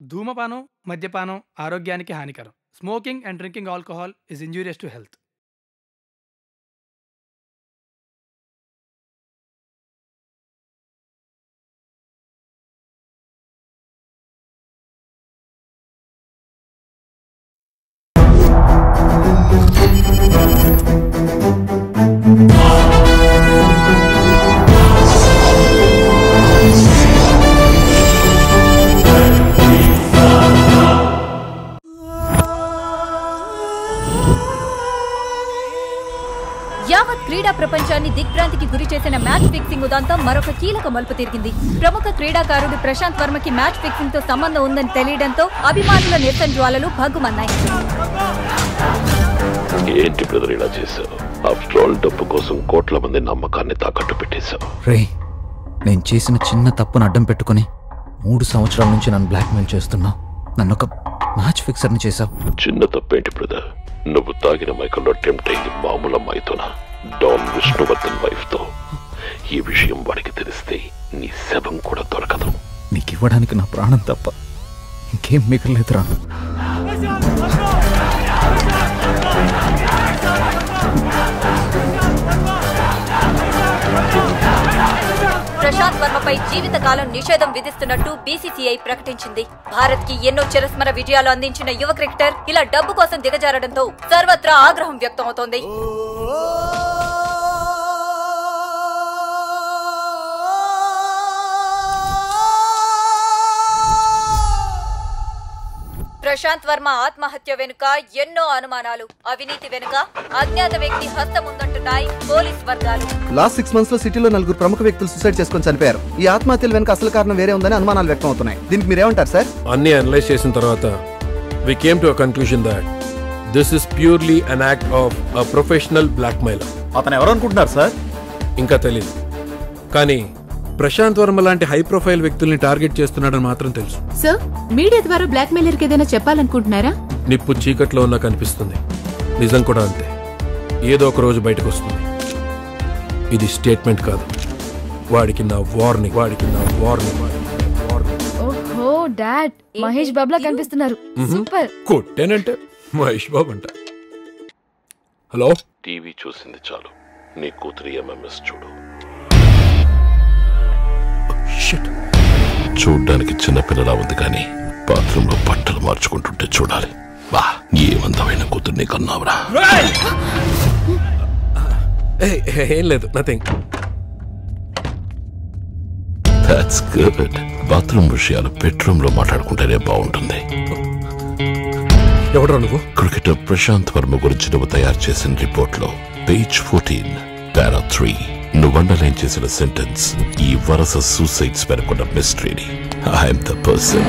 ధూమపానం మద్యపానం ఆరోగ్యానికి హానికరం smoking and drinking alcohol is injurious to health యావత్ క్రీడా ప్రపంచాన్ని దిగ్భ్రాంతికి గురి చేసిన మ్యాచ్ ఫిక్సింగ్ ఉదంతం మరొక కీలక మలుపు తిరిగింది ప్రముఖ క్రీడాకారుడు ప్రశాంత్ వర్మకి మ్యాచ్ ఫిక్సింగ్ తో సంబంధం ఉందని తెలియడంతో అభిమానుల నిరసన జ్వాలలు భగ్గుమన్నాయి ఏంటి బ్రదర్ ఇలా చేశావు ఆఫ్టర్ ఆల్ డబ్బు కోసం కోట్ల మంది నమ్మకాన్ని తాకట్టు పెట్టేశావు రే నేను చేసిన చిన్న తప్పును అడ్డం పెట్టుకుని మూడు సంవత్సరాల నుంచి నన్ను బ్లాక్మెయిల్ చేస్తున్నావు నన్ను ఒక మ్యాచ్ ఫిక్సర్ని చేశావు చిన్న తప్పేంటి బ్రదర్ నువ్వు తాగిన మైకంలో టెంప్ట్ అయింది మామూలు అమ్మాయితోనా డాన్ విష్ణువర్ధన్ వైఫ్ తో ఈ విషయం వాడికి తెలిస్తే నీ శవం కూడా దొరకదు నీకు ఇవ్వడానికి నా ప్రాణం తప్ప ఇంకేం మిగలేదురా ప్రశాంత్ వర్మపై జీవితకాలం నిషేధం విధిస్తున్నట్టు బీసీసీఐ ప్రకటించింది భారత్ కి ఎన్నో చిరస్మర విజయాలు అందించిన యువ క్రికెటర్ ఇలా డబ్బు కోసం దిగజారడంతో సర్వత్రా ఆగ్రహం వ్యక్తమవుతోంది ప్రశాంత్ వర్మ ఆత్మహత్య వెనుక ఎన్నో అనుమానాలు అవినీతి వెనుక అజ్ఞాత వ్యక్తి హస్తం ఉందంటున్నాయి పోలీస్ వర్గాలు లాస్ట్ సిక్స్ మంత్స్ లో సిటీలో నలుగురు ప్రముఖ వ్యక్తులు సూసైడ్ చేసుకొని చనిపోయారు ఈ ఆత్మహత్యల వెనుక అసలు కారణం వేరే ఉందని అనుమానాలు వ్యక్తం అవుతున్నాయి దీనికి మీరేమంటారు సార్ అన్ని అనలైజ్ చేసిన తర్వాత we came to a conclusion that this is purely an act of a professional blackmailer అతను ఎవరు అనుకుంటున్నారు సార్ ఇంకా తెలియదు కానీ ప్రశాంత్ వర్మ లాంటి హై ప్రొఫైల్ వ్యక్తుల్ని టార్గెట్ చేస్తున్నాడని మాత్రం తెలుసు సార్ మీడియా ద్వారా బ్లాక్ మెయిలర్కి ఏదైనా చెప్పాలనుకుంటున్నారా నిప్పు చీకట్లో ఉన్న కనిపిస్తుంది నిజం కూడా అంతే ఏదో ఒక రోజు బయటకు వస్తుంది ఇది స్టేట్మెంట్ కాదు వాడికి నా వార్నింగ్ వాడికి నా వార్నింగ్ వార్నింగ్ ఓహో డాడ్ మహేష్ బాబులా కనిపిస్తున్నారు సూపర్ కొట్టేనంటే మహేష్ బాబు అంట హలో టీవీ చూసింది చాలు నీ కూతురి ఎంఎంఎస్ చూడు షిట్ చూడ్డానికి చిన్నపిల్లలా ఉంది కానీ బాత్రూమ్ లో బట్టలు మార్చుకుంటుంటే చూడాలి బా ఏమందమైన కూతుర్ని కన్నావురా ఏం లేదు నథింగ్ దాట్స్ గుడ్ బాత్రూమ్ విషయాలు బెడ్రూమ్ లో మాట్లాడుకుంటేనే బాగుంటుంది ఎవడరా నువ్వు క్రికెటర్ ప్రశాంత్ వర్మ గురించి నువ్వు తయారు చేసిన రిపోర్ట్ లో పేజ్ ఫోర్టీన్ పారా త్రీ నువ్వు అండర్లైన్ చేసిన సెంటెన్స్ ఈ వరుస సూసైడ్స్ వెనుకున్న మిస్టరీని ఐఎమ్ ద పర్సన్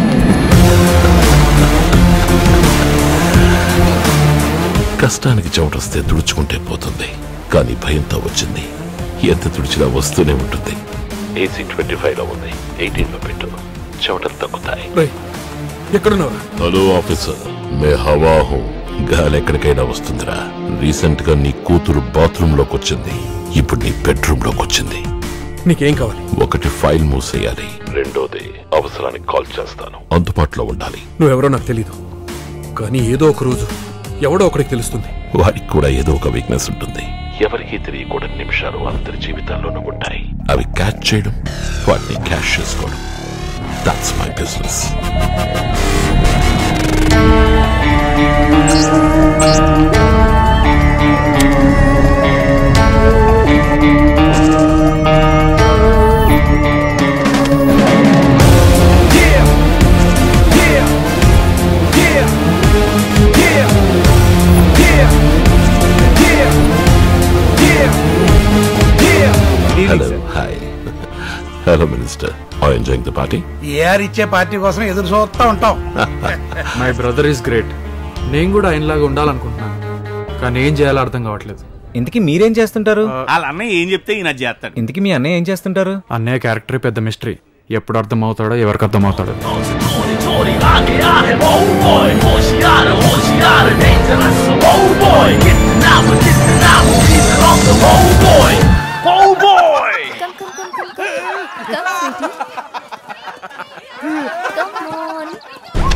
కష్టానికి చెమటొస్తే తుడుచుకుంటే పోతుంది కానీ భయంతో వచ్చింది ఎంత తుడిచినా వస్తూనే ఉంటుంది ఏసీ ట్వంటీ ఫైవ్ లో ఉంది ఎయిటీన్ లో పెట్టు చెమటలు తగ్గుతాయి రేయ్, ఎక్కడున్నావు హలో ఆఫీసర్ మే హవా హూ గాలి ఎక్కడికైనా వస్తుందిరా రీసెంట్ గా నీ కూతురు బాత్రూమ్ లోకి వచ్చింది ఇప్పుడు నీ బెడ్రూమ్ లోకి వచ్చింది నీకేం కావాలి ఒకటి ఫైల్ మూసేయాలి రెండోది అవసరానికి కాల్ చేస్తాను అందుబాటులో ఉండాలి నువ్వెవరో నాకు తెలీదు కానీ ఏదో ఒక రోజు ఎవడో ఒకడికి తెలుస్తుంది వాడికి కూడా ఏదో ఒక వీక్నెస్ ఉంటుంది ఎవరికీ తెలియకూడని నిమిషాలు అందరి జీవితాల్లోనూ ఉంటాయి అవి క్యాచ్ చేయడం వాటిని క్యాష్ చేసుకోవడం that's my business hello hi hello minister I enjoying the party AR ఇచ్చే పార్టీ కోసం ఎదురు చూస్తూ ఉంటాం మై బ్రదర్ ఈస్ గ్రేట్ నేను కూడా ఆయనలాగా ఉండాలనుకుంటున్నాను కానీ ఏం చేయాలో అర్థం కావట్లేదు ఇంతకీ మీరేం చేస్తుంటారు వాళ్ళ అన్నయ్య ఏం చెప్తే ఈయన చేస్తాడు ఇంతకీ మీ అన్నయ్య ఏం చేస్తుంటారు అన్నయ్య క్యారెక్టర్ పెద్ద మిస్టరీ ఎప్పుడు అర్థం అవుతాడో ఎవరికి అర్థం అవుతాడో Come, come, come, come, come. Come, sweetie. Come on.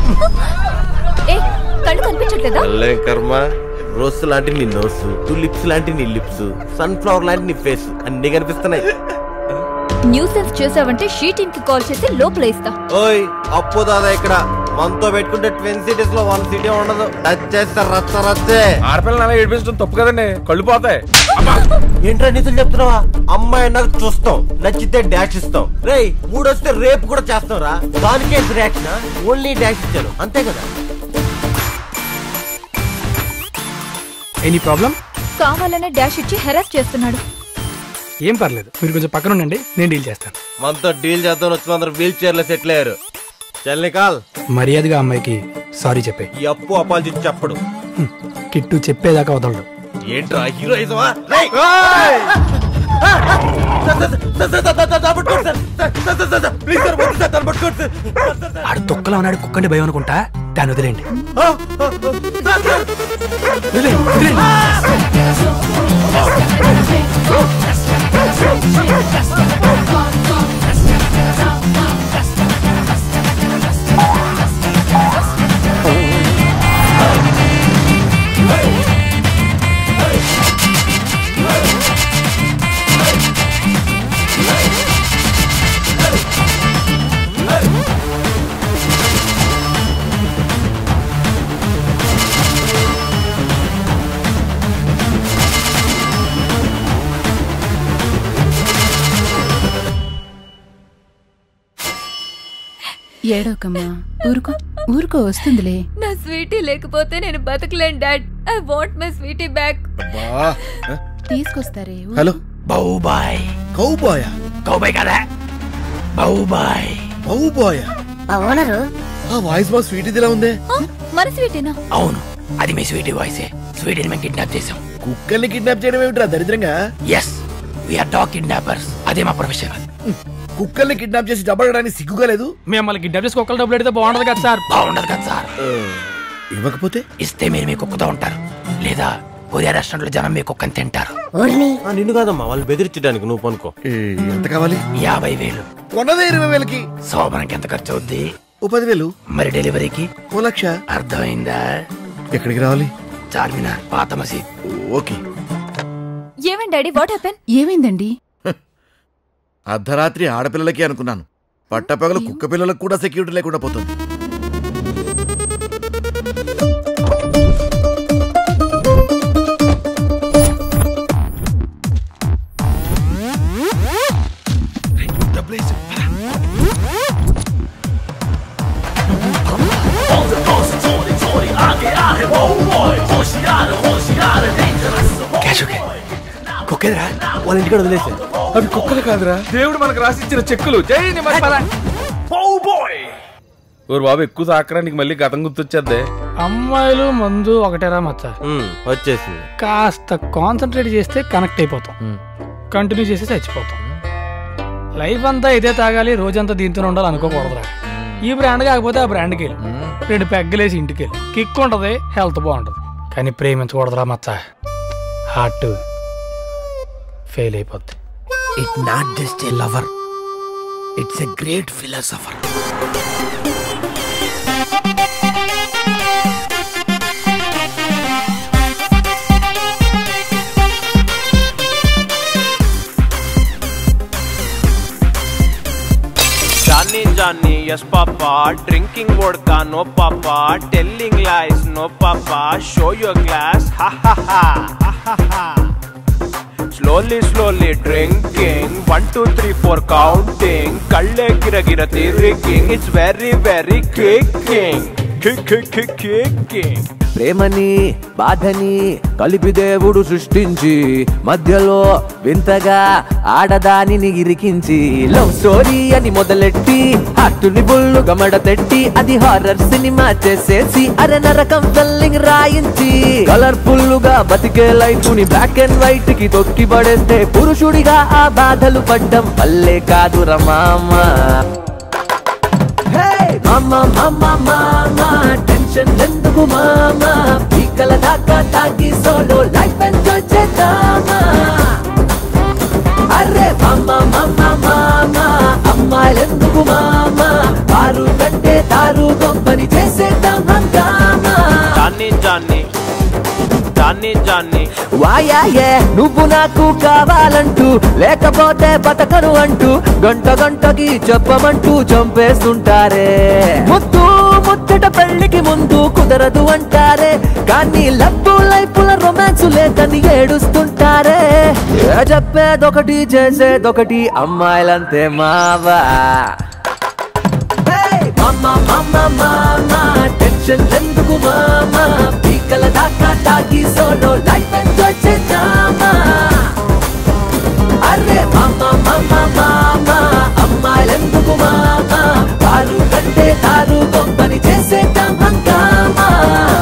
రావట్లేదా అల్లే కర్మ రోస్ లాంటి నీ నోస్ టూ లిప్స్ లాంటి నీ లిప్స్ సన్ ఫ్లవర్ లాంటి నీ ఫేస్ అన్ని కనిపిస్తున్నాయి న్యూసెన్స్ చేసావంటే షీటింగ్ కి కాల్ చేసి లోపల ఇస్తా ఓయ్ అప్పు దాదా ఇక్కడ మనతో పెట్టుకుంటే ట్విన్ సిటీస్ లో వన్ సిటీ ఉండదు టచ్ చేస్తే రచ్చ రచ్చే ఆడపిల్లని అలా ఏడిపించడం తప్పు కదండి కళ్ళు పోతాయి ఏంట్రా నీతులు చెప్తున్నావా అమ్మాయి నాకు చూస్తాం నచ్చితే డాష్ ఇస్తాం రేయ్ మూడొస్తే రేపు కూడా చేస్తాం రా దానికే రియాక్షన్ ఓన్లీ డాష్ ఇచ్చాను అంతే కదా ఎనీ ప్రాబ్లం కావాలనే డాష్ ఇచ్చి హెరాస్ చేస్తున్నాడు ఏం పర్లేదు మీరు కొంచెం పక్కన ఉండండి నేను డీల్ చేస్తాను మనతో డీల్ చేద్దాం వచ్చిన అందరూ వీల్ చైర్ లో సెటిల్ అయ్యారు చల్లికాల్ మర్యాదగా అమ్మాయికి సారీ చెప్పే ఈ అప్పు అపాలజీ చెప్పడు కిట్టు చెప్పేదాకా వదలడు ఏంట్రా హీరోయిజమా ఆడు తొక్కలో ఉన్నాడు కుక్కండి భయం అనుకుంటా దాన్ని వదిలేండి వదిలేయ్, వదిలేయ్. ఏడోకమ్మా ఊరుకో ఊరుకో వస్తుందిలే నా స్వీటీ లేకపోతే నేను బతకలేను dad I want my sweetie back తీసుకొస్తారే ఊరు- హలో బౌబాయ్ కౌబాయ్ కౌబాయ్ కదా బౌబాయ్ కౌబాయ్ ఓనరు ఆ వాయిస్ బాగా స్వీట్ ఇదిలా ఉందే మన స్వీటీనా అవును అది మీ స్వీటీ వాయిసే స్వీటీని మేము కిడ్నాప్ చేసాం కుక్కల్ని కిడ్నాప్ చేయడం ఏమిట్రా దరిద్రంగా ఎస్ వీఆర్ డాగ్ కిడ్నాపర్స్ అదే మా ప్రొఫెషన్ కుక్కల్ని కిడ్నాప్ చేసి డబ్బడడానికి సిగ్గుగా లేదు మిమ్మల్ని కిడ్నాప్ చేసి కుక్కలు డబ్బులు అడిగితే బాగుండదు కదా సార్ బాగుండదు కదా సార్ ఇవ్వకపోతే ఇస్తే మీరు మీ కుక్కతో ఉంటారు లేదా కొరియా రెస్టారెంట్ లో జనం మీ కుక్కని తింటారు ఆ, నిన్ను కాదమ్మా వాళ్ళు బెదిరించడానికి నువ్వు పనుకో ఎంత కావాలి యాభై వేలు కొన్నదే ఇరవై వేలకి శోభనకి ఎంత ఖర్చు అవుద్ది ఓ పదివేలు మరి డెలివరీకి ఓ లక్ష అర్థమైందా ఎక్కడికి రావాలి చార్మినార్ పాత మసీద్ ఓకే ఏమేం డాడీ వాట్ హ్యాపెన్ ఏమైందండి అర్ధరాత్రి ఆడపిల్లలకి అనుకున్నాను పట్టపగలు కుక్క పిల్లలకు కూడా సెక్యూరిటీ లేకుండా పోతుంది కుక్కేదిరా వాళ్ళ ఇంటికి వదిలేసే అవి కుక్కలు కాదురా దేవుడు మనకు రాసిచ్చిన చెక్కులు జై నిమజ్జన ఓరు బాబు ఎక్కువ సాకరానికి మళ్ళీ గతం గుర్తొచ్చేద్దే అమ్మాయిలు మందు ఒకటేరా మచ్చ వచ్చేసింది కాస్త కాన్సన్ట్రేట్ చేస్తే కనెక్ట్ అయిపోతాం కంటిన్యూ చేసి చచ్చిపోతాం లైఫ్ అంతా ఇదే తాగాలి రోజంతా దీంతో ఉండాలి అనుకోకూడదురా ఈ బ్రాండ్ కాకపోతే ఆ బ్రాండ్కి వెళ్ళి రెండు పెగ్గలేసి ఇంటికి వెళ్ళి కిక్ ఉంటది హెల్త్ బాగుంటది కానీ ప్రేమించకూడదురా మచ్చ హార్ట్ ఫెయిల్ అయిపోద్ది it not just a lover it's a great philosopher Johnny, Johnny, yes, Papa. Drinking vodka, no, Papa. Telling lies, no, Papa. Show your glass, ha ha ha, ha ha ha. Slowly, slowly drinking. One, two, three, four, counting. Kalle gira gira thinking. It's very, very kicking. Kick, kick, kick, kicking. ప్రేమని బాధని కలిపి దేవుడు సృష్టించి మధ్యలో వింతగా ఆడదానిని ఇరికించి love story అని మొదలెట్టి హార్టుని బుల్లు గమడ తెట్టి అది హారర్ సినిమా చేసేసి అరే నరకం ఫెల్లింగ్ రాయించి కలర్ఫుల్ గా బతికే లైఫ్ ని బ్లాక్ అండ్ వైట్ కి తొక్కి పడేస్తే పురుషుడిగా ఆ బాధలు పడ్డం వల్లే కాదు రమామా మామ మామ మామ టెన్షన్ ఎందుకు మామ పీకల దాకా తాగి సోలో లైఫ్ ఎంజాయ్ చేద్దామా అరే మామ మామ మామ అమ్మాయిలెందుకు మామ వారు కంటే తారు గొప్పని చేసేద్దాం హంగామా Johnny, Johnny Johnny Johnny Johnny వాయాయే నువ్వు నాకు కావాలంటూ లేకపోతే బతకను అంటూ గంట గంటకి చెప్పమంటూ చంపేస్తుంటారే ముద్దు ముచ్చట పెళ్లికి ముందు కుదరదు అంటారే కానీ లవ్ లైఫ్ లో రొమాన్స్ లేదని ఏడుస్తుంటారే ఏ చెప్పేదొకటి చేసేదొకటి అమ్మాయిలంతే మావా మామా మామా మామా టెన్షన్ ఎందుకు మామా పీకల దాకా తాగి సోలో లైఫ్ ఎంజాయ్ చేద్దామా అరే మామా మామా మామా అమ్మాయిలెందుకు మామా వారు కంటే తారు గొప్పని చేసేద్దాం హంగామా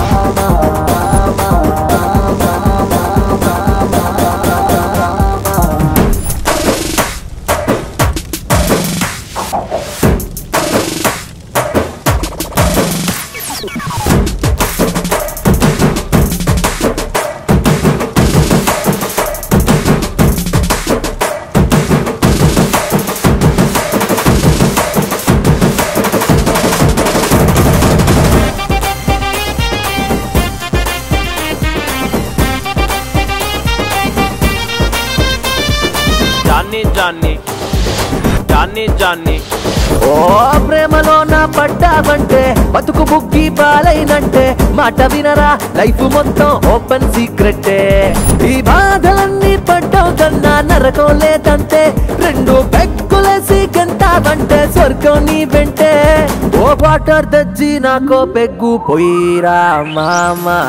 జానీ జానీ జానీ జానీ ఓ ప్రేమలో నా పడ్డావంటే బతుకు బుక్కి పాలైనంటే మాట వినరా లైఫ్ మొత్తం ఓపెన్ సీక్రెట్టే ఈ బాధలన్నీ పడ్డావు కన్నా నరకం లేదంటే రెండు పెక్కులేసి గంటావంటే స్వర్గం నీ వెంటే ఓ వాటర్ తెచ్చి నాకో పెగ్గు పోయిరా మామా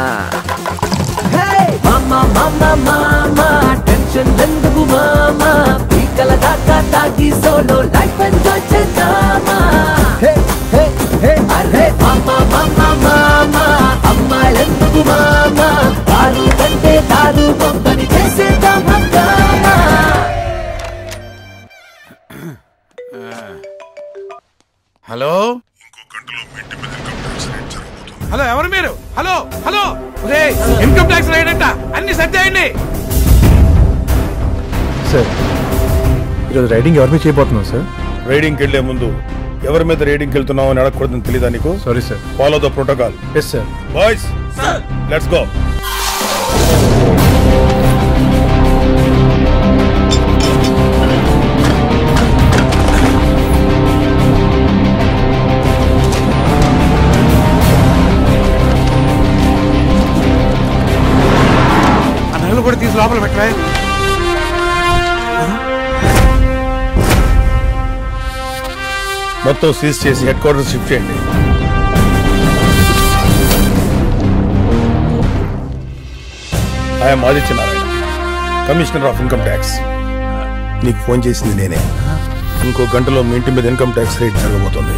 మామా మామా మామా టెన్షన్ ఎందుకు మామా పీకల దాకా తాగి సోలో లైఫ్ ఎంజాయ్ చేద్దామా అరే మామా మామా మామా అమ్మాయిలెందుకు మామా వారు కంటే తారు గొప్పని చేసేద్దాం హంగామా హలో హలో ఎవరు మీరు హలో హలో రే ఇన్కమ్ ట్యాక్స్ రైడ్ అంట అన్ని సర్దేయండి సార్ ఈరోజు రైడింగ్ ఎవరి మీద చేయబోతున్నాం సార్ రైడింగ్కి వెళ్లే ముందు ఎవరి మీద రైడింగ్కి వెళ్తున్నావు అని అడగకూడదని తెలియదా నీకు sorry sir follow the protocol yes sir boys let's go ఆ నగలు కూడా తీసి లోపల పెట్టరా మొత్తం సీజ్ చేసి హెడ్ క్వార్టర్ షిఫ్ట్ చేయండి I'm Aditya Narayana commissioner of income tax నీకు ఫోన్ చేసింది నేనే ఇంకో గంటలో మీ ఇంటి మీద ఇన్కమ్ ట్యాక్స్ రేట్ జరగబోతుంది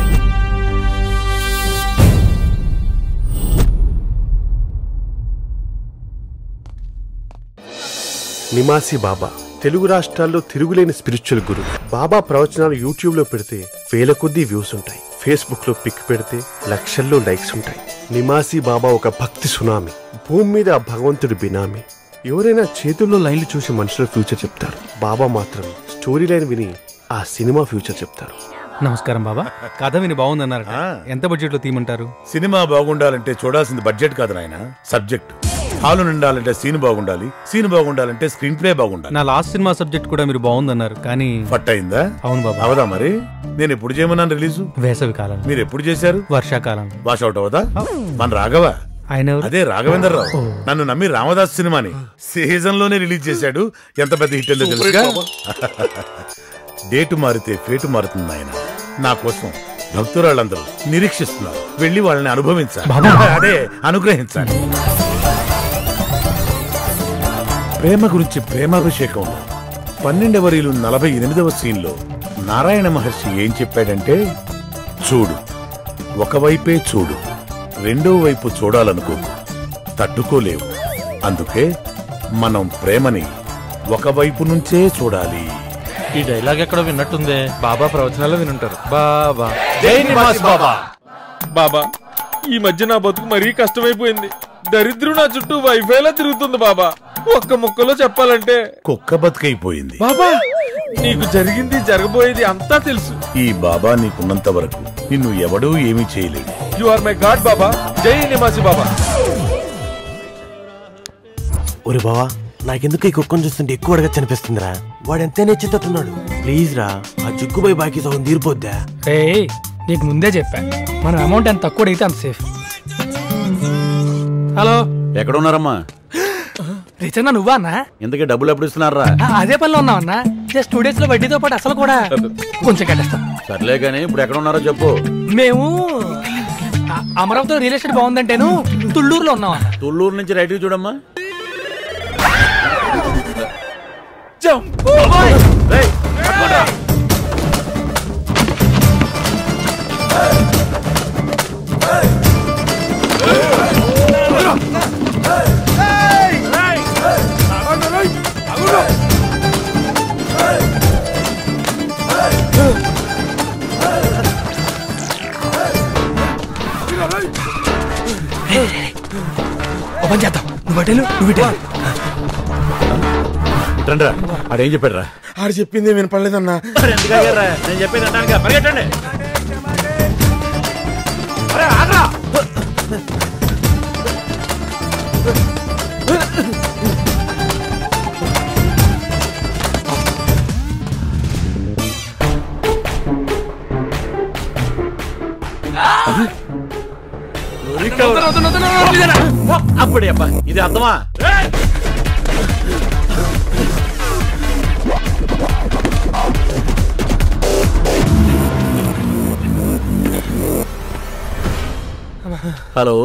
నిమాసి బాబా తెలుగు రాష్ట్రాల్లో తిరుగులేని స్పిరిచువల్ గురు బాబా ప్రవచనాలు యూట్యూబ్ లో పెడితే వేల కొద్దీ వ్యూస్ ఉంటాయి ఫేస్బుక్ లో పిక్ పెడితే లక్షల్లో లైక్స్ ఉంటాయి నిమాసి బాబా ఒక భక్తి సునామీ భూమి మీద ఆ భగవంతుడి బినామీ ఎవరైనా చేతుల్లో లైన్లు చూసి మనుషుల ఫ్యూచర్ చెప్తారు బాబా మాత్రం స్టోరీ లైన్ విని ఆ సినిమా ఫ్యూచర్ చెప్తారు నమస్కారం బాబా కథ విని బాగుందన్నారు ఎంత బడ్జెట్ లో తీయమంటారు సినిమా బాగుండాలంటే చూడాల్సింది బడ్జెట్ కాదు నాయన సబ్జెక్ట్ హాలు నిండాలంటే సీన్ బాగుండాలి సీన్ బాగుండాలంటే స్క్రీన్ ప్లే బాగుండాలి నా లాస్ట్ సినిమా సబ్జెక్ట్ కూడా మీరు బాగుందన్నారు కానీ ఫట్ అయిందా అవును బాబా అవదా మరి నేను ఎప్పుడు చేయమన్నాను రిలీజ్ వేసవి కాలం మీరు ఎప్పుడు చేశారు వర్షాకాలం వాష్ అవుట్ అవదా మన రాఘవ ఆయన ఎవరు? అదే రాఘవేందర్ రావు నన్ను నమ్మి రామదాస్ సినిమాని సీజన్ లోనే రిలీజ్ చేశాడు ఎంత పెద్ద హిట్ అయిందో తెలుసుగా డేటు మారితే ఫేటు మారుతుంది ఆయన నా కోసం భక్తురాళ్ళందరూ నిరీక్షిస్తున్నారు వెళ్ళి వాళ్ళని అనుభవించాలి అదే అనుగ్రహించాలి ప్రేమ గురించి ప్రేమాభిషేకం పన్నెండవరీలు నలభై ఎనిమిదవ సీన్లో నారాయణ మహర్షి ఏం చెప్పాడంటే చూడు ఒకవైపే చూడు రెండో వైపు చూడాలనుకోకు తట్టుకోలేవు అందుకే మనం ప్రేమని ఒకవైపు నుంచే చూడాలి ఈ డైలాగ్ ఎక్కడ విన్నట్టుందే బాబా ప్రవచనాలు వినుంటారు బాబా జై నివాస్ బాబా బాబా ఈ మధ్య నా బతుకు మరీ కష్టమైపోయింది దరిద్రం నా చుట్టూ వైఫైలా తిరుగుతుంది బాబా ఒక్క ముక్కలో చెప్పాలంటే కుక్క బతుకైపోయింది బాబా నీకు జరిగింది జరగబోయేది అంతా తెలుసు ఈ బాబా నీకున్నంత వరకు నిన్ను ఎవడూ ఏమీ చేయలేడు యు ఆర్ మై గాడ్ బాబా జై నివాసి బాబా ఒరే బావా నాకెందుకు ఈ కుక్కను చూస్తుంటే ఎక్కువ అడగచ్చు అనిపిస్తుందిరా వాడు ఎంత నెచ్చేటట్టున్నాడు ప్లీజ్ రా ఆ జుగ్గుబాయి బాకీ సగం తీరిపోద్దా రే నీకు ముందే చెప్పా మన అమౌంట్ ఎంత తక్కువ అడిగితే అంత సేఫ్ హలో ఎక్కడ ఉన్నారమ్మా రిచన్న నువ్వా అన్నా ఇంతకీ డబ్బులు ఎప్పుడు ఇస్తున్నారా ఆ, అదే పనిలో ఉన్నావన్నా జస్ట్ టూ డేస్ లో వడ్డీతో పాటు అసలు కూడా కొంచెం కట్టేస్తాం సర్లే కానీ ఇప్పుడు ఎక్కడ ఉన్నారో చెప్పు మేము ఆ, అమరావతిలో రియల్ ఎస్టేట్ బాగుందంటేను తుళ్ళూరులో ఉన్నాం అన్న తుళ్ళూరు నుంచి రైట్కి చూడమ్మా రేయ్, పట్టుకోండ్రా. ఓ పని చేద్దాం నువ్వు అటేలు నువ్వు ఇటే రండిరా ఆడేం చెప్పాడు రా ఆడు చెప్పింది వినపడలేదన్నా ఎందుకు ఆగారురా? నేను చెప్పేది అంటానుగా పరిగెట్టండి అరే, ఆగ్రా. అప్పుడే అబ్బా ఇది అర్థమా హలో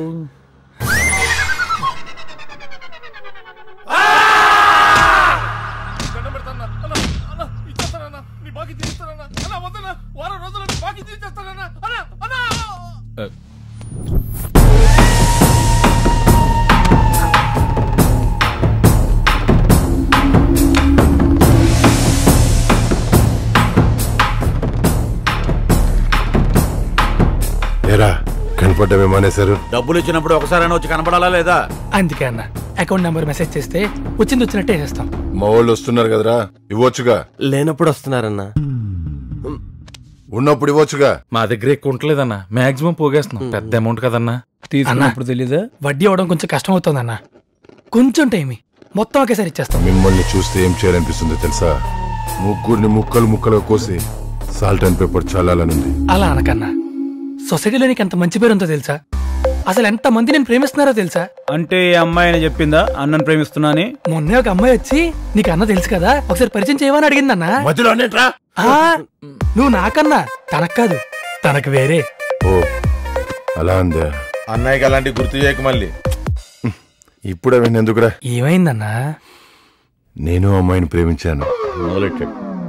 ఏరా కనపడ్డమే మానేశారు డబ్బులు ఇచ్చినప్పుడు ఒకసారైనా వచ్చి కనపడాలా లేదా అందుకే అన్న అకౌంట్ నెంబర్ మెసేజ్ చేస్తే వచ్చింది వచ్చినట్టే వేసేస్తాం మా వాళ్ళు వస్తున్నారు కదరా ఇవ్వచ్చుగా లేనప్పుడు వస్తున్నారన్నా ఉన్నప్పుడు ఇవ్వచ్చుగా మా దగ్గర ఎక్కువ ఉండలేదన్నా మాక్సిమం పోగేస్తున్నాం పెద్ద అమౌంట్ కదన్నా తీసుకున్నప్పుడు తెలీదా వడ్డీ అవడం కొంచెం కష్టం అవుతుందన్న కొంచెం టైం మొత్తం ఒకేసారి ఇచ్చేస్తాం మిమ్మల్ని చూస్తే ఏం చేయాలనిపిస్తుందో తెలుసా ముగ్గురిని ముక్కలు ముక్కలు కోసి సాల్ట్ అండ్ పేపర్ చల్లాలనుంది అలా అనకన్నా సొసైటీలో నీకు ఎంత మంచి పేరు ఉందో తెలుసా అసలు ఎంత మంది నేను ప్రేమిస్తున్నారో తెలుసా అంటే ఈ అమ్మాయిని చెప్పిందా అన్నను ప్రేమిస్తున్నా అని మొన్నే ఒక అమ్మాయి వచ్చి నీకు అన్న తెలుసు కదా ఒకసారి పరిచయం చేయమని అడిగిందన్నా మధ్యలో అన్నిట్రా ఆ, నువ్వు నాకన్నా తనకు కాదు తనకు వేరే ఓ అలా అందే అన్నయ్యకి అలాంటి గుర్తు చేయక మళ్ళీ ఇప్పుడు అవన్నీ ఎందుకురా ఏమైందన్నా నేను ఆ అమ్మాయిని ప్రేమించాను మొదలెట్టాడు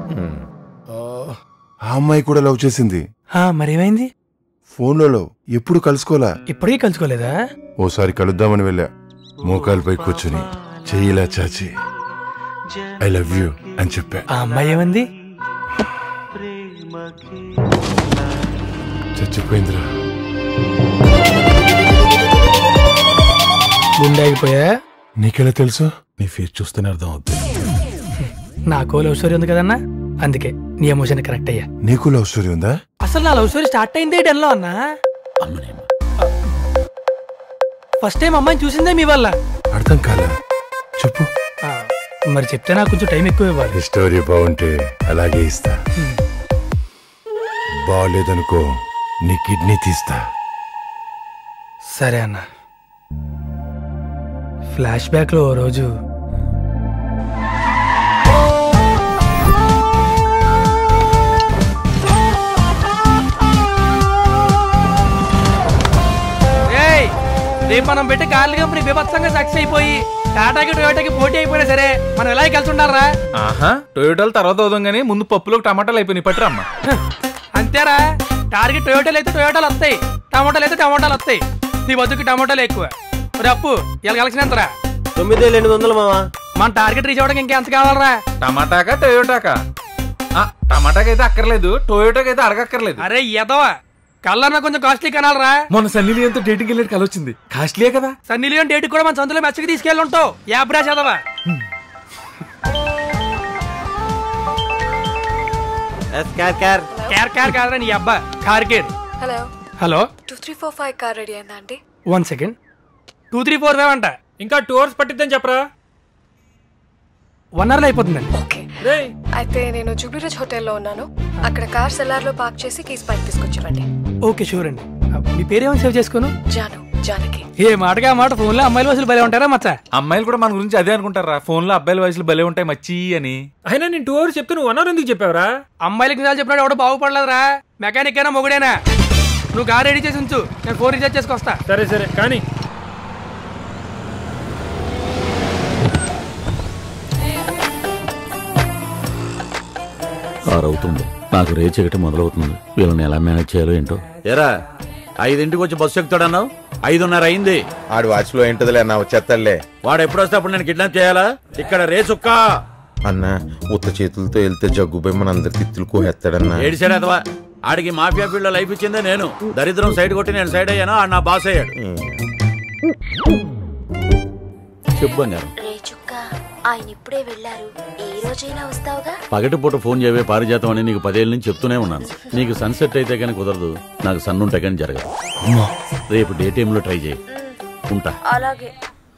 ఆ అమ్మాయి కూడా లవ్ చేసింది ఆ, మరేమైంది ఫోన్లలో ఎప్పుడు కలుసుకోలా ఇప్పటికీ కలుసుకోలేదా ఓసారి కలుద్దామని వెళ్ళా మోకాలపై కూర్చుని చెయ్యిలా చాచి ఐ లవ్ యూ అని చెప్పా ఆ అమ్మాయి ఏమంది చచ్చిపోయిందిరా గుండె ఆగిపోయా నీకెలా తెలుసు నీ ఫేస్ చూస్తేనే అర్థం అవుతుంది నాకు లవ్ స్టోరీ ఉంది కదన్నా అందుకే నీ ఎమోషన్ కరెక్ట్ అయ్యా నీకు లవ్ స్టోరీ ఉందా అసలు నా లవ్ స్టోరీ స్టార్ట్ అయిందే డెన్ లో అన్నా ఫస్ట్ టైం అమ్మాయిని చూసిందే మీ వల్ల అర్థం కాలా చెప్పు ఆ, మరి చెప్తే నాకు కొంచెం టైం ఎక్కువ ఇవ్వాలి ఈ స్టోరీ బాగుంటే అలాగే ఇస్తా బాగలేదనుకో నీ కిడ్నీ తీస్తా సరే అన్న ఫ్లాష్ బ్యాక్ లో ఓ రోజు ఏయ్, రేపు మనం పెట్టి కార్ల కంపెనీ బీభత్సంగా సక్సెస్ అయిపోయి టాటాకి టొయోటాకి పోటీ అయిపోయినా సరే మనం ఎలా కలిసి ఉండాలరా ఆహా టొయోటాలు తర్వాత అవుదాం కానీ ముందు పప్పులో టమాటాలు అయిపోయినాయి పట్టురా అమ్మా అంతేరా టార్గెట్ టొయోటాలు అయితే టొయోటాలు వస్తాయి టమాటాలు అయితే టమాటాలు వస్తాయి నీ బతుకు టమాటాలు ఎక్కువ మరి అప్పు ఇలా కలిసిన ఎంతరా తొమ్మిది వేల ఎనిమిది వందలు మావా మన టార్గెట్ రీచ్ అవ్వడానికి ఇంకెంత కావాలరా టమాటాకా టొయోటాకా ఆ, టమాటాకి అయితే అక్కర్లేదు టొయోటాకి అయితే అడగక్కర్లేదు అరే ఎదవా కళ్ళన్నా కొంచెం కాస్ట్లీ కనాలరా మొన్న సన్నీ లియోన్తో డేటింగ్ వెళ్ళి కల వచ్చింది కాస్ట్లీయే కదా సన్నీ లియోన్ డేట్ కూడా మన సొంతలో మెచ్చకి తీసుకెళ్ళి ఉంటావు యాబ్రా చదవా క్యార్ క్యార్ కేర్ కేర్ కాదరా నీ అబ్బా car care hello hello two three four five car ready అయిందా అండి one second two three four five అంట ఇంకా టూ అవర్స్ పట్టిద్దని చెప్పరా వన్ అవర్లో అయిపోతుందండి అయితే నేను జూబ్లీరాజ్ హోటల్లో ఉన్నాను అక్కడ కార్ సెల్లార్లో పార్క్ చేసి కీస్ పైకి తీసుకొచ్చివ్వండి ఓకే షూర్ అండి మీ పేరేమని సేవ్ చేసుకోను జాను జానకి ఏ మాటగా మాట ఫోన్లో అమ్మాయిల వయసులు భలే ఉంటారా మచ్చా అమ్మాయిలు కూడా మన గురించి అదే అనుకుంటారా ఫోన్ లో అబ్బాయిల వయసులు భలే ఉంటాయి మచ్చి అని అయినా నేను టూ అవర్స్ చెప్తే నువ్వు వన్ అవర్ ఎందుకు చెప్పావురా అమ్మాయిలకి నిజాలు చెప్పినాడు ఎవడో బాగుపడలేదురా మెకానిక్ అయినా మొగుడేనా నువ్వు కార్ రెడీ చేసి ఉంచు నేను ఫోన్ రీఛార్జ్ చేసుకొస్తా సరే సరే కానీ ఆరవుతుంది నాకు రేచగట మొదలవుతుంది వీళ్ళని ఎలా మేనేజ్ చేయాలో ఏంటో ఎరా ఐదింటికి వచ్చి బస్సు ఎక్కుతాడన్నావు ఐదున్నర అయింది ఆడు వాచ్లో ఏంటదిలే అన్న వచ్చేస్తాడులే వాడు ఎప్పుడు వస్తే అప్పుడు నేను కిడ్నాప్ చేయాలా ఇక్కడ రేసుక్క అన్న ఉత్త చేతులతో వెళ్తే జగ్గుపోయి మన అందరి తిత్తులు కోహేస్తాడన్నా ఏడిసాడు అదవా ఆడికి మాఫియా ఫీల్డ్ లైఫ్ ఇచ్చిందే నేను దరిద్రం సైడ్ కొట్టి నేను సైడ్ అయ్యాను ఆడు నా బాస్ అయ్యాడు చెప్పు బంగారం రేచుక్క ఆయన ఇప్పుడే వెళ్ళారు ఈ రోజైనా వస్తావుగా పగటిపూట ఫోన్ చేయవే పారిజాతం అని నీకు పదేళ్ళ నుంచి చెప్తూనే ఉన్నాను నీకు సన్సెట్ అయితే కానీ కుదరదు నాకు సన్ ఉంటే కానీ జరగదు రేపు డే టైంలో ట్రై చేయి ఉంటా అలాగే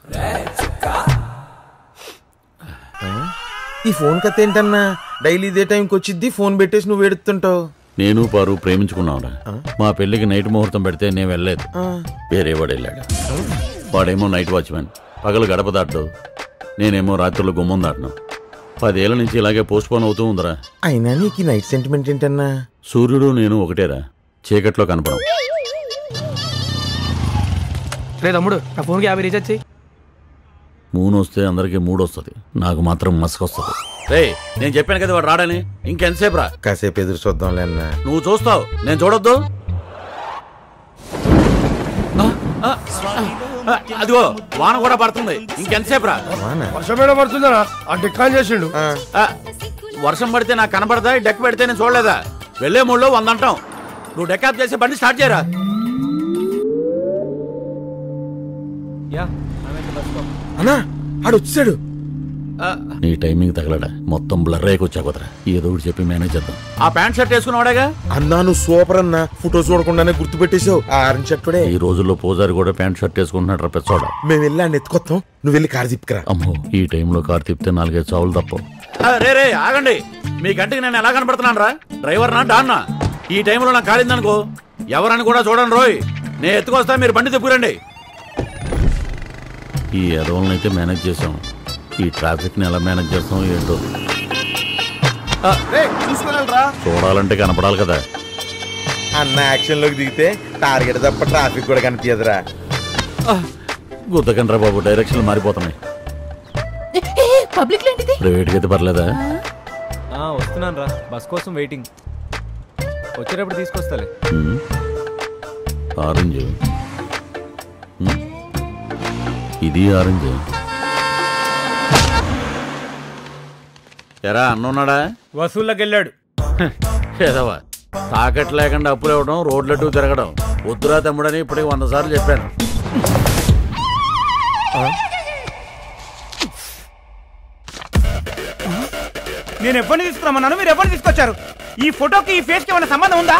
ఈ ఫోన్ కథ ఏంటన్నా డైలీ ఇదే టైంకి వచ్చిద్ది ఫోన్ పెట్టేసి నువ్వు ఎడుతుంటావు నేను పారు ప్రేమించుకున్నావురా మా పెళ్లికి నైట్ ముహూర్తం పెడితే నేను వెళ్ళలేదు వేరే వాడు వెళ్ళాడు వాడేమో నైట్ వాచ్మెన్ పగలు గడప దాటడు నేనేమో రాత్రులు గుమ్మం దాటను పదేళ్ల నుంచి ఇలాగే పోస్ట్ పోన్ అవుతూ ఉందిరా అయినా నీకు నైట్ సెంటిమెంట్ ఏంటన్నా సూర్యుడు నేను ఒకటేరా చీకట్లో కనపడం రే తమ్ముడు నా ఫోన్కి యాభై రీఛార్జ్ చెయ్యి మూన్ వస్తే అందరికి మూడు వస్తుంది నాకు మాత్రం మసక వస్తుంది రే నేను చెప్పాను కదా వాడు రాడని ఇంకెంతసేపు రా కాసేపు ఎదురు చూద్దాంలే అన్నా నువ్వు చూస్తావు నేను చూడొద్దు ఆ, ఆ, అదిగో వాన కూడా పడుతుంది ఇంకెంతసేపు రా వర్షం మీద పడుతుందా ఆ డిక్కాన్ చేసిండు ఆ, వర్షం పడితే నాకు కనబడదా ఈ డెక్ పెడితే నేను చూడలేదా వెళ్లే మూడులో వంద అంటాం నువ్వు డెక్ ఆఫ్ చేసి బండి స్టార్ట్ చేయరా అన్నా ఆడు వచ్చాడు నీ టైమింగ్ తగలడా మొత్తం బ్లర్ అయ్యకొచ్చా కుదరా ఏదో ఒకటి చెప్పి మేనేజ్ చేద్దాం ఆ ప్యాంట్ షర్ట్ వేసుకున్నావాడేగా అన్నా నువ్వు సూపర్ అన్నా ఫోటో చూడకుండానే గుర్తు పెట్టేశావు ఆ ఆరెంజ్ షర్ట్ కూడా ఈ రోజుల్లో పోజారి కూడా ప్యాంట్ షర్ట్ వేసుకుంటున్నాడు రా పెచ్చోడ మేము వెళ్ళి ఆయన ఎత్తుకొస్తాం నువ్వు వెళ్ళి కారు తిప్పుకురా అమ్మో ఈ టైంలో కార్ తిప్పితే నాలుగైదు చావులు తప్ప రే రే ఆగండి మీ గంటకి నేను ఎలా కనపడుతున్నాను రా డ్రైవర్ నా డాన్నా ఈ టైంలో నాకు కాలిందనుకో ఎవరని కూడా చూడండి రోయ్ నేను ఎత్తుకొస్తా మీరు బండి తిప్పురండి ఈ ఎదవలను అయితే మేనేజ్ చేసాం ఈ ట్రాఫిక్ ని ఎలా మేనేజ్ చేస్తాం ఏంటో చూసుకురా చూడాలంటే కనపడాలి కదా అన్న యాక్షన్ లోకి దిగితే టార్గెట్ తప్ప ట్రాఫిక్ కూడా కనిపించదురా గుద్దకండ్రా బాబు డైరెక్షన్లు మారిపోతున్నాయి పబ్లిక్ ఏంటిది ప్రైవేట్కి అయితే పర్లేదా వస్తున్నాను రా బస్ కోసం వెయిటింగ్ వచ్చేటప్పుడు తీసుకొస్తాలే ఉమ్. ఆరెంజ్ ఉమ్. ఇది ఆరెంజ్ ఎరా అన్నున్నాడా వసూల్లోకి వెళ్ళాడు ఏదవా తాకట్టు లేకుండా అప్పులు ఇవ్వడం రోడ్లట్టు తిరగడం వద్దురా తమ్ముడని ఇప్పటికి వంద సార్లు చెప్పాను నేను ఎవ్వరిని తీసుకురామన్నాను మీరు ఎవరిని తీసుకొచ్చారు ఈ ఫోటోకి ఈ ఫేస్ కి ఏమైనా సంబంధం ఉందా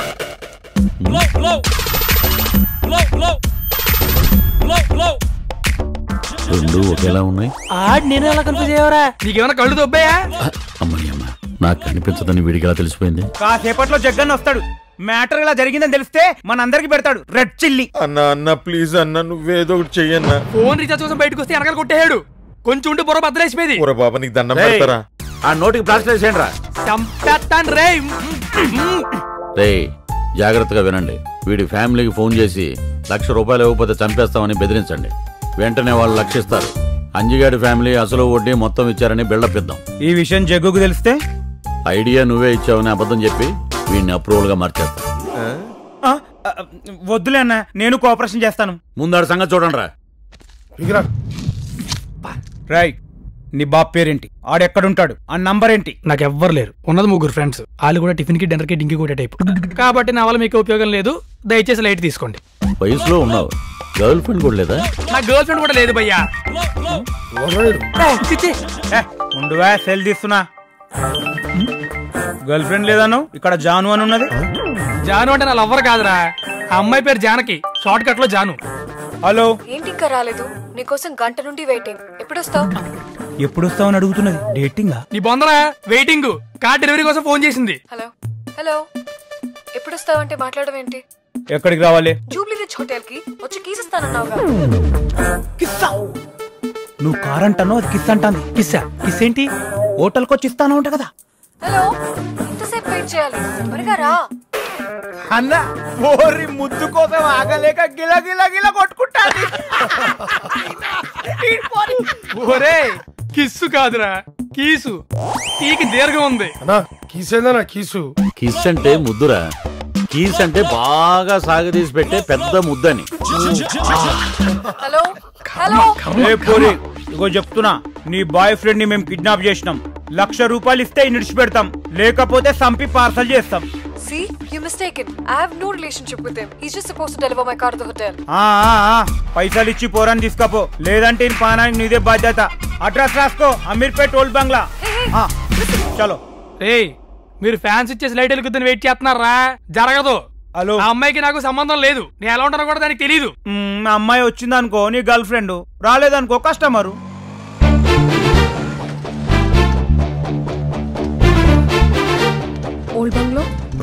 రెండు ఒకేలా ఉన్నాయి ఆడ్ నేను ఎలా కన్ఫ్యూజ్ అయ్యావరా నీకేమైనా కళ్ళు దొబ్బాయా అమ్మని అమ్మ నాకు కనిపించదని వీడికి ఎలా తెలిసిపోయింది కాసేపట్లో జగ్గన్న వస్తాడు మ్యాటర్ ఇలా జరిగిందని తెలిస్తే మనందరికి పెడతాడు రెడ్ చిల్లి అన్న అన్న ప్లీజ్ అన్న నువ్వేదో ఒకటి చెయ్యన్నా ఫోన్ రీఛార్జ్ కోసం బయటకు వస్తే వెనకాల కొట్టేయాడు కొంచెం ఉంటే బుర్ర బద్దలేసిపోయింది ఊర బాబా నీకు దండం రేయ్, పెడతారా ఆ నోటికి ప్లాస్టర్ వేసేయండి రా చంపేస్తాను రే రే జాగ్రత్తగా వినండి వీడి ఫ్యామిలీకి ఫోన్ చేసి లక్ష రూపాయలు ఇవ్వకపోతే చంపేస్తామని బెదిరించండి వెంటనే వాళ్ళు లక్షిస్తారు అంజిగాడి ఫ్యామిలీ అసలు వడ్డీ మొత్తం ఇచ్చారని బిల్డప్ ఇద్దాం ఈ విషయం జగ్గుకు తెలిస్తే ఐడియా నువ్వే ఇచ్చావని అబద్ధం చెప్పి వీడిని అప్రూవల్ గా మార్చేస్తా ఆ, ఆ, వద్దులే అన్న నేను కోఆపరేషన్ చేస్తాను ముందాడు సంగతి చూడండి రా రాయ్ నీ బాబు పేరేంటి ఆడెక్కడుంటాడు ఆ నంబర్ ఏంటి నాకు ఎవ్వరు లేరు ఉన్నది ముగ్గురు ఫ్రెండ్స్ వాళ్ళు కూడా టిఫిన్ కి డిన్నర్ కి డింకి కొట్టే టైప్ కాబట్టి నా వల్ల మీకు ఉపయోగం లేదు దయచేసి లైట్ తీసుకోండి వయసులో ఉన్నావు గర్ల్ ఫ్రెండ్ కూడా లేదా నా గర్ల్ ఫ్రెండ్ కూడా లేదు భయ్యా ఏ, ఉండువా సెల్ తీస్తున్నా గర్ల్ ఫ్రెండ్ లేదను ఇక్కడ జాను అని ఉన్నది జాను అంటే నా లవ్వర్ కాదురా ఆ అమ్మాయి పేరు జానకి షార్ట్ కట్ లో జాను హలో ఏంటి ఇంకా రాలేదు నీకోసం గంట నుండి వెయిటింగ్ ఎప్పుడు వస్తావు ఎప్పుడు వస్తావని అడుగుతున్నది డేటింగా నీ బొందరా వెయిటింగ్ కార్ డెలివరీ కోసం ఫోన్ చేసింది హలో హలో ఎప్పుడు వస్తావు అంటే మాట్లాడడం ఏంటి ఎక్కడికి రావాలి జూబ్లీ రిచ్ హోటల్ కి వచ్చి కీస్ ఇస్తానన్నావుగా నువ్వు కార్ అంటాను అది కిస్ అంటాను కిస్సా కిస్ ఏంటి హోటల్కి వచ్చి ఇస్తాను ఉంటా కదా హలో ఎంతసేపు వెయిట్ చేయాలి త్వరగా రా అన్న ఓరి ముద్దు కోసం ఆగలేక గిల గిల గిల కొట్టుకుంటాది ఒరే కిస్సు కాదురా కీసు కీకి దీర్ఘం ఉంది కీసేందనా కీసు కిస్ అంటే ముద్దురా కీస్ అంటే బాగా సాగదీసి పెట్టే పెద్ద ముద్దని హలో హలో ఏ పోరి ఇగో చెప్తున్నా నీ బాయ్ ఫ్రెండ్ ని మేము కిడ్నాప్ చేసినాం లక్ష రూపాయలు ఇస్తే నిడిచి పెడతాం లేకపోతే సంపి పార్సల్ చేస్తాం See, you mistaken. I have no relationship with him. He's just supposed to deliver my car to the hotel. ఆ, ఆ, ఆ, పైసలు ఇచ్చి పోరాని తీసుకపో లేదంటే ఈ పానానికి నీదే బాధ్యత అడ్రస్ రాసుకో అమీర్పేట్ ఓల్డ్ బంగ్లా ఆ, చలో రేయ్ మీరు ఫ్యాన్స్ ఇచ్చేసి లైట్ వెలుగుద్దని వెయిట్ చేస్తున్నారా జరగదు హలో ఆ అమ్మాయికి నాకు సంబంధం లేదు నేను ఎలా ఉంటానో కూడా దానికి తెలియదు మ్, మా అమ్మాయి వచ్చిందనుకో నీ గర్ల్ ఫ్రెండ్ రాలేదనుకో కస్టమరు ఓల్డ్ బంగ్లో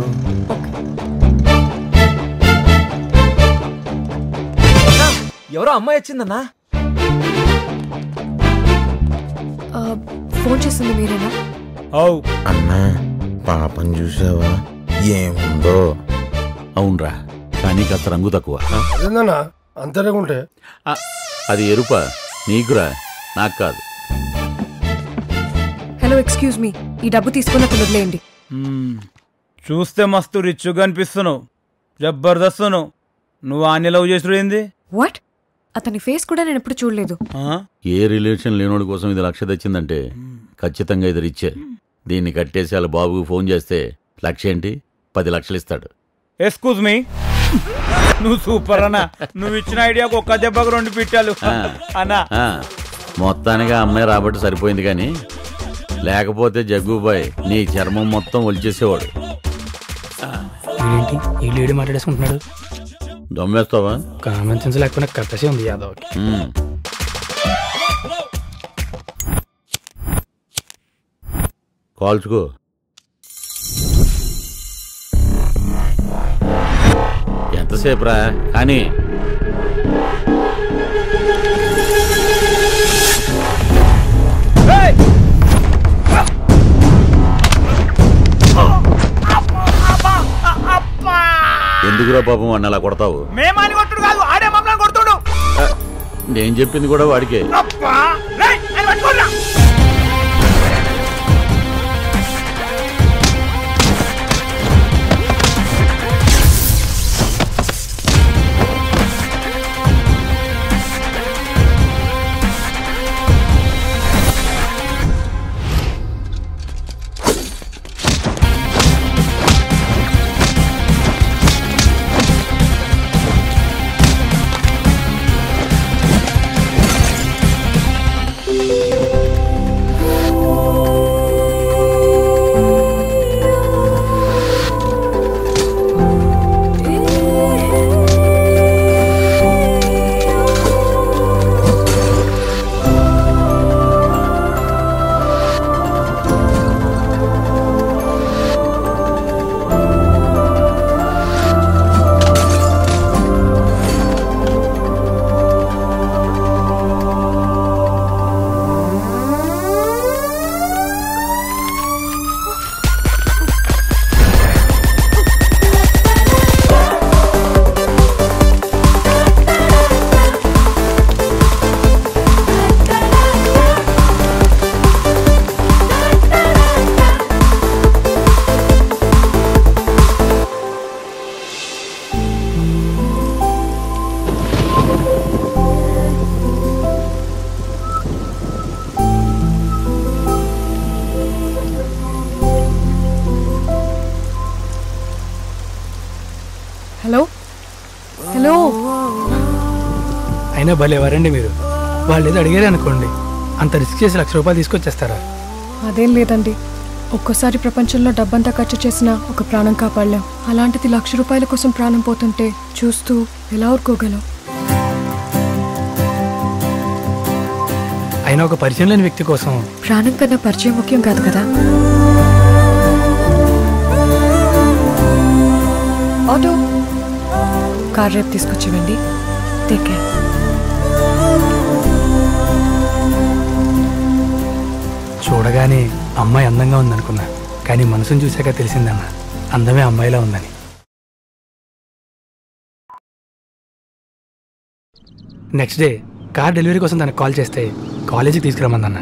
ఎవరో అమ్మాయి వచ్చిందన్నా ఫోన్ చేసింది మీరేనా అవు అన్నా పాపం చూసావా ఏముందో అవునరా కానీ కాస్త రంగు తక్కువ అదేందన్నా అంతరేగుంటే ఆ, అది ఎరుప నీకురా నాకు కాదు హలో ఎక్స్క్యూజ్ మీ ఈ డబ్బు తీసుకున్న వదిలేయండి మ్, చూస్తే మస్తు రిచ్గా అనిపిస్తున్నావు జబర్దస్తును నువ్వు ఆన్ని లవ్ చేసుడు ఏంది వాట్ అతని ఫేస్ కూడా నేను ఎప్పుడు చూడలేదు ఏ రిలేషన్ లేనోడి కోసం ఇది లక్ష తెచ్చిందంటే ఖచ్చితంగా ఇది రిచ్చే దీన్ని కట్టేసి వాళ్ళ బాబుకు ఫోన్ చేస్తే లక్ష ఏంటి పది లక్షలు ఇస్తాడు ఎక్స్క్యూజ్ మీ నువ్వు సూపర్ అన్నా నువ్వు ఇచ్చిన ఐడియాకు ఒక్క దెబ్బకు రెండు పిట్టాలు ఆ. అన్నా ఆ, మొత్తానికి ఆ అమ్మాయి రాబట్టి సరిపోయింది కానీ లేకపోతే జగ్గుబాయ్ నీ చర్మం మొత్తం ఒలిచేసేవాడు ఏంటి ఈ లేడీ మాట్లాడేసుకుంటున్నాడు దమ్మేస్తావా కామన్ సెన్స్ లేకపోయినా కట్టసే ఉంది యాదవ్కి ఉమ్. కాల్చుకో ఎంతసేపు రా కానీ ఎందుకురా పాపం వాడిని అలా కొడతావు మేమాని కొట్టుడు కాదు ఆడే మమ్మల్ని కొడుతుడు ఆ, నేను చెప్పింది కూడా వాడికే అబ్బా రేయ్, ఆయన పట్టుకోరా. హలో హలో అయినా భలే ఎవరండి మీరు వాళ్ళు ఏదో అడిగారు అనుకోండి అంత రిస్క్ చేసి లక్ష రూపాయలు తీసుకొచ్చేస్తారా అదేం లేదండి ఒక్కోసారి ప్రపంచంలో డబ్బంతా ఖర్చు చేసినా ఒక ప్రాణం కాపాడలేం అలాంటిది లక్ష రూపాయల కోసం ప్రాణం పోతుంటే చూస్తూ ఎలా ఊరుకోగలం ఆయన ఒక పరిచయం లేని వ్యక్తి కోసం ప్రాణం కన్నా పరిచయం ముఖ్యం కాదు కదా ఆటో కార్ రేపు తీసుకొచ్చివ్వండి టేక్ కేర్ చూడగానే అమ్మాయి అందంగా ఉందనుకున్నా కానీ మనసును చూశాక తెలిసిందన్న అందమే అమ్మాయిలా ఉందని నెక్స్ట్ డే కార్ డెలివరీ కోసం తనకు కాల్ చేస్తే కాలేజీకి తీసుకురమ్మందన్న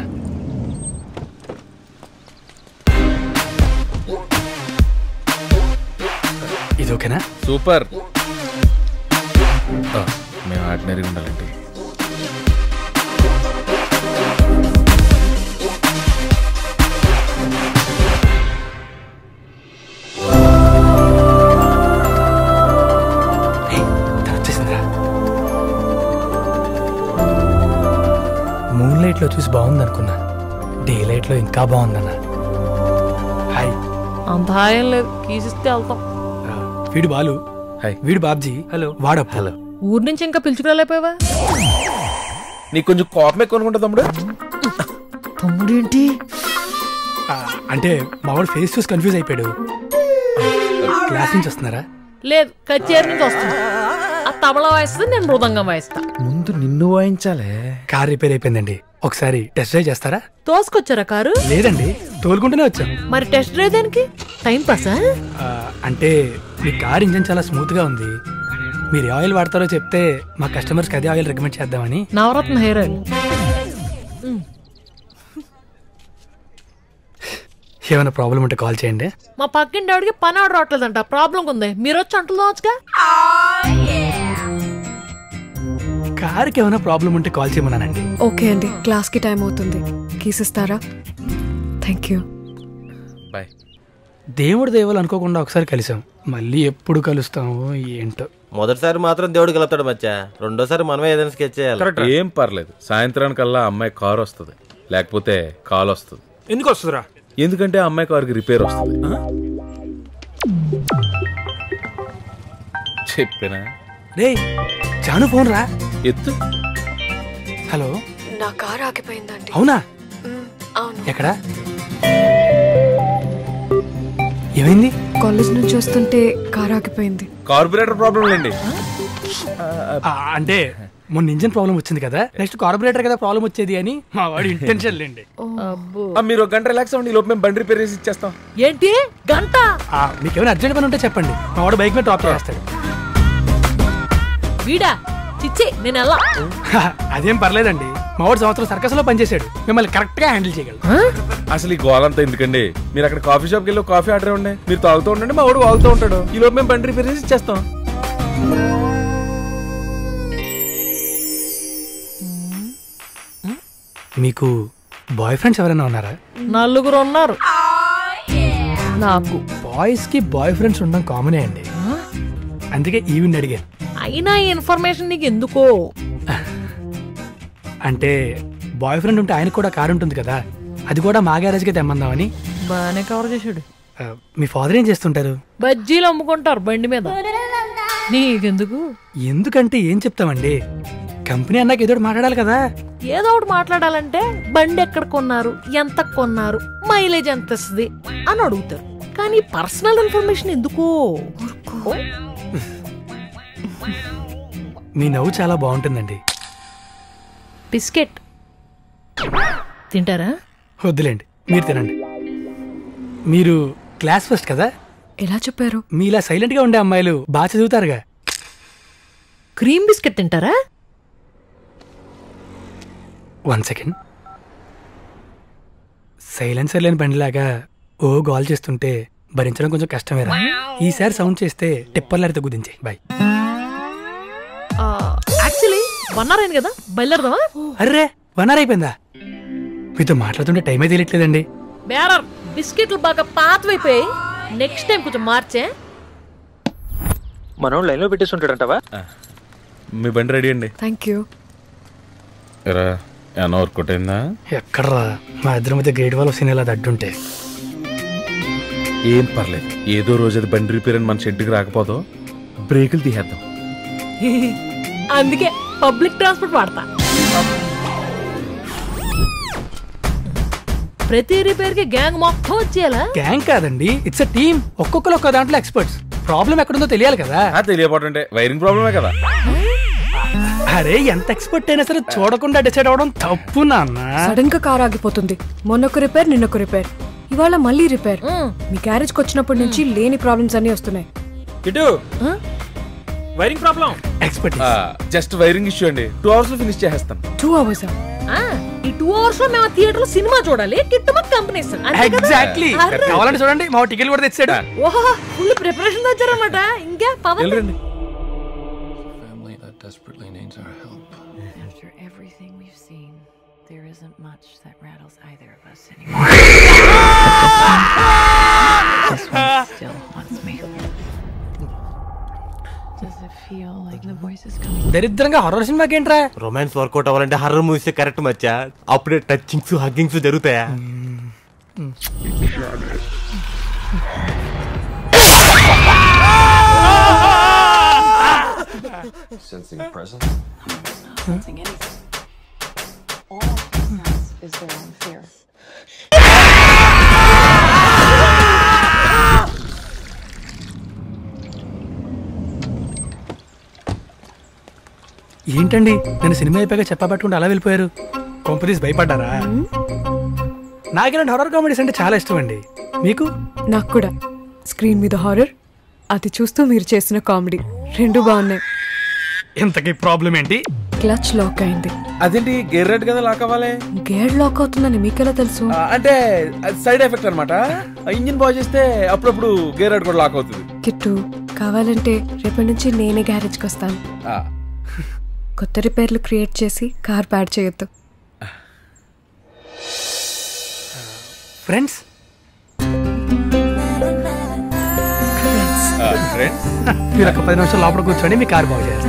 ఇది ఓకేనా సూపర్ ఆ, మేము ఆర్డినరీగా ఉండాలండి వచ్చేసిందిరా మూన్ లైట్లో చూసి బాగుందనుకున్నా డే లైట్లో ఇంకా బాగుందన్న హాయ్ అంత హాయం లేదు కీసిస్తే వెళ్తాం వీడు బాలు వీడు బాబ్జీ హలో వాడప్ హలో ఊరు నుంచి ఇంకా పిలుచుకురాలేపోయావా నీకు కొంచెం కోపం ఎక్కువ అనుకుంటా తమ్ముడు తమ్ముడు ఏంటి అంటే మా వాడు ఫేస్ చూసి కన్ఫ్యూజ్ అయిపోయాడు క్లాస్ నుంచి వస్తున్నారా లేదు కచేరి నుంచి వస్తుంది ఆ తబలా వాయిస్తుంది నేను మృదంగం వాయిస్తా ముందు నిన్ను వాయించాలే కార్ రిపేర్ అయిపోయిందండి ఒకసారి టెస్ట్ డ్రైవ్ చేస్తారా తోసుకొచ్చారా కారు లేదండి తోలుకుంటూనే వచ్చాం మరి టెస్ట్ డ్రైవ్ దేనికి టైం పాసా ఆ, అంటే మీ కార్ ఇంజన్ చాలా స్మూత్ గా ఉంది మీరు ఏ ఆయిల్ వాడతారో చెప్తే మా కస్టమర్స్కి అదే ఆయిల్ రికమెండ్ చేద్దామని నవరత్న హెయిర్ ఆయిల్ ఏమైనా ప్రాబ్లం ఉంటే కాల్ చేయండి మా పక్కింటి ఆవిడకి పని ఆర్డర్ రావట్లేదంట ప్రాబ్లం ఉంది మీరు వచ్చి అంటలు దావచ్చుగా కార్కి ఏమైనా ప్రాబ్లం ఉంటే కాల్ చేయమన్నానండి ఓకే అండి క్లాస్కి టైం అవుతుంది కీస్ ఇస్తారా థ్యాంక్ యూ బాయ్ దేవుడి దేవాలు అనుకోకుండా ఒకసారి కలిసాం మళ్ళీ ఎప్పుడు కలుస్తామో ఏంటో మొదటిసారి మాత్రం దేవుడికి వెళ్తాడు మచ్చా రెండోసారి మనమే ఏదైనా స్కెచ్ చేయాలి ఏం పర్లేదు సాయంత్రానికల్లా అమ్మాయి కార్ వస్తుంది లేకపోతే కాల్ వస్తుంది ఎందుకు వస్తుందిరా ఎందుకంటే ఆ అమ్మాయి కార్కి రిపేర్ వస్తుంది చెప్పినా రే చాను ఫోన్ రా ఎత్తు హలో నా కార్ ఆగిపోయిందండి అవునా మ్, అవును ఎక్కడా ఏమైంది కాలేజ్ నుంచి వస్తుంటే కార్ ఆగిపోయింది కార్పొరేటర్ ప్రాబ్లం లేండి ఆ, అంటే మొన్న ఇంజన్ ప్రాబ్లం వచ్చింది కదా నెక్స్ట్ కార్బొరేటర్ కదా ప్రాబ్లం వచ్చేది అని మా వాడి ఇంటెన్షన్ లేండి ఆ, మీరు ఒక గంట రిలాక్స్ అవ్వండి ఈ లోపు మేము బండి రిపేర్ చేసి ఇచ్చేస్తాం ఏంటి గంట ఆ, మీకు ఏమైనా అర్జెంట్ పని ఉంటే చెప్పండి మా వాడు బైక్ మీద డ్రాప్ చేస్తాడు వీడా చిచ్చి నేను ఎలా అదేం పర్లేదండి మా వాడు సంవత్సరం సర్కస్ లో పనిచేశాడు మిమ్మల్ని కరెక్ట్ గా హ్యాండిల్ చేయగలరు అసలు ఈ గోలంతా ఎందుకండి మీరు అక్కడ కాఫీ షాప్కి వెళ్ళి ఒక కాఫీ ఆర్డర్ ఇవ్వండి మీరు తాగుతూ ఉండండి మా వాడు వాగుతూ ఉంటాడు ఈ లోపు మేము బండి రిపేర్ చేసి ఇచ్చేస్తాం మీకు బాయ్ ఫ్రెండ్స్ ఎవరైనా ఉన్నారా నలుగురు ఉన్నారు నాకు బాయ్స్ కి బాయ్ ఫ్రెండ్స్ ఉండడం కామనే అండి అందుకే ఈవిని అడిగాను అయినా ఈ ఇన్ఫర్మేషన్ నీకు ఎందుకో అంటే బాయ్ ఫ్రెండ్ ఉంటే ఆయనకు కూడా కారు ఉంటుంది కదా అది కూడా మా గ్యారేజ్కే తెమ్మందామని బాగానే కవర్ చేశాడు ఆ, మీ ఫాదర్ ఏం చేస్తుంటారు బజ్జీలు అమ్ముకుంటారు బండి మీద నీకెందుకు ఎందుకంటే ఏం చెప్తామండి కంపెనీ అన్నాక ఏదో ఒకటి మాట్లాడాలి కదా ఏదో ఒకటి మాట్లాడాలంటే బండి ఎక్కడ కొన్నారు ఎంత కొన్నారు మైలేజ్ ఎంత ఇస్తుంది అని అడుగుతారు కానీ పర్సనల్ ఇన్ఫర్మేషన్ ఎందుకో మీ నవ్వు చాలా బాగుంటుందండి బిస్కెట్ తింటారా వద్దులేండి మీరు తినండి మీరు క్లాస్ ఫస్ట్ కదా ఎలా చెప్పారు మీలా సైలెంట్ గా ఉండే అమ్మాయిలు బాగా చదువుతారుగా క్రీమ్ బిస్కెట్ తింటారా వన్ సెకండ్ సైలెన్సర్ లేని బండిలాగా ఓ గోల్ చేస్తుంటే భరించడం కొంచెం కష్టమేరా ఈసారి సౌండ్ చేస్తే టిప్పర్లాడితే గుదించే బాయ్ యాక్చువల్లీ వన్ అవర్ అయింది కదా బయలుదేరదామా అర్రే వన్ అవర్ అయిపోయిందా మీతో మాట్లాడుతుంటే టైమే తెలియట్లేదండి బేరర్ బిస్కెట్లు బాగా పాతవైపోయాయి నెక్స్ట్ టైం కొంచెం మార్చే మనం లైన్లో పెట్టేసి ఉంటాడంటావా మీ బండి రెడీ అండి థ్యాంక్ యూ రా ఏమన్నా వర్కౌట్ అయిందా ఎక్కడ్రా మా ఇద్దరి మధ్య గ్రేట్ వాల్ సినిమా అది అడ్డుంటే ఏం పర్లేదు ఏదో రోజు అది బండి రిపేర్ అని మన షెడ్కి రాకపోదో బ్రేకులు తీసేద్దాం అందుకే పబ్లిక్ ట్రాన్స్పోర్ట్ వాడతా ప్రతి రిపేర్ కి గ్యాంగ్ మొత్తం వచ్చేయాలా గ్యాంగ్ కాదండి ఇట్స్ అ టీమ్ ఒక్కొక్కరు ఒక్క దాంట్లో ఎక్స్పర్ట్స్ ప్రాబ్లం ఎక్కడుందో తెలియాలి కదా తెలియపోతుంటే వైరింగ్ ప్రాబ్లమే కదా అరే ఎంత ఎక్స్పర్ట్ అయినా సరే చూడకుండా డిసైడ్ అవడం తప్పు నాన్న సడన్ గా కార్ ఆగిపోతుంది మొన్నొక రిపేర్ నిన్నొక రిపేర్ ఇవాళ మళ్ళీ రిపేర్ మీ గ్యారేజ్ కి వచ్చినప్పటి నుంచి లేని ప్రాబ్లమ్స్ అన్ని వస్తున్నాయి ఇటు wiring problem expert just wiring issue అండి టూ అవర్స్ లో ఫినిష్ చేసేస్తాను టూ అవర్స్ ఆ, ఈ టూ అవర్స్ లో మేము థియేటర్ లో సినిమా చూడాలి కిట్టు మాకు కంపెనీ ఇస్తాడు అంతే కదా? ఎగ్జాక్ట్లీ అర్రే. కావాలంటే చూడండి మా టికెట్ కూడా తెచ్చాడు ఓహో ఫుల్ ప్రిపరేషన్ వచ్చారన్నమాట ఇంకా Pavan family that desperately needs our help. After everything we've seen, there isn't much that rattles either of us anymore. this one still haunts me. Does it feel like the voices coming? దరిద్రంగా horror సినిమాకి ఏంట్రా romance workout అవ్వాలంటే horror movies correct మచ్చా అప్పుడే touchings huggings జరుగుతాయా Sensing presence? Sensing anything. All sense is their own fear. ఏంటండి నేను cinema అయిపోయాక చెప్పబట్టుకుంటే అలా వెళ్ళిపోయారు కొంపదీసి భయపడ్డారా నాకు ఇలాంటి హర్రర్ కామెడీస్ అంటే చాలా ఇష్టం అండి మీకు నాకు కూడా స్క్రీన్ మీద హారర్ అది చూస్తూ మీరు చేసిన కామెడీ రెండు బాగున్నాయి ఇంతకీ ప్రాబ్లం ఏంటి క్లచ్ లాక్ అయింది అదేంటి గేర్ రెడ్ కదా లాక్ అవ్వాలి గేర్ లాక్ అవుతుందని మీకెలా తెలుసు ఆ, అంటే సైడ్ ఎఫెక్ట్ అనమాట ఇంజిన్ బాగు చేస్తే అప్పుడప్పుడు గేర్ రెడ్ కూడా లాక్ అవుతుంది కిట్టు కావాలంటే రేపటి నుంచి నేనే గ్యారేజ్కి వస్తాను ఆ, కొత్త రిపేర్లు క్రియేట్ చేసి కార్ ప్యాడ్ చేయొద్దు ఫ్రెండ్స్ ఫ్రెండ్స్ మీరు ఒక పది నిమిషాలు లోపల కూర్చొని మీ కార్ బాగు చేస్తాను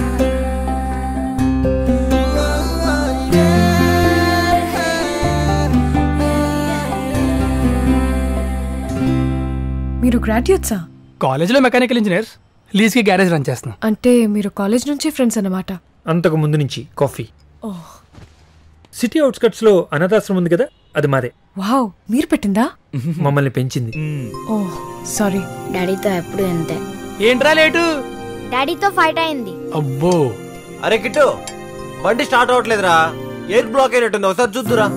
మీరు గ్రాడ్యుయేట్సా కాలేజీలో మెకానికల్ ఇంజనీర్స్ లీజ్కి గ్యారేజ్ రన్ చేస్తున్నాం అంటే మీరు కాలేజ్ నుంచి ఫ్రెండ్స్ అన్నమాట అంతకు ముందు నుంచి కాఫీ ఓహ్ సిటీ అవుట్స్కట్స్ లో అనాథాశ్రమం ఉంది కదా అది మాదే వావ్ మీరు పెట్టిందా మమ్మల్ని పెంచింది ఓహ్ సారీ డాడీతో ఎప్పుడు అంతే ఏంట్రా లేటు డాడీతో ఫైట్ అయింది అబ్బో అరే కిట్టు బండి స్టార్ట్ అవ్వట్లేదురా ఎయిర్ బ్లాక్ అయినట్టుంది ఒకసారి చూద్దురా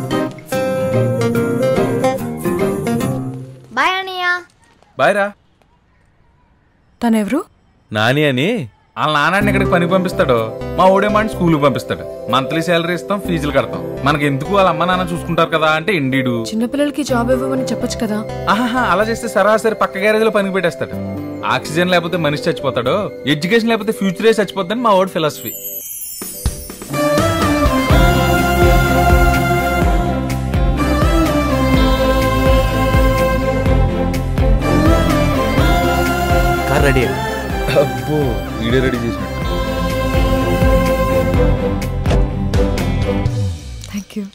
బాయ్ అనియా బాయ్ రా తనెవరు నాని అని వాళ్ళ నాన్నని ఇక్కడికి పనికి పంపిస్తాడు మా ఓడేమాని స్కూల్కి పంపిస్తాడు మంత్లీ శాలరీ ఇస్తాం ఫీజులు కడతాం మనకి ఎందుకు వాళ్ళ అమ్మ నాన్న చూసుకుంటారు కదా అంటే ఇండీడు చిన్నపిల్లలకి జాబ్ ఇవ్వమని చెప్పొచ్చు కదా ఆహా అలా చేస్తే సరాసరి పక్క గ్యారేజ్లో పనికి పెట్టేస్తాడు ఆక్సిజన్ లేకపోతే మనిషి చచ్చిపోతాడు ఎడ్యుకేషన్ లేకపోతే ఫ్యూచరే చచ్చిపోద్దని మా ఓడి ఫిలాసఫీ కార్ రెడీ అబ్బో వీడియో రెడీ చేసినట్టు థ్యాంక్ యూ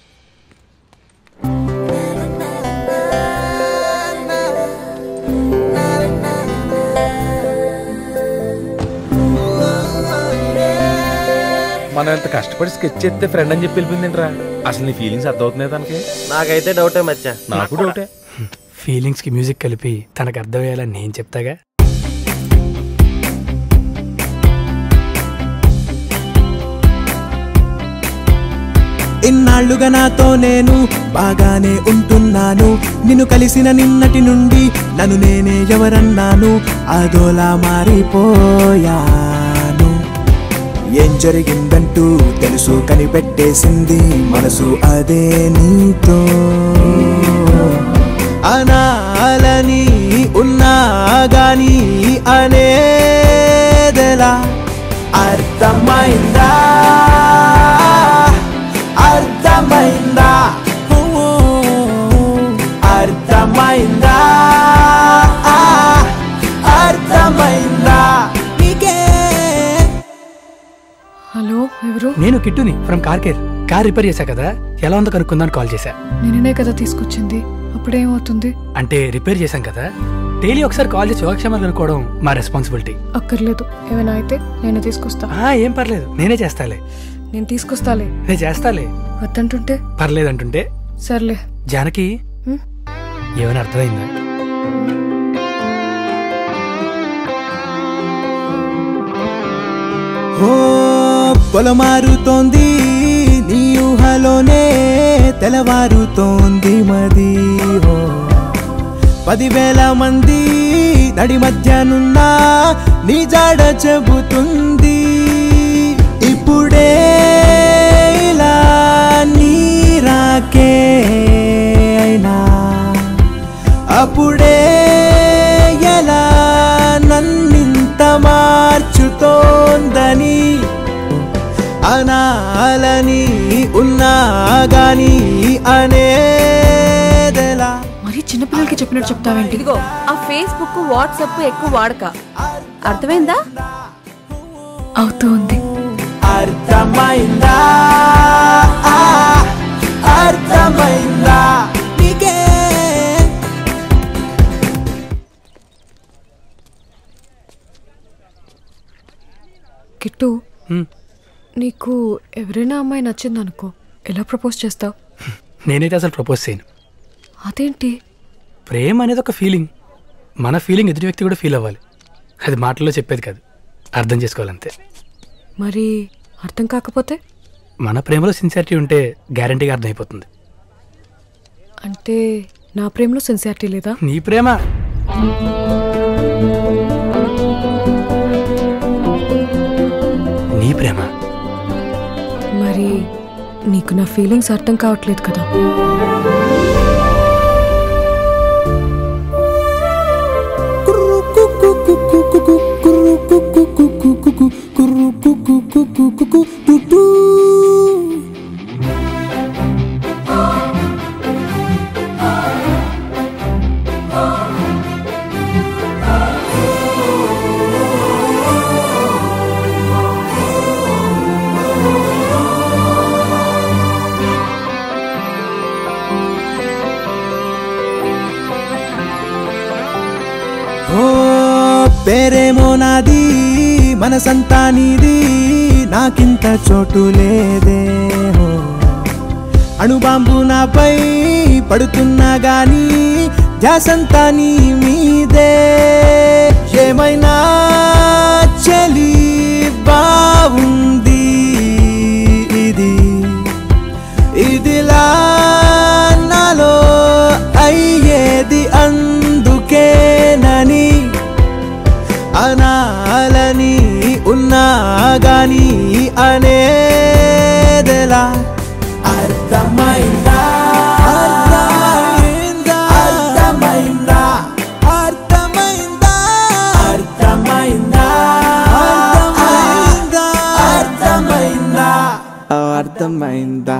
మనం ఎంత కష్టపడి స్కెచ్ చేస్తే ఫ్రెండ్ అని చెప్పి వెళ్ళిపోయిందిరా అసలు నీ ఫీలింగ్స్ అర్థమవుతున్నాయి తనకి నాకైతే డౌటే మచ్చా నాకు డౌటే ఫీలింగ్స్ కి మ్యూజిక్ కలిపి తనకు అర్థమయ్యేలా నేను చెప్తాగా ఇన్నాళ్లుగా నాతో నేను బాగానే ఉంటున్నాను నిన్ను కలిసిన నిన్నటి నుండి నన్ను నేనే ఎవరన్నాను అదోలా మారిపోయాను ఏం జరిగిందంటూ తెలుసు కనిపెట్టేసింది మనసు అదే నీతో అనాలని ఉన్నా గాని అనేదెలా అర్థమైందా అర్థమైందా ఓ, అర్థమైందా ఆ, అర్థమైందా నీకే హలో ఎవరు నేను కిట్టుని from car care car repair చేశా కదా ఎలా ఉందో కనుక్కుందని కాల్ చేశా నేనే కదా తీసుకొచ్చింది అప్పుడేమవుతుంది అంటే రిపేర్ చేశాం కదా డైలీ ఒకసారి కాల్ చేసి యోగక్షేమాలు కనుక్కోవడం మా రెస్పాన్సిబిలిటీ అక్కర్లేదు ఏమైనా అయితే నేను తీసుకొస్తా ఏం పర్లేదు నేనే చేస్తాలే నేను తీసుకొస్తాలే నేను చేస్తాలే వద్దంటుంటే పర్లేదంటుంటే సర్లే జానకి హ్మ్? ఏమైనా అర్థమైందా ఓ పొలమారుతోంది నీ ఊహలోనే తెలవారుతోంది మది ఓ పదివేల మంది నడి మధ్యనున్నా నీ జాడ చెబుతుంది ఇప్పుడే ఇలా నీ రాకే అయినా అప్పుడే ఎలా నన్నింత మార్చుతోందని అనాలని ఉన్నా గాని అనేదెలా మరి చిన్నపిల్లలకి చెప్పినట్టు చెప్తావేంటి ఇదిగో ఆ ఫేస్బుక్ వాట్సాప్ ఎక్కువ వాడక అర్థమైందా అవుతూ ఉంది అర్థమైందా ఆ, అర్థమైందా నీకే కిట్టు నీకు ఎవరైనా అమ్మాయి నచ్చింది అనుకో ఎలా ప్రపోజ్ చేస్తావు నేనైతే అసలు ప్రపోజ్ చేయను అదేంటి ప్రేమ అనేది ఒక ఫీలింగ్ మన ఫీలింగ్ ఎదుటి వ్యక్తి కూడా ఫీల్ అవ్వాలి అది మాటల్లో చెప్పేది కాదు అర్థం చేసుకోవాలంతే మరి అర్థం కాకపోతే మన ప్రేమలో సిన్సియారిటీ ఉంటే గ్యారంటీగా అర్థమైపోతుంది అంటే నా ప్రేమలో సిన్సియారిటీ లేదా నీ ప్రేమ నీ ప్రేమ మరి నీకు నా ఫీలింగ్స్ అర్థం కావట్లేదు కదా ఓ పేరేమో నాది మనసంతా నీది నాకింత చోటు లేదే ఓ అణుబాంబు నాపై పడుతున్నా గాని ధ్యాసంతా నీ మీదే ఏమైనా చలి బాగుంది ఇది ఇదిలా నాలో అయ్యేది అందుకేనని అనాలని ఉన్నా గాని అనేదెలా అర్థమైందా అర్థమైందా అర్థమైందా అర్థమైందా అర్థమైందా అర్థమైందా అర్థమైందా అర్థమైందా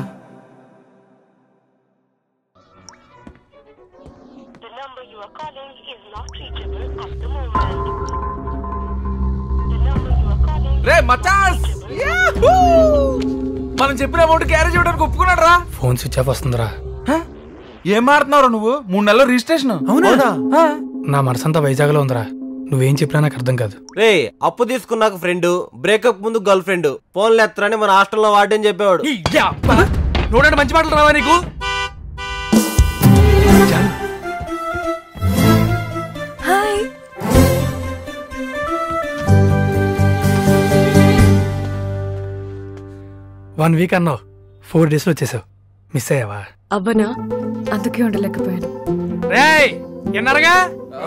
రే మచాస్ యాహూ! మనం చెప్పిన అమౌంట్ క్యారేజ్ ఇవ్వడానికి ఒప్పుకున్నాడు రా ఫోన్ స్విచ్ ఆఫ్ వస్తుందిరా ఏం మారుతున్నావు నువ్వు మూడు నెలల రిజిస్ట్రేషన్ అవునా? నా మనసంతా వైజాగ్లో ఉందిరా నువ్వేం చెప్పినా నాకు అర్థం కాదు రే అప్పు తీసుకున్నాక ఫ్రెండ్ బ్రేకప్ ముందు గర్ల్ ఫ్రెండ్ ఫోన్లు ఎత్తరని మన హాస్టల్లో వాడని చెప్పేవాడు చూడండి మంచి మాటలు రావా నీకు హాయ్ వన్ వీక్ అన్నావు ఫోర్ డేస్లో వచ్చేసావు మిస్ అయ్యావా అవ్వనా అందుకే ఉండలేకపోయాను రేయ్ ఎన్నారగా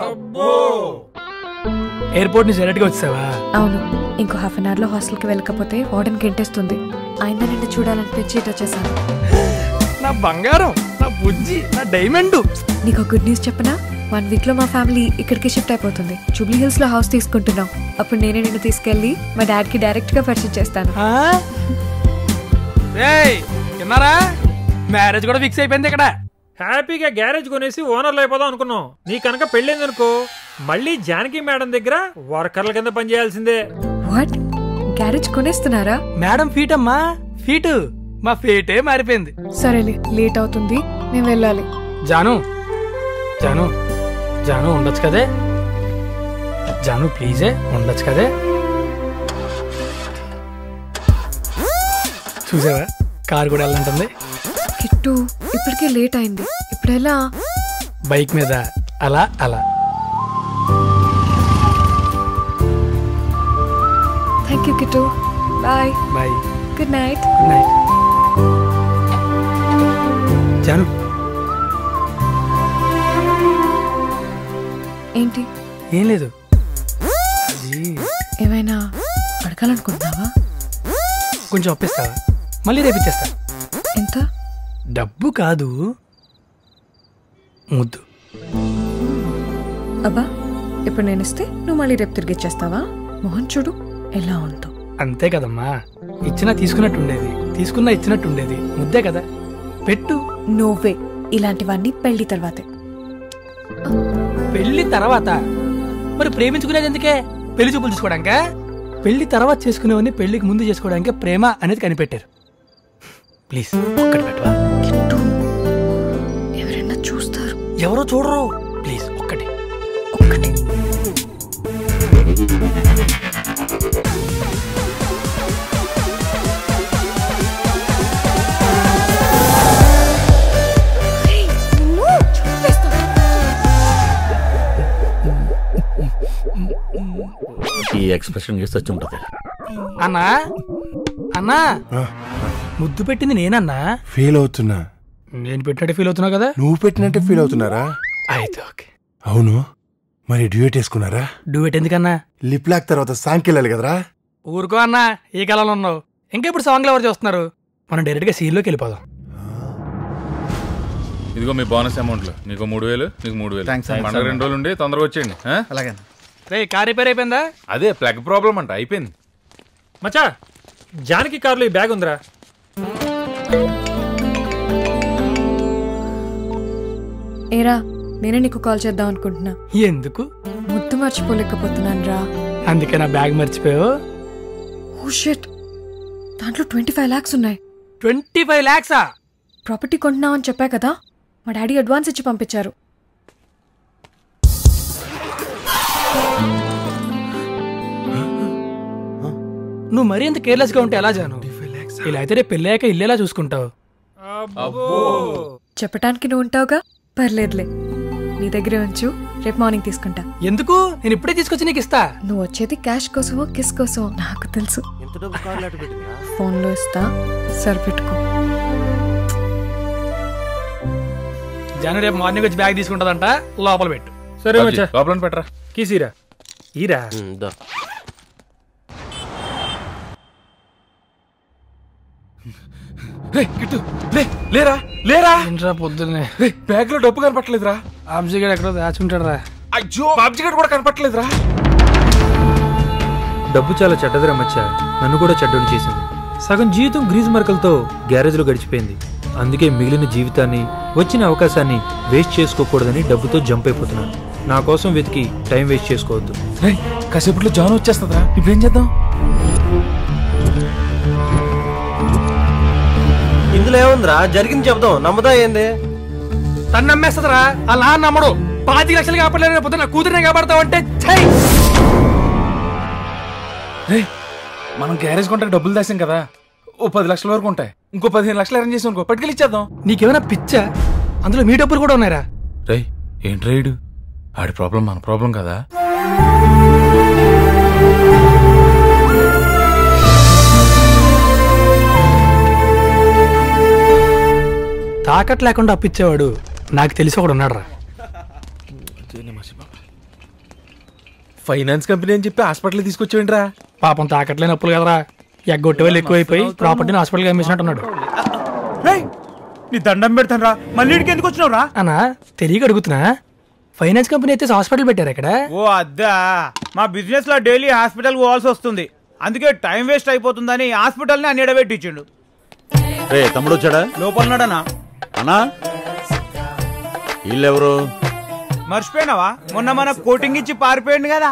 ఎయిర్పోర్ట్ నుంచి డైరెక్ట్గా వచ్చేసావా అవును ఇంకో హాఫ్ అన్ అవర్లో హాస్టల్కి వెళ్ళకపోతే వార్డెన్కి ఎంటేస్తుంది ఆయన నిన్ను చూడాలనిపించి ఇటు వచ్చేసాను నా బంగారం నా బుజ్జి నా డైమండ్ నీకు గుడ్ న్యూస్ చెప్పనా వన్ వీక్ లో మా ఫ్యామిలీ ఇక్కడికి షిఫ్ట్ అయిపోతుంది జూబ్లీ హిల్స్ లో హౌస్ తీసుకుంటున్నాం అప్పుడు నేనే నిన్ను తీసుకెళ్లి మా డాడ్ కి డైరెక్ట్ గా పరిచయం చేస్తాను రేయ్ విన్నారా మ్యారేజ్ కూడా ఫిక్స్ అయిపోయింది ఇక్కడ హ్యాపీగా గ్యారేజ్ కొనేసి ఓనర్లు అయిపోదాం అనుకున్నాం నీ కనుక పెళ్ళైందనుకో మళ్ళీ జానకి మేడం దగ్గర వర్కర్ల కింద పనిచేయాల్సిందే వాట్ గ్యారేజ్ కొనేస్తున్నారా మేడం ఫీట్ అమ్మా ఫీట్ మా ఫీటే మారిపోయింది సరేలే లేట్ అవుతుంది నేను వెళ్ళాలి జాను జాను జాను ఉండొచ్చు కదే జాను ప్లీజే ఉండొచ్చు కదే చూసావా కారు కూడా వెళ్ళంటుంది కిట్టు ఇప్పటికే లేట్ అయింది ఇప్పుడు ఎలా బైక్ మీద అలా అలా thank you Kittu bye bye good night good night జాను ఏంటి ఏం లేదు అది ఏమైనా అడగాలనుకుంటున్నావా కొంచెం అప్పిస్తావా మళ్ళీ రేపు ఇచ్చేస్తా ఎంత డబ్బు కాదు ముద్దు అబ్బా ఇప్పుడు నేను ఇస్తే నువ్వు మళ్ళీ రేపు తిరిగి ఇచ్చేస్తావా మోహన్ చూడు ఎలా ఉందో అంతే కదమ్మా ఇచ్చినా తీసుకున్నట్టు ఉండేది తీసుకున్నా ఇచ్చినట్టు ఉండేది ముద్దే కదా పెట్టు నువ్వే ఇలాంటివన్నీ పెళ్లి తర్వాతే పెళ్లి తర్వాత మరి ప్రేమించుకునేది ఎందుకే పెళ్లి చూపులు చూసుకోవడానిక పెళ్లి తర్వాత చేసుకునేవన్నీ పెళ్లికి ముందు చేసుకోవడానికి ప్రేమ అనేది కనిపెట్టారు ప్లీజ్ ఒక్కటి పెట్టవా ఎవరైనా చూస్తారు ఎవరో చూడరు ప్లీజ్ ఒక్కటి ఒక్కటి ఈ ఎక్స్ప్రెషన్ చేసి వచ్చి ఉంటుంది అన్నా అన్నా ముద్దు పెట్టింది నేనన్నా ఫీల్ అవుతున్నా నేను పెట్టినట్టు ఫీల్ అవుతున్నావు కదా నువ్వు పెట్టినట్టే ఫీల్ అవుతున్నారా అయితే ఓకే అవును మరి డ్యూయట్ వేసుకున్నారా డూవెట్ ఎందుకన్నా లిప్ లాక్ తర్వాత సాంగ్కి వెళ్ళాలి కదరా ఊరుకో అన్నా ఈ కాలంలో ఉన్నావు ఇంకా ఇప్పుడు సాంగ్లు ఎవరు చూస్తున్నారు మనం డైరెక్ట్గా సీన్లోకి వెళ్ళిపోదాం ఇదిగో మీ బోనస్ అమౌంట్లు నీకు మూడు వేలు నీకు మూడు వేలు Thanks, thanks, పండుగ అన్న. రెండు రోజులు ఉండి తొందరగా వచ్చేయండి ఆ? అలాగే రే కార్ రిపేర్ అయిపోయిందా అదే ప్లగ్ ప్రాబ్లం అంట అయిపోయింది మచ్చా జానకి కార్లో ఈ బ్యాగ్ ఉందిరా ఏరా నేనే నీకు కాల్ చేద్దాం అనుకుంటున్నా ఎందుకు ముద్దు మర్చిపోలేకపోతున్నాను రా అందుకే నా బ్యాగ్ మర్చిపోయావు ఓ షిట్ దాంట్లో ట్వంటీ ఫైవ్ ల్యాక్స్ ఉన్నాయి ట్వంటీ ఫైవ్ ల్యాక్సా ప్రాపర్టీ కొంటున్నావు అని చెప్పా కదా మా డాడీ అడ్వాన్స్ ఇచ్చి పంపించారు నువ్వు మరీ ఇంత కేర్లెస్ గా ఉంటే ఎలా జాను ఇలా అయితే రేపు పెళ్ళాక ఇల్లేలా చూసుకుంటావు చెప్పటానికి నువ్వు ఉంటావుగా పర్లేదులే నీ దగ్గరే ఉంచు రేపు మార్నింగ్ తీసుకుంటా ఎందుకు నేను ఇప్పుడే తీసుకొచ్చి నీకు ఇస్తా నువ్వు వచ్చేది క్యాష్ కోసమో కిస్ కోసమో నాకు తెలుసు ఎంత డబ్బు కార్లు అటు పెట్టిందా ఫోన్లో ఇస్తా సరిపెట్టుకో జాను రేపు మార్నింగ్ వచ్చి బ్యాగ్ తీసుకుంటుందంట లోపల పెట్టు సరే అబ్బి, మచ్చా లోపల పెట్టరా కీసీరా ఈరా రే గిట్టు లే లేరా లేరా ఏంట్రా పొద్దున్నే రే బ్యాగ్ లో డబ్బు కనపట్లేదురా ఆబ్జిగడ్ ఎక్కడో దాచుంటాడు రా అయ్యో బాబ్జీ గడ్ కూడా కనపట్లేదురా డబ్బు చాలా చెడ్డదిరా మచ్చ నన్ను కూడా చెడ్డని చేసింది సగం జీవితం గ్రీజ్ మరకలతో గ్యారేజ్లో గడిచిపోయింది అందుకే మిగిలిన జీవితాన్ని వచ్చిన అవకాశాన్ని వేస్ట్ చేసుకోకూడదని డబ్బుతో జంప్ అయిపోతున్నాను నా కోసం వెతికి టైం వేస్ట్ చేసుకోవద్దు రే కాసేపట్లో జాన్ వచ్చేస్తుందా ఇప్పుడు ఏం చేద్దాం ఇందులో ఏముందిరా జరిగింది చెప్దాం నమ్మదా ఏంది తను నమ్మేస్తుందిరా అలా నాన్న నమ్మడు పాతి లక్షలు కాపాడలేదు పొద్దున్న కూతురునే కాపాడతావంటే ఛై! రే మనం గ్యారేజ్ కొంటే డబ్బులు దాసాం కదా ఓ పది లక్షల వరకు ఉంటాయి ఇంకో పదిహేను లక్షలు అరేంజ్ చేసి అనుకో పట్టుకెళ్ళి ఇచ్చేద్దాం నీకేమైనా పిచ్చా అందులో మీ డబ్బులు కూడా ఉన్నాయరా రే ఏంటి రైడు ఆడి ప్రాబ్లం మన ప్రాబ్లం కదా తాకట్ లేకుండా అప్పిచ్చేవాడు నాకు తెలిసి ఒకడు ఉన్నాడు ఫైనాన్స్ కంపెనీ అని చెప్పి హాస్పిటల్ తీసుకొచ్చేయండిరా పాపం తాకట్లేని అప్పులు కదరా ఎగ్గొట్టే వాళ్ళు ఎక్కువైపోయి ప్రాపర్టీని హాస్పిటల్కి అమ్మేసినట్టున్నాడు నీ దండం పెడతాను రా మళ్ళీ ఇక్కడికి ఎందుకు వచ్చినావు రా అన్నా తెలియక అడుగుతున్నా ఫైనాన్స్ కంపెనీ అయితే హాస్పిటల్ పెట్టారు ఇక్కడ ఓ అద్దా మా బిజినెస్ లో డైలీ హాస్పిటల్ పోవాల్సి వస్తుంది అందుకే టైం వేస్ట్ అయిపోతుందని హాస్పిటల్ ని అన్ని పెట్టించిండు రే తమ్ముడు వచ్చాడా లోపల ఉన్నాడనా అన్నా వీళ్ళెవరు మర్చిపోయినావా మొన్న మన కోటింగ్ ఇచ్చి పారిపోయింది కదా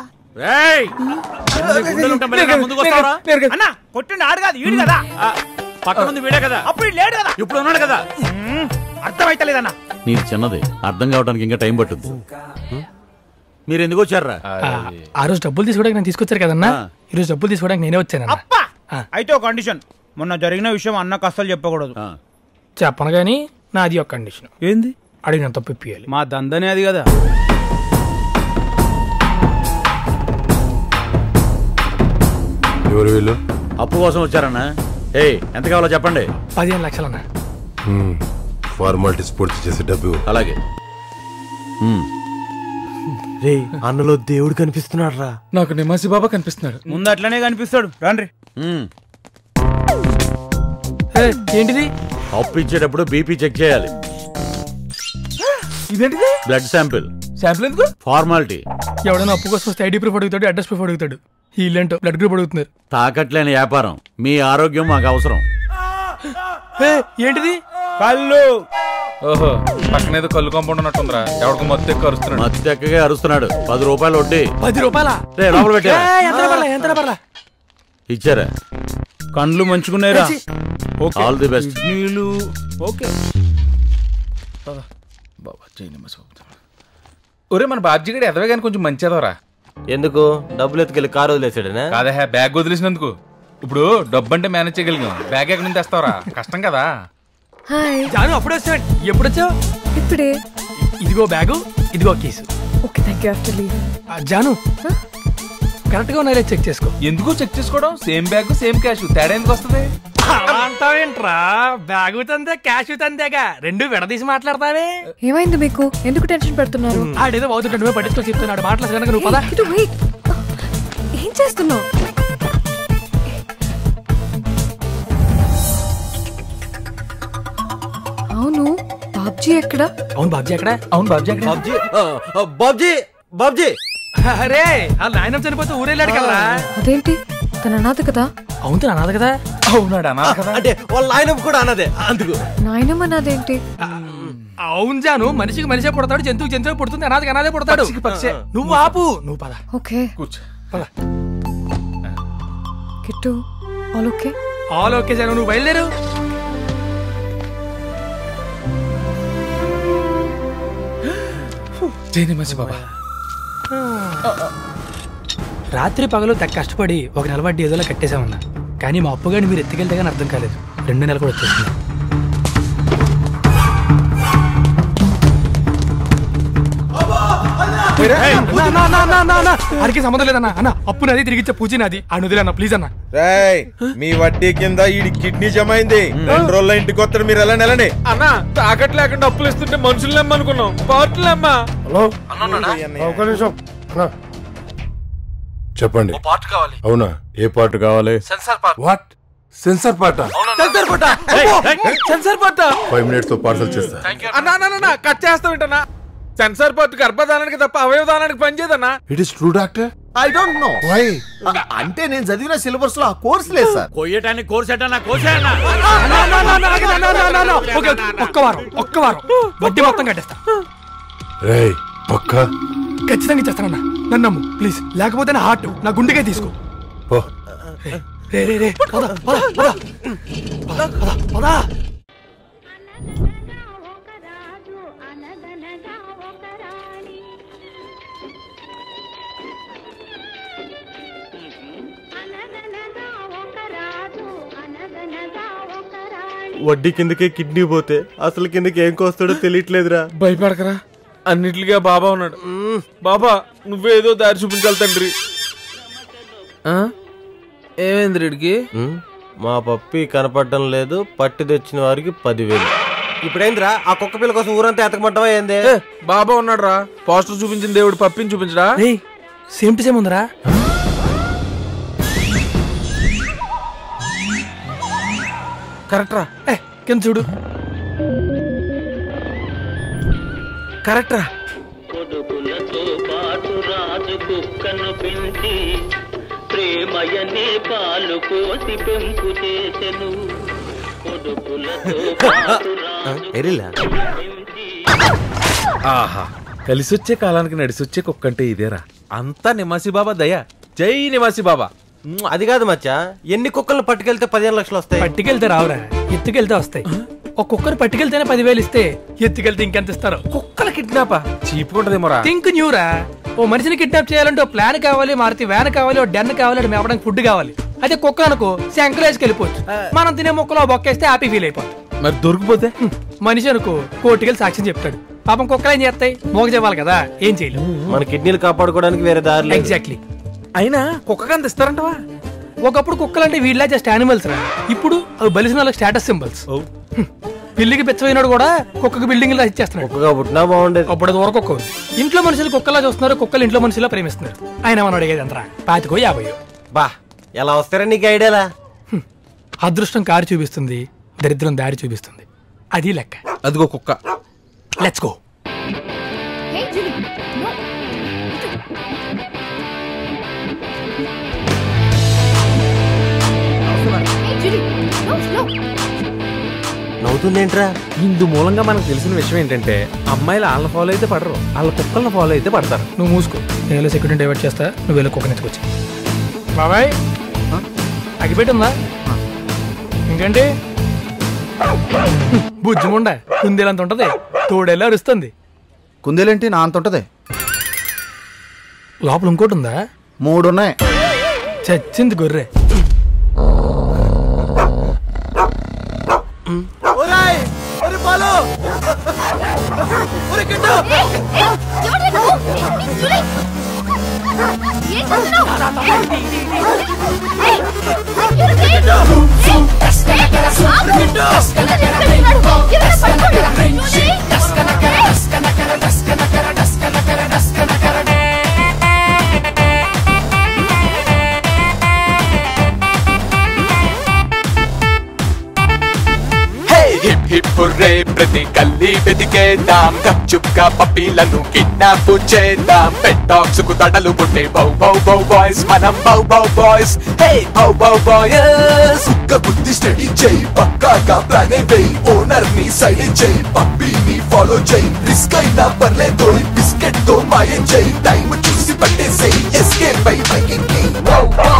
అన్నా కొట్టిండు ఆడు కాదు ఈడు కదా పక్కన ఉంది వీడే కదా అప్పుడు ఈడు లేడు కదా ఇప్పుడు ఉన్నాడు కదా అర్థమైతలేదన్నా నీది చిన్నది అర్థం కావడానికి ఇంకా టైం పట్టుద్ది మీరు ఎందుకు వచ్చారా ఆ, ఆ రోజు డబ్బులు తీసుకోవడానికి నేను తీసుకొచ్చారు కదన్నా ఈ రోజు డబ్బులు తీసుకోవడానికి నేనే వచ్చాను అప్పా అయితే ఒక కండిషన్ మొన్న జరిగిన విషయం అన్నకు అస్సలు చెప్పకూడదు చెప్పను కానీ నాది ఒక కండిషన్ ఏంది అడిగిన తప్పు ఇప్పియాలి మా దందనే అది కదా ఎవరు వీళ్ళు అప్పు కోసం వచ్చారన్నా ఏయ్ ఎంత కావాలో చెప్పండి పదిహేను లక్షలన్నా ఫార్మాలిటీస్ పూర్తి చేసే డబ్బు అలాగే రే అన్నలో దేవుడు కనిపిస్తున్నాడు రా నాకు నిమాసి బాబా కనిపిస్తున్నాడు ముందు అట్లనే కనిపిస్తాడు రండి ఏంటిది అప్పు ఇచ్చేటప్పుడు బీపీ చెక్ చేయాలి ఇదేంటిది బ్లడ్ శాంపిల్ శాంపుల్ ఎందుకు ఫార్మాలిటీ ఎవడైనా అప్పు కోసం వస్తే ఐడి ప్రూఫ్ అడుగుతాడు అడ్రస్ ప్రూఫ్ అడుగుతాడు వీళ్ళేంటో బ్లడ్ గ్రూప్ అడుగుతున్నారు తాకట్లేని వ్యాపారం మీ ఆరోగ్యం మాకు అవసరం ఏంటిది కళ్ళు ఓహో పక్కన ఏదో కళ్ళు కాంపౌండ్ ఉన్నట్టుందిరా ఎవరికి మొత్తం ఎక్కువ అరుస్తున్నాడు మత్తు ఎక్కగా అరుస్తున్నాడు పది రూపాయలు వడ్డీ పది రూపాయల రే, లోపల పెట్టారా? ఎంత పర్లా ఎంత పర్లా ఇచ్చారా కండ్లు మంచుకున్నాయిరా ఛీ. ఓకే ఆల్ ది బెస్ట్ కిడ్నీలు ఓకే బాబా జై నిమాసి బాబా ఒరే మన బాబ్జీ గడి ఎదవే కానీ కొంచెం మంచి ఎదవరా ఎందుకు డబ్బులు ఎత్తుకెళ్ళి కారు వదిలేసాడనా కాదా బ్యాగ్ వదిలేసినందుకు ఇప్పుడు డబ్బు అంటే మేనేజ్ చేయగలిగాం బ్యాగ్ ఎక్కడి నుంచి తెస్తావరా కష్టం కదా హాయ్ జాను అప్పుడు వచ్చావు ఎప్పుడు వచ్చావు ఇప్పుడే ఇదిగో బ్యాగు ఇదిగో case okay thank you after leave జాను కరెక్ట్ గా ఉన్నాయో చెక్ చేసుకో ఎందుకు చెక్ చేసుకోవడం సేమ్ బ్యాగ్ సేమ్ క్యాష్ తేడా ఎందుకు వస్తుంది అలా అంటావేంట్రా బ్యాగు తందే క్యాష్ తందేగా రెండు విడదీసి మాట్లాడతావే ఏమైంది మీకు ఎందుకు టెన్షన్ పెడుతున్నారు ఆడేదో అవుతుంటాడు నువ్వే పట్టించుకో చెప్తున్నాడు మాట్లాడు కనుక నువ్వు పదా Hey, ఇటు wait. ఏం చేస్తున్నావు అవును బాబ్జీ ఎక్కడ అవును బాబ్జీ ఎక్కడ అవును బాబ్జీ ఎక్కడ బాబ్జీ బాబ్జీ బాబ్జీ అరే ఆ నాయనం చనిపోతే ఊరెళ్ళాడు కదరా అదేంటి తన అనాథ కదా అవును తను అనాథ కదా అవునాడు అనాథ కదా అంటే వాళ్ళ ఆయన కూడా అన్నదే అందుకు నాయనమ్మ అనాథేంటి అవును జాను మనిషికి మనిషే పుడతాడు జంతువు జంతువు పుడుతుంది అనాథకి అనాథే పుడతాడు పక్షికి పక్షే. నువ్వు ఆపు నువ్వు పద ఓకే కూర్చో పద Kittu all okay all okay జాను నువ్వు బయలుదేరు జై నిమాసి బాబా రాత్రి పగలు తెగ కష్టపడి ఒక నెల వడ్డీ ఏదోలా కట్టేశామన్నా కానీ మా అప్పుగాని మీరు ఎత్తుకెళ్తే కానీ అర్థం కాలేదు రెండు నెలలు కూడా వచ్చేసింది అన్నా, అన్నా, అన్నా, అన్నా, అన్నా. ఆడికి సంబంధం లేదన్నా అన్న అప్పు నాది తిరిగి ఇచ్చే పూచి నాది ఆ నుదిలే అన్న ప్లీజ్ అన్న రేయ్ మీ వడ్డీ కింద ఈ కిడ్నీ జమ అయింది రెండు రోజుల ఇంటికి వస్తారు మీరు ఎలా నెలని అన్న తాకట్ లేకుండా అప్పులు ఇస్తుంటే మనుషులు నమ్మనుకున్నాం పాటలు అమ్మా హలో ఒక నిమిషం అన్నా. చెప్పండి పార్ట్ కావాలి అవునా ఏ పార్ట్ కావాలి sensor part what sensor part sensor part sensor part five minutes తో పార్సల్ చేస్తా అన్నా అన్నా, అన్నా కట్ చేస్తావేంటన్నా సెన్సార్ పార్ట్ గర్భధానానికి తప్ప అవయవదానానికి పనిచేయదన్నా it is true doctor I don't know why అంటే నేను చదివిన సిలబస్ లో ఆ కోర్స్ లేదు సార్ కొయ్యటానికి కోర్స్ ఎట్టన్నా కోసేయన్నా అన్నా, అన్నా, అన్నా, అన్నా, అన్నా, అన్నా, అన్నా, అన్నా. Okay, okay. ఒక్క వారం ఒక్క వారం వడ్డీ మొత్తం కట్టేస్తా రేయ్ పక్క ఖచ్చితంగా ఇచ్చేస్తానన్నా నన్ను నమ్ము ప్లీజ్ లేకపోతే నా హార్ట్ నా గుండెకే తీసుకో పో రే రే రే పద పద పద పద పద పద వడ్డీ కిందకే కిడ్నీ పోతే అసలు కిందకి ఏం కోస్తాడో తెలియట్లేదురా భయపడకరా అన్నిట్లుగా బాబా ఉన్నాడు బాబా నువ్వేదో దారి చూపించాలి తండ్రి ఏమైంది రెడ్డికి మా పప్పి కనపడడం లేదు పట్టి తెచ్చిన వారికి పదివేలు ఇప్పుడేంద్రా ఆ కుక్క పిల్ల కోసం ఊరంతా ఎతకమంటావా ఏంది బాబా ఉన్నాడు రా పోస్టర్ చూపించిన దేవుడు పప్పిని చూపించడా రే సేమ్ టు సేమ్ ఉందరా కరెక్ట్ రా ఏ కింద చూడు కరెక్ట్ రా కొడుకులతో పాటు రాజు కుక్కను పెంచి ప్రేమయనే పాలు కోసి పెంపు చేసెను కొడుకులతో పాటు ఎరిలా ఆహా కలిసొచ్చే కాలానికి నడిసొచ్చే కుక్కంటే ఇదేరా అంతా నివాసి బాబా దయ జై నివాసి బాబా అది కాదు మచ్చా ఎన్ని కుక్కలను పట్టుకెళ్తే పదిహేను లక్షలు వస్తాయి పట్టుకెళ్తే రావురా ఎత్తుకెళ్తే వస్తాయి ఒక కుక్కరు పట్టుకెళ్తేనే పదివేలు ఇస్తే ఎత్తుకెళ్తే ఇంకెంత ఇస్తారు కుక్కల కిడ్నాపా చీప్ ఉంటదేమోరా థింక్ న్యూరా ఓ మనిషిని కిడ్నాప్ చేయాలంటే ఓ ప్లాన్ కావాలి మారుతి వ్యాన్ కావాలి ఓ డెన్ కావాలి అటు మేపడానికి ఫుడ్ కావాలి అదే కుక్క అనుకో శంకలేసుకి వెళ్ళిపోవచ్చు మనం తినే మొక్కలో బొక్కేస్తే హ్యాపీ ఫీల్ అయిపోతుంది మరి దొరికిపోతే మనిషి అనుకో కోర్టుకెళ్ళి సాక్ష్యం చెప్తాడు పాపం కుక్కలు ఏం చేస్తాయి మోగ చెప్పాలి కదా ఏం చేయలేవు మన కిడ్నీలు కాపాడుకోవడానికి వేరే దారి లేదు. ఎగ్జాక్ట్లీ అయినా కుక్కగా అంత ఇస్తారంటవా ఒకప్పుడు కుక్కలు అంటే వీళ్ళ జస్ట్ యానిమల్స్ రా ఇప్పుడు అవి బలిసిన వాళ్ళకి స్టేటస్ సింబల్స్ పిల్లికి పెచ్చపోయినాడు కూడా కుక్కకి బిల్డింగ్ లా ఇచ్చేస్తున్నాడు కుక్కగా పుట్టినా బాగుండేది అప్పుడు అది వరకు కుక్క ఇంట్లో మనుషులు కుక్కలా చూస్తున్నారు కుక్కలు ఇంట్లో మనుషులా ప్రేమిస్తున్నారు ఆయన మనం అడిగేది అంతరా పాతికో యాభయో బా ఎలా వస్తారా నీకు ఐడియాలా అదృష్టం కారు చూపిస్తుంది దరిద్రం దారి చూపిస్తుంది అది లెక్క అదిగో కుక్క లెట్స్ గో నవ్వుతుందేంట్రా ఇందు మూలంగా మనకు తెలిసిన విషయం ఏంటంటే అమ్మాయిలు వాళ్ళని ఫాలో అయితే పడరు వాళ్ళ కుక్కలను ఫాలో అయితే పడతారు నువ్వు మూసుకో నేను సెక్యూరిటీ డైవర్ట్ చేస్తా నువ్వు వెళ్ళి కుక్క నెచ్చుకొచ్చి బాబాయ్ అగిపెట్టుందా ఇంకేంటి బుజ్జిముండ కుందేలంత ఉంటది తోడేలా అరుస్తుంది కుందేలేంటి నా అంత ఉంటది లోపల ఇంకోటి ఉందా మూడు ఉన్నాయి చచ్చింది గొర్రె ఒరేయ్ ఒరే పాలు ఒరే Kittu hey hip hip hurray ప్రతి గల్లీ వెతికేద్దాం గప్చుప్గా పప్పీలను కిడ్నాప్ చేద్దాం పెట్ డాగ్స్ కు తడలు పుట్టే బౌ బౌ బౌ బాయ్స్ మనం బౌ బౌ బాయ్స్ హే బౌ బౌ బాయ్స్ కుక్క బుద్ధి స్టడీ చేయి పక్కాగా ప్లానే వేయి ఓనర్ ని సైడ్ చేయి పప్పీని ఫాలో చేయి రిస్క్ అయినా పర్లేదు బిస్కెట్ తో మాయం చేయి టైం చూసి పట్టేసేయి ఎస్కేప్ అయి పైకి వౌ వౌ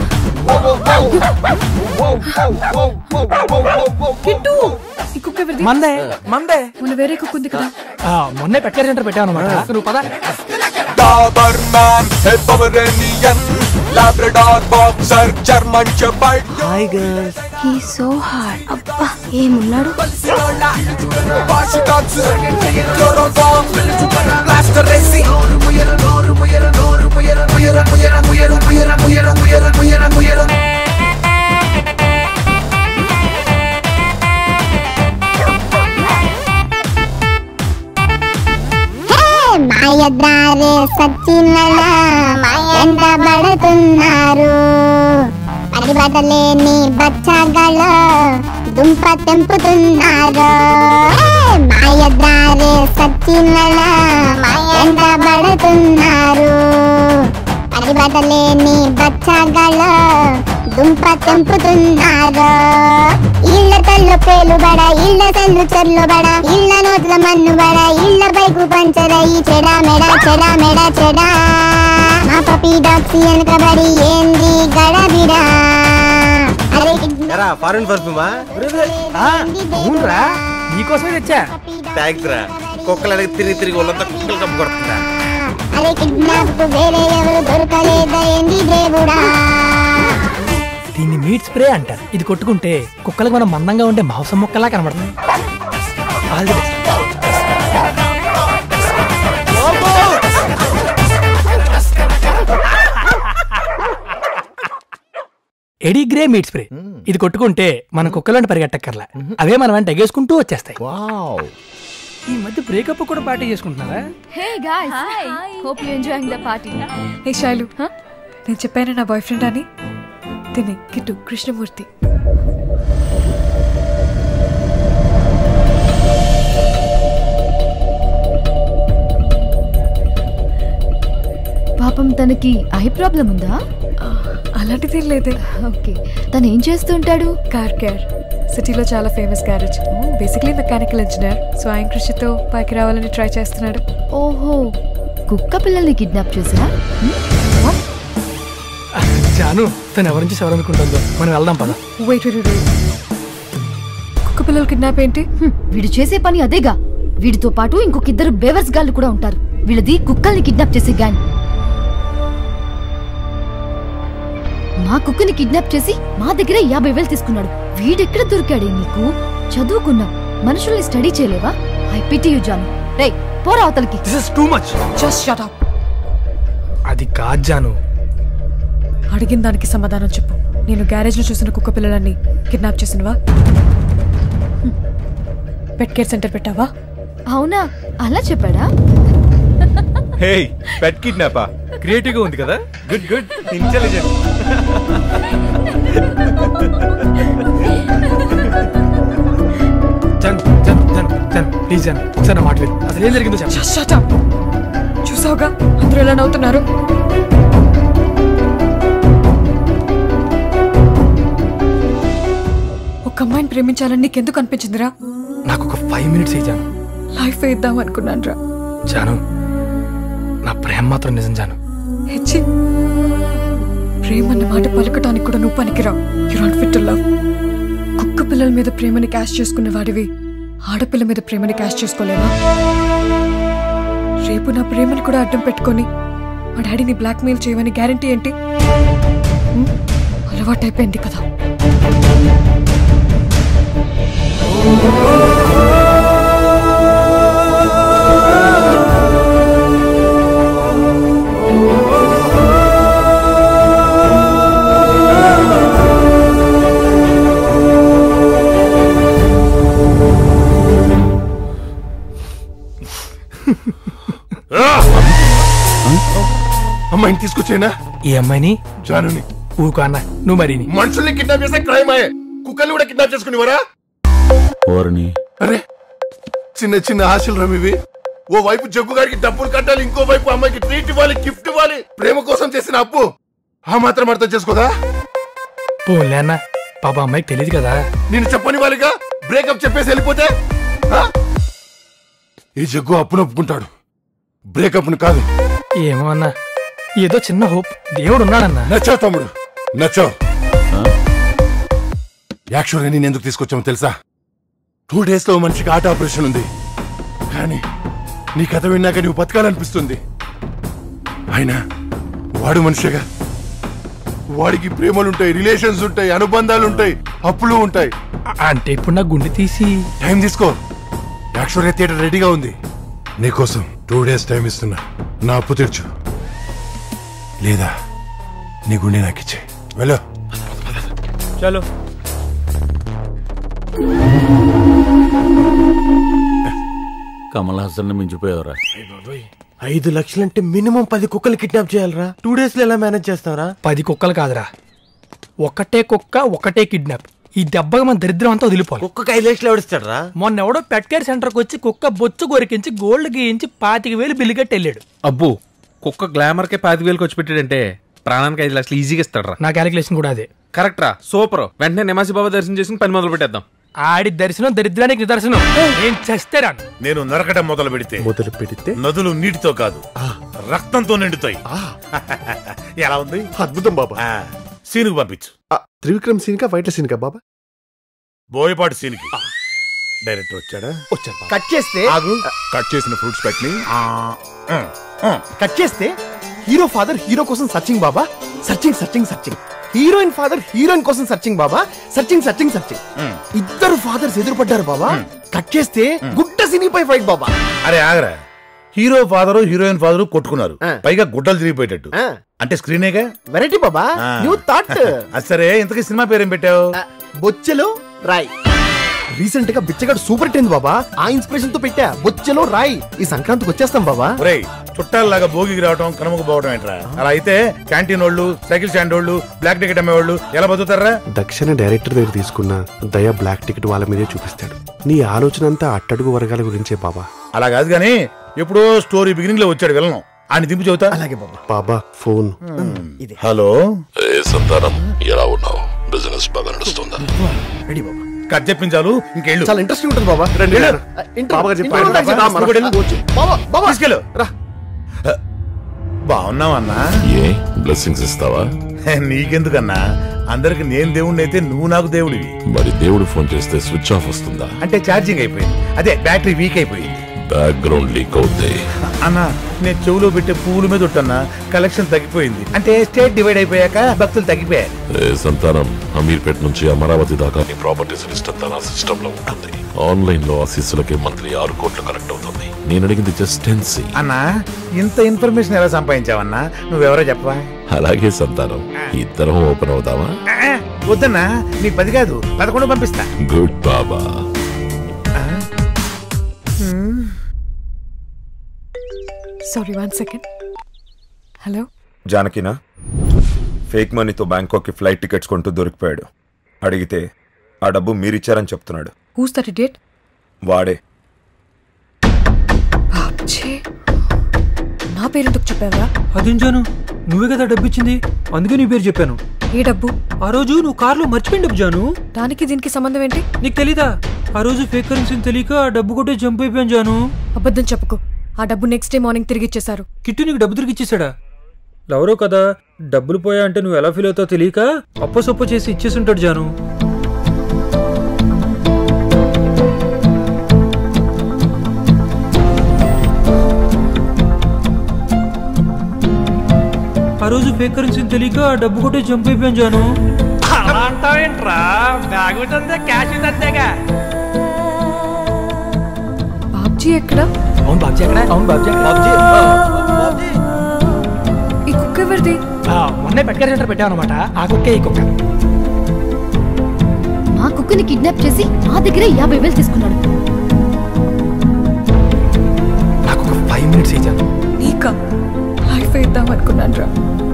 కిట్టు ఈ కుక్క ఎవరిది మందే మందే మొన్న వేరే కుక్క ఉంది కదా ఆ, మొన్నే పెట్ కేర్ సెంటర్ పెట్టావు అనమాట నువ్వు పద doberman hey pomeranian labrador boxer German shepherd hi girls he so hard అబ్బా ఏమున్నాడు wash dogs chloroform blaster racing ముయర నోరు ముయర నోరు ముయర ముయర ముయర ముయర ముయర ముయర ముయర ముయర ముయర మాయద్రారే సచ్చిన ఎంత పడుతున్నారు పది బట్టలేని బచ్చగలు దుంప తెంపుతున్నారు మాయద్రారే సచ్చిన ఎంత పడుతున్నారు పది బట్టలేని బచ్చగలు దుంప తెంపుతున్నారు ఇళ్ళ తల్లు పేలుబడ ఇళ్ళ తల్లు చెర్లుబడ ఇళ్ళ నోట్ల మన్నుబడ ఇళ్ళ బైకు పంచరయి చెడా మెడ చెడా మెడ చెడా మా పపి డాక్సి వెనకబడి ఏంది గడబిడా అరే ఎరా ఫారెన్ పర్ఫ్యూమా అవునరా నీకోసమే తెచ్చా థ్యాంక్స్ రా కుక్కలు అడిగి తిరిగి తిరిగి వాళ్ళంతా కుక్కలు కప్పు కొడుతుందా అరే కిడ్నాప్ కు వేరే ఎవరు దొరకలేదా ఏంది దేవుడా దీన్ని మీట్ స్ప్రే అంటారు ఇది కొట్టుకుంటే కుక్కలకు మనం మందంగా ఉండే మాంసం మొక్కలా కనబడుతుంది ఆల్ ది బెస్ట్ ఎడీ గ్రే మీట్ స్ప్రే ఇది కొట్టుకుంటే మన కుక్కలంటే పరిగెట్టక్కర్లా అవే మనం వెంట ఎగేసుకుంటూ వచ్చేస్తాయి ఈ మధ్య బ్రేకప్ కూడా పార్టీ చేసుకుంటున్నారా hey guys hi hope you enjoying the party hey Shailu నేను చెప్పాను నా బాయ్ ఫ్రెండ్ అని తినే కిట్టు కృష్ణమూర్తి పాపం తనకి ఐ ప్రాబ్లం ఉందా అలాంటిదేం లేదే ఓకే తను ఏం చేస్తుంటాడు కార్ కేర్ సిటీలో చాలా famous garage basically mechanical engineer so ఆయన కృషితో పైకి రావాలని ట్రై చేస్తున్నాడు ఓహో కుక్క పిల్లల్ని కిడ్నాప్ చేసా జాను తను ఎవరి నుంచి ఎవరనుకుంటుందో మనం వెళ్దాం పద వెయిట్ వెయిట్ వెయిట్ కుక్క పిల్లలు కిడ్నాప్ ఏంటి వీడు చేసే పని అదేగా వీడితో పాటు ఇంకొక ఇద్దరు బేవర్స్ గాళ్ళు కూడా ఉంటారు వీళ్ళది కుక్కల్ని కిడ్నాప్ చేసే గ్యాంగ్ మా కుక్కని కిడ్నాప్ చేసి మా దగ్గర యాభై వేలు తీసుకున్నాడు వీడెక్కడ దొరికాడే నీకు చదువుకున్నావు మనుషుల్ని స్టడీ చేయలేవా ఐ పిటి యు జాను రేయ్ పోరా అవతలికి this is too much just shut up అది కాదు జాను అడిగిన దానికి సమాధానం చెప్పు నేను గ్యారేజ్లో చూసిన కుక్క పిల్లలని కిడ్నాప్ చేసినవా పెట్ కేర్ సెంటర్ పెట్టావా అవునా అలా చెప్పాడా హే పెట్ కిడ్నాపా క్రియేటివ్ గా ఉంది కదా గుడ్ గుడ్ ఇంటెలిజెంట్ జన్ జన్ జన్ జన్ ప్లీజ్ జన్ ఒకసారి నా మాట విను అసలు ఏం జరిగిందో చెప్పు Just shut up. చూసావుగా అందరూ ఎలా నవ్వుతున్నారు ఒక అమ్మాయిని ప్రేమించాలని నీకెందుకు అనిపించిందిరా నాకు ఒక ఫైవ్ మినిట్స్ ఇచ్చాను లైఫ్ ఇద్దాం అనుకున్నాను రా జాను నా ప్రేమ మాత్రం నిజం జాను హెచ్చి ప్రేమ అన్న మాట పలకటానికి కూడా నువ్వు పనికిరావు you not fit to love కుక్క పిల్లల మీద ప్రేమని క్యాష్ చేసుకునే వాడివి ఆడపిల్ల మీద ప్రేమని క్యాష్ చేసుకోలేవా రేపు నా ప్రేమని కూడా అడ్డం పెట్టుకొని మా డాడీని బ్లాక్మెయిల్ చేయమని గ్యారంటీ ఏంటి హ్మ్? అలవాటైపోయింది కదా అమ్మాయిని తీసుకొచ్చేనా ఈ అమ్మాయిని జానుని ఊకో అన్న నువ్వు మరిని మనుషుల్ని కిడ్నాప్ చేస్తే క్రైమ్ అయ్యే కుక్కల్ని కూడా కిడ్నాప్ చేసుకునేవారా ఓరని అరే చిన్న చిన్న ఆశలు రమ్ ఇవి ఓ వైపు జగ్గు గారికి డబ్బులు కట్టాలి ఇంకో వైపు అమ్మాయికి ట్రీట్ ఇవ్వాలి గిఫ్ట్ ఇవ్వాలి ప్రేమ కోసం చేసిన అప్పు ఆ మాత్రం అర్థం చేసుకోదా పోలే అన్న పాప అమ్మాయికి తెలియదు కదా నేను చెప్పని వాళ్ళిగా బ్రేకప్ చెప్పేసి వెళ్ళిపోతే ఆ? ఈ జగ్గు అప్పును ఒప్పుకుంటాడు బ్రేకప్ కాదు ఏమో అన్న ఏదో చిన్న హోప్ దేవుడు ఉన్నాడన్న నచ్చావు తమ్ముడు నచ్చావు యాక్చువల్గా నేను ఎందుకు తీసుకొచ్చామో తెలుసా టూ డేస్ లో ఓ మనిషికి హార్ట్ ఆపరేషన్ ఉంది కానీ నీ కథ విన్నాక నువ్వు బతకాలనిపిస్తుంది అయినా వాడు మనిషిగా వాడికి ప్రేమలుంటాయి రిలేషన్స్ ఉంటాయి అనుబంధాలు ఉంటాయి అప్పులు ఉంటాయి అంటే ఇప్పుడు నా గుండె తీసి టైం తీసుకో యాక్చువల్గా థియేటర్ రెడీగా ఉంది నీకోసం టూ డేస్ టైం ఇస్తున్నా నా అప్పు తీర్చు లేదా నీ గుండె నాకు ఇచ్చే వెళ్ళు చలో కమల్ హాసన్ మించిపోయావురా ఐదు లక్షలంటే మినిమం పది కుక్కలు కిడ్నాప్ చేయాలరా టూ డేస్ లో ఎలా మేనేజ్ చేస్తావరా పది కుక్కలు కాదురా ఒకటే కుక్క ఒకటే కిడ్నాప్ ఈ దెబ్బగా మన దరిద్రం అంతా వదిలిపోవాలి కుక్కకి ఐదు లక్షలు ఎవడిస్తాడరా మొన్న ఎవడో పెట్ కేర్ సెంటర్కి వచ్చి కుక్క బొచ్చు కొరికించి గోల్డ్ గీయించి పాతిక వేలు బిల్లు కట్టి వెళ్ళాడు అబ్బో కుక్క గ్లామర్ కే పాతి వేలకు వచ్చి పెట్టాడంటే ప్రాణానికి ఐదు లక్షలు ఈజీగా ఇస్తాడు నా క్యాలిక్యులేషన్ కూడా అదే కరెక్ట్ రా సూపర్ వెంటనే నిమాసి బాబా దర్శనం చేసుకుని పని మొదలు పెట్టేద్దాం ఆడి దర్శనం దరిద్రానికి నిదర్శనం నేను చస్తే రాను నేను నరకటం మొదలు పెడితే మొదలు పెడితే నదులు నీటితో కాదు రక్తంతో నిండుతాయి ఎలా ఉంది అద్భుతం బాబా సీనుకు పంపించు త్రివిక్రమ్ సీన్ కా వైట్ సీన్ కా బాబా బోయపాటి సీన్కి డైరెక్టర్ వచ్చాడా వచ్చారు కట్ చేస్తే ఆగు కట్ చేసిన ఫ్రూట్స్ పెట్టని కట్ చేస్తే హీరో ఫాదర్ హీరో కోసం సర్చింగ్ బాబా searching searching searching heroine father heroine కోసం సర్చింగ్ బాబా సర్చింగ్ సర్చింగ్ సర్చింగ్ ఇద్దరు ఫాదర్స్ ఎదురుపడ్డారు బాబా కట్ చేస్తే గుడ్డ సినీపై ఫైట్ బాబా అరే ఆగరా హీరో ఫాదరు హీరోయిన్ ఫాదరు కొట్టుకున్నారు పైగా గుడ్డలు తిరిగిపోయేటట్టు అంటే స్క్రీనేగా వెరైటీ బాబా ఆ. న్యూ థాట్ అది సరే ఇంతకీ సినిమా పేరేం పెట్టావు బొచ్చెలో రాయ్ రీసెంట్ గా బిచ్చగాడు సూపర్ హిట్ అయింది బాబా ఆ ఇన్స్పిరేషన్ తో పెట్టా బొచ్చెలో రాయ్ ఈ సంక్రాంతికి వచ్చేస్తాం బాబా ఒరేయ్ చుట్టాలలాగా భోగికి రావటం కనుమకు పోవటం ఏంట్రా అలా అయితే క్యాంటీన్ వాళ్ళు సైకిల్ స్టాండ్ వాళ్ళు బ్లాక్ టికెట్ అమ్మేవాళ్ళు ఎలా బతుకుతారా దక్షిణ డైరెక్టర్ దగ్గర తీసుకున్న దయ బ్లాక్ టికెట్ వాళ్ళ మీదే చూపిస్తాడు నీ ఆలోచన అంతా అట్టడుగు వర్గాల గురించే బాబా అలా కాదు కానీ ఎప్పుడో స్టోరీ బిగినింగ్ లో వచ్చాడు వెళ్ళను ఆయన దింపు చెబుతా అలాగే బాబా బాబా ఫోన్ హలో ఏ సంతానం ఎలా ఉన్నావు బిజినెస్ బాగా నడుస్తుందా రెడీ బాబా కట్ చెప్పించాలు ఇంకెళ్ళు చాలా ఇంట్రెస్టింగ్ ఉంటుంది బాబా రండి, వెళ్ళు. రా. ఇంటర్- బాబా గారు చెప్పారు. ఇంటర్ ఉంటాయి, రా, మనం- కూడా వెళ్ళు. వచ్చు. బాబా బాబా తీసుకెళ్ళు రా బాగున్నావన్నా ఏ బ్లెస్సింగ్స్ ఇస్తావా నీకెందుకన్నా అందరికి నేను దేవుణ్ణి అయితే నువ్వు నాకు దేవుడివి మరి దేవుడు ఫోన్ చేస్తే స్విచ్ ఆఫ్ వస్తుందా అంటే ఛార్జింగ్ అయిపోయింది అదే బ్యాటరీ వీక్ అయిపోయింది బ్యాక్గ్రౌండ్ లీక్ అవుతాయి అన్నా నేను చెవులో పెట్టే పువ్వుల మీద ఉట్టన్నా కలెక్షన్ తగ్గిపోయింది అంటే స్టేట్ డివైడ్ అయిపోయాక భక్తులు తగ్గిపోయారు ఏ సంతానం అమీర్పేట నుంచి అమరావతి దాకా నీ ప్రాపర్టీస్ లిస్ట్ అంతా నా సిస్టమ్ లో ఉంటుంది ఆన్లైన్ లో ఆశీస్సులకి మంత్లీ ఆరు కోట్లు కరెక్ట్ అవుతుంది నేను అడిగింది జస్ట్ టెన్సీ అన్నా ఇంత ఇన్ఫర్మేషన్ ఎలా సంపాదించావన్నా నువ్వెవరో చెప్పవా అలాగే సంతానం ఇద్దరం ఓపెన్ అవుదామా ఆ, వద్దన్నా నీకు పది కాదు పదకొండు పంపిస్తా గుడ్ బాబా సారీ వన్ సెకండ్ హలో జానకినా ఫేక్ మనీతో బ్యాంకాక్కి ఫ్లైట్ టికెట్స్ కొంటూ దొరికిపోయాడు అడిగితే ఆ డబ్బు మీరిచ్చారని చెప్తున్నాడు హూస్ దట్ ఇడియట్ వాడే బాబ్జీ నా పేరెందుకు చెప్పావా అదేం జాను నువ్వే కదా డబ్బు ఇచ్చింది అందుకే నీ పేరు చెప్పాను ఏ డబ్బు ఆ రోజు నువ్వు కార్లో మర్చిపోయిన డబ్బు జాను దానికి దీనికి సంబంధం ఏంటి నీకు తెలీదా ఆ రోజు ఫేక్ కరెన్సీని తెలియక ఆ డబ్బు కొట్టే జంప్ అయిపోయాను జాను అబద్ధం చెప్పుకో ఆ డబ్బు నెక్స్ట్ డే మార్నింగ్ తిరిగి ఇచ్చేశారు కిట్టు నీకు డబ్బు తిరిగి ఇచ్చేసాడా లవరో కదా డబ్బులు పోయా అంటే నువ్వు ఎలా ఫీల్ అవుతావు తెలియక అప్ప సొప్ప చేసి ఇచ్చేసి ఉంటాడు జాను ఆ రోజు ఫేక్ కరెన్సీని తెలియక ఆ డబ్బు కొట్టే జంప్ అయిపోయాను జాను అలా అంటావేంట్రా బ్యాగ్ అంతే క్యాష్ అంతేగా బాబ్జీ ఎక్కడ అవును బాబ్జీ ఎక్కడ అవును బాబ్జీ బాబ్జీ ఈ కుక్క ఎవరిది మొన్నే పెట్కర్ సెంటర్ పెట్టావు అనమాట ఆ కుక్కే ఈ కుక్క మా కుక్కని కిడ్నాప్ చేసి మా దగ్గరే యాభై వేలు తీసుకున్నాడు నాకు ఒక ఫైవ్ మినిట్స్ ఇచ్చాను నీకా లైఫ్ ఇద్దాం అనుకున్నాను రా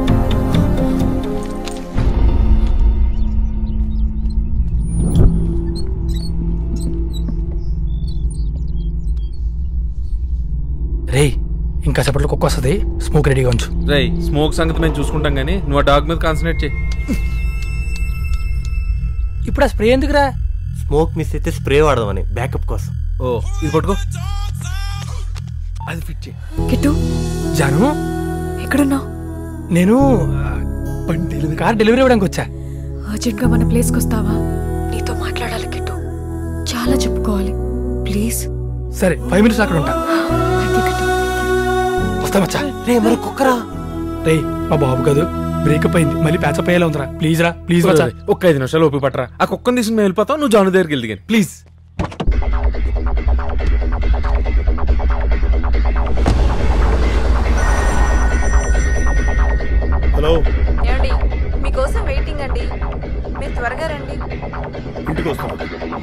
రేయ్ ఇంకా సేపట్లో కుక్క వస్తుంది స్మోక్ రెడీగా ఉంచు రై స్మోక్ సంగతి మేము చూసుకుంటాం కానీ నువ్వు ఆ డాగ్ మీద కాన్సన్ట్రేట్ చేయి ఇప్పుడు ఆ స్ప్రే ఎందుకురా స్మోక్ మిస్ అయితే స్ప్రే వాడదామని బ్యాకప్ కోసం ఓ ఇది పట్టుకో అది ఫిట్ చేయి కిట్టు జాను ఎక్కడున్నావు నేను ఆ, బండి డెలివరీ కార్ డెలివరీ ఇవ్వడానికి వచ్చా అర్జెంట్ గా మన ప్లేస్కి వస్తావా నీతో మాట్లాడాలి కిట్టు చాలా చెప్పుకోవాలి ప్లీజ్ సరే ఫైవ్ మినిట్స్ అక్కడ ఉంటా వస్తా మచ్చా రే మరి కుక్కరా రేయ్ మా బాబు కాదు బ్రేకప్ అయింది మళ్ళీ ప్యాచప్ అయ్యేలా ఉందిరా ప్లీజ్ రా ప్లీజ్ మచ్చా ఒక్క ఐదు నిమిషాలు ఓపిక పట్టరా ఆ కుక్కని తీసుకుని మేము వెళ్ళిపోతాం నువ్వు జాను దగ్గరికి వెళ్తే కానీ ప్లీజ్ హలో ఏమండి మీకోసం వెయిటింగ్ అండి మీరు త్వరగా రండి ఇంటికి వస్తాను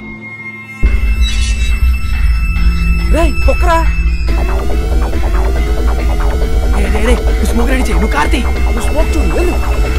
రే కుక్కరా రే రే రే నువ్వు స్మోక్ రెడీ చేయి నువ్వు కార్తీ నువ్వు స్మోక్ చూడు వెళ్ళు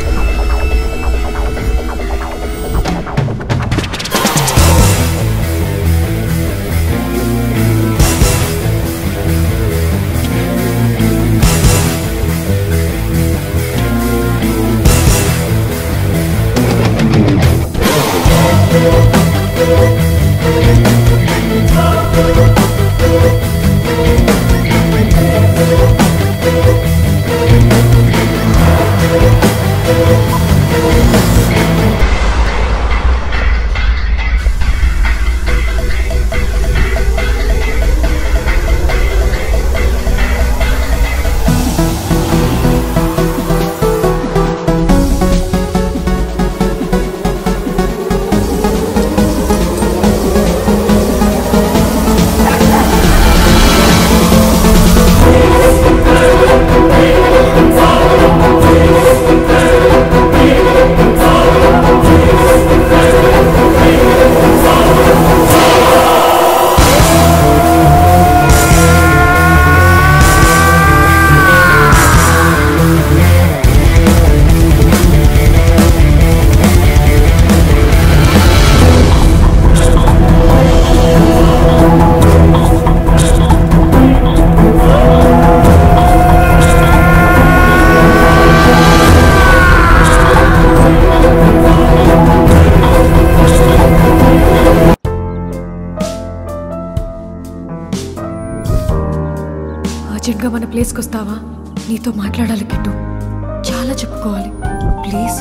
అర్జెంట్ గా మన ప్లేస్కి వస్తావా నీతో మాట్లాడాలి కిట్టు చాలా చెప్పుకోవాలి ప్లీజ్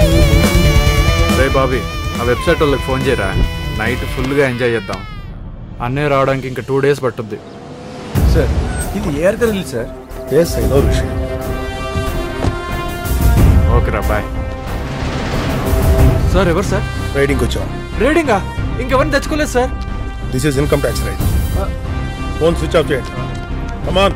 రే బాబీ ఆ వెబ్సైట్ వాళ్ళకి ఫోన్ చేయరా నైట్ ఫుల్గా ఎంజాయ్ చేద్దాం అన్నయ్య రావడానికి ఇంకా టూ డేస్ పట్టుద్ది సార్ ఇది ఏఆర్ గారు ఇల్లు సార్ ఎస్ ఐ నో విషయం ఓకే రా బాయ్ సార్ ఎవరు సార్ రైడింగ్ వచ్చాం రేడింగా ఇంకెవరిని తెచ్చుకోలేదు sir this is income tax raid phone switch off చేయండి కమాన్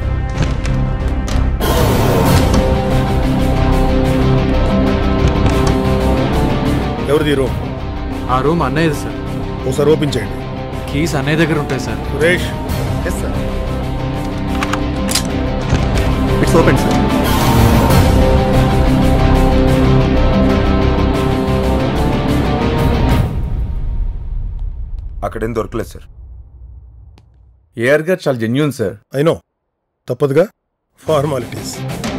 ఎవరిది రూమ్ ఆ రూమ్ అన్నయ్యది సార్ ఒకసారి ఓపెన్ చేయండి కీస్ అన్నయ్య దగ్గర ఉంటాయి sir Suresh yes sir it's open sir అక్కడేం దొరకలేదు సార్ ఏఆర్ గారు చాలా జెన్యున్ సార్ ఐ నో తప్పదుగా ఫార్మాలిటీస్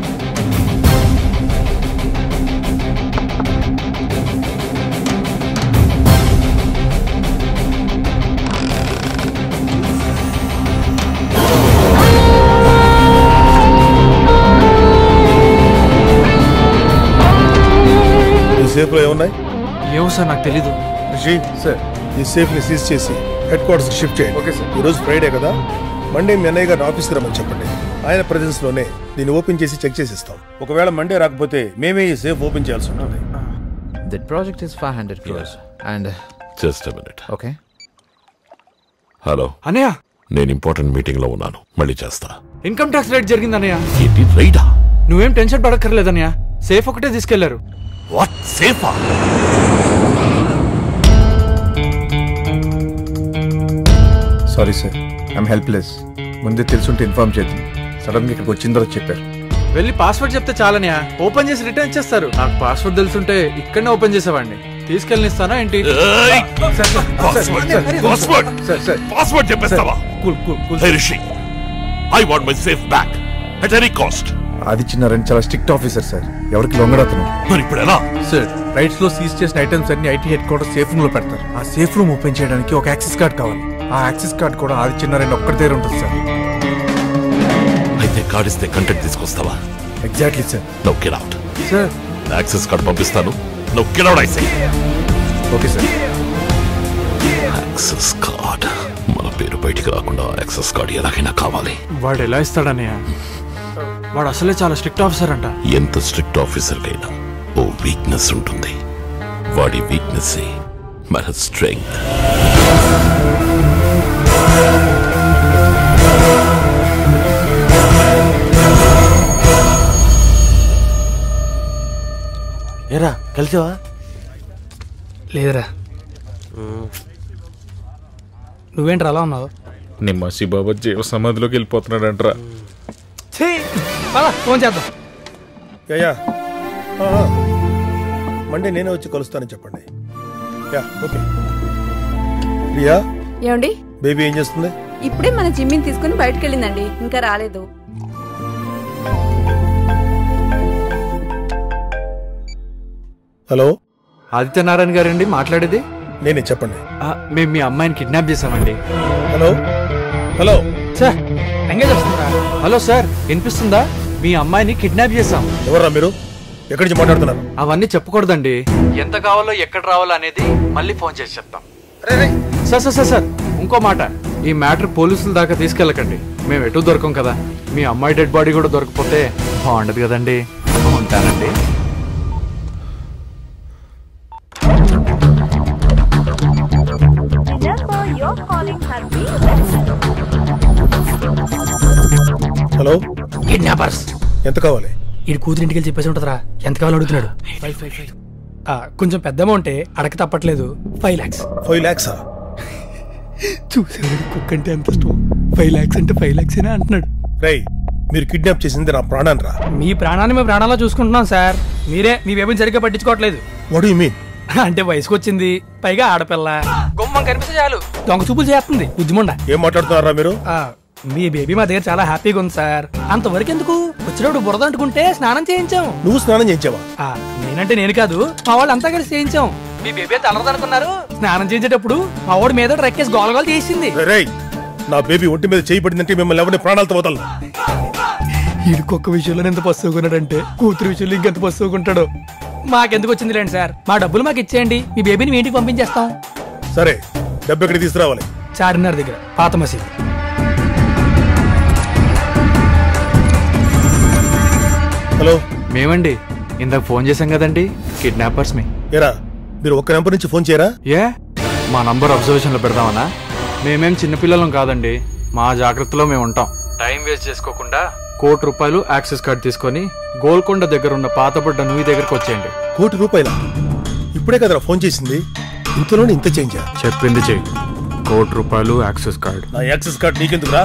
ఈ సేఫ్లో ఏమున్నాయి ఏమో సార్ నాకు తెలీదు రిషి సార్ ఈ సేఫ్ ని సీజ్ చేసి హెడ్ క్వార్టర్స్ షిఫ్ట్ చేయండి ఓకే సార్ ఈరోజు ఫ్రైడే కదా మండే మీ అన్నయ్య గారిని ఆఫీస్కి రమ్మని చెప్పండి ఆయన presence లోనే దీన్ని ఓపెన్ చేసి చెక్ చేసి ఇస్తాం ఒకవేళ మండే రాకపోతే మేమే ఈ సేఫ్ ఓపెన్ చేయాల్సి ఉంటుంది That project is 500 crores. And just minute okay. Hello అన్నయ్య నేను ఇంపార్టెంట్ మీటింగ్ లో ఉన్నాను మళ్ళీ చేస్తా ఇన్కమ్ ట్యాక్స్ రేట్ జరిగింది అన్నయ్య ఏంటి రైడా నువ్వేం టెన్షన్ పడక్కర్లేదన్నయ్య సేఫ్ ఒకటే తీసుకెళ్లారు వాట్ సేఫా సారీ సార్ ఐఎమ్ హెల్ప్లెస్ ముందే తెలుసుంటే ఇన్ఫార్మ్ చేద్దాం సడన్ గా ఇక్కడికి వచ్చిన తర్వాత చెప్పారు వెళ్ళి పాస్వర్డ్ చెప్తే చాలన్నయ్య ఓపెన్ చేసి రిటర్న్ ఇచ్చేస్తారు నాకు పాస్వర్డ్ తెలుసుంటే ఇక్కడనే ఓపెన్ చేసేవాడిని తీసుకెళ్ళనిస్తానా ఏంటి పాస్వర్డ్ పాస్వర్డ్ చెప్పేస్తావా hey Rishi I want my safe back at any cost Adityanarayana చాలా స్ట్రిక్ట్ ఆఫీసర్ సార్ ఎవరికి లొంగడతను మరి ఇప్పుడు ఎలా సార్ రైట్స్ లో సీజ్ చేసిన ఐటమ్స్ అన్ని IT headquarter safe room లో పెడతారు ఆ సేఫ్ రూమ్ ఓపెన్ చేయడానికి ఒక యాక్సెస్ కార్డ్ కావాలి ఆ యాక్సెస్ కార్డ్ కూడా ఆదిత్యనారాయణ ఒక్కడి దగ్గర ఉంటుంది సార్ అయితే కార్డ్ ఇస్తే కంటెంట్ తీసుకొస్తావా exactly sir no get out sir access card పంపిస్తాను no get out I say okay sir access card మన పేరు బయటికి రాకుండా యాక్సెస్ కార్డ్ ఎలాగైనా కావాలి వాడు ఎలా ఇస్తాడన్నయ్య వాడు అసలే చాలా స్ట్రిక్ట్ ఆఫీసర్ అంట ఎంత స్ట్రిక్ట్ ఆఫీసర్ కైనా ఓ వీక్నెస్ ఉంటుంది వాడి వీక్నెస్ మన స్ట్రెంగ్త్ ఏరా కలిసావా లేదురా నువ్వేంట్రా అలా ఉన్నావు నిమ్మ శిబాబా జీవ సమాధిలోకి వెళ్ళిపోతున్నాడంట్రా ఛీ! పద, ఫోన్ చేద్దాం యా ఆ, ఆ. మండే నేనే వచ్చి కలుస్తానని చెప్పండి యా ఓకే ప్రియా ఏమండి బేబీ ఏం చేస్తుంది ఇప్పుడే మన జిమ్మిని తీసుకుని బయటకు వెళ్ళిందండి ఇంకా రాలేదు హలో ఆదిత్యనారాయణ గారండి మాట్లాడేది నేనే చెప్పండి ఆ, మేము మీ అమ్మాయిని కిడ్నాప్ చేసామండి హలో హలో సార్ ఎంగేజ్ వస్తుందా హలో సార్ వినిపిస్తుందా మీ అమ్మాయిని కిడ్నాప్ చేసాం ఎవర్రా మీరు ఎక్కడి నుంచి మాట్లాడుతున్నారు అవన్నీ చెప్పకూడదండి ఎంత కావాలో ఎక్కడ రావాలో అనేది మళ్ళీ ఫోన్ చేసి చెప్తాం సార్ సార్ సార్ సార్ ఇంకో మాట ఈ మ్యాటర్ పోలీసుల దాకా తీసుకెళ్ళకండి మేము ఎటు దొరకం కదా మీ అమ్మాయి డెడ్ బాడీ కూడా దొరకపోతే బాగుండదు కదండి ఉంటానండి హలో కిడ్నాపర్స్ ఎంత కావాలి ఈ కూతురింటికి వెళ్ళి చెప్పేసి ఉంటుందిరా ఎంత కావాలో అడుగుతున్నాడు ఆ, కొంచెం పెద్ద అమౌంటే అడక తప్పట్లేదు ఫైవ్ ల్యాక్స్ ఫైవ్ ల్యాక్సా చూసాడు కుక్క అంటే ఎంత ఇష్టం ఫైవ్ ల్యాక్స్ అంటే ఫైవ్ ల్యాక్స్ అయినా అంటున్నాడు రై మీరు కిడ్నాప్ చేసింది నా ప్రాణాన్ని రా మీ ప్రాణాన్ని మేము ప్రాణాల్లో చూసుకుంటున్నాం సార్ మీరే మీ బేబీని సరిగ్గా పట్టించుకోవట్లేదు వాట్ యు మీన్ అంటే వయసుకు వచ్చింది పైగా ఆడపిల్ల గుమ్మం కనిపిస్తే చాలు దొంగ చూపులు చేస్తుంది బుద్ధిముండ ఏం మాట్లాడుతున్నారా మీరు ఆ, మీ బేబీ మా దగ్గర చాలా హ్యాపీగా ఉంది సార్ అంతవరకు ఎందుకు వచ్చినప్పుడు బురద అంటుకుంటే స్నానం చేయించాం నువ్వు స్నానం చేయించావా ఆ, నేనంటే నేను కాదు మా వాళ్ళు అంతా కలిసి చేయించాం మీ బేబీ తలరదు అనుకున్నారు స్నానం చేయించేటప్పుడు మా వాడు మీద రెక్కేసి గోలగోలు చేసింది రేయ్ నా బేబీ ఒంటి మీద చేయబడిందంటే మిమ్మల్ని ఎవరిని ప్రాణాలతో వదలను ఈడుకొక్క విషయంలో ఎంత పస్తుకున్నాడంటే కూతురు విషయంలో ఇంకెంత పస్తుకుంటాడు మాకెందుకు వచ్చింది లేండి సార్ మా డబ్బులు మాకు ఇచ్చేయండి మీ బేబీని మీ ఇంటికి పంపించేస్తాం సరే డబ్బు ఎక్కడికి తీసుకురావాలి చార్మినార్ దగ్గర పాత మసీదు హలో మేమండి ఇందాక ఫోన్ చేశాం కదండి కిడ్నాపర్స్ మీ ఏరా మీరు ఒక్క నెంబర్ నుంచి ఫోన్ చేయరా ఏ మా నంబర్ అబ్జర్వేషన్లో పెడదామనా మేమేం చిన్నపిల్లలం కాదండి మా జాగ్రత్తలో మేము ఉంటాం టైం వేస్ట్ చేసుకోకుండా కోటి రూపాయలు యాక్సెస్ కార్డ్ తీసుకొని గోల్కొండ దగ్గర ఉన్న పాతబడ్డ నువ్వు దగ్గరికి వచ్చేయండి కోటి రూపాయల ఇప్పుడే కదరా ఫోన్ చేసింది ఇంతలోనే ఇంత చేంజా చెప్పింది చెయ్యి కోటి రూపాయలు యాక్సెస్ కార్డ్ నా యాక్సెస్ కార్డ్ నీకెందుకురా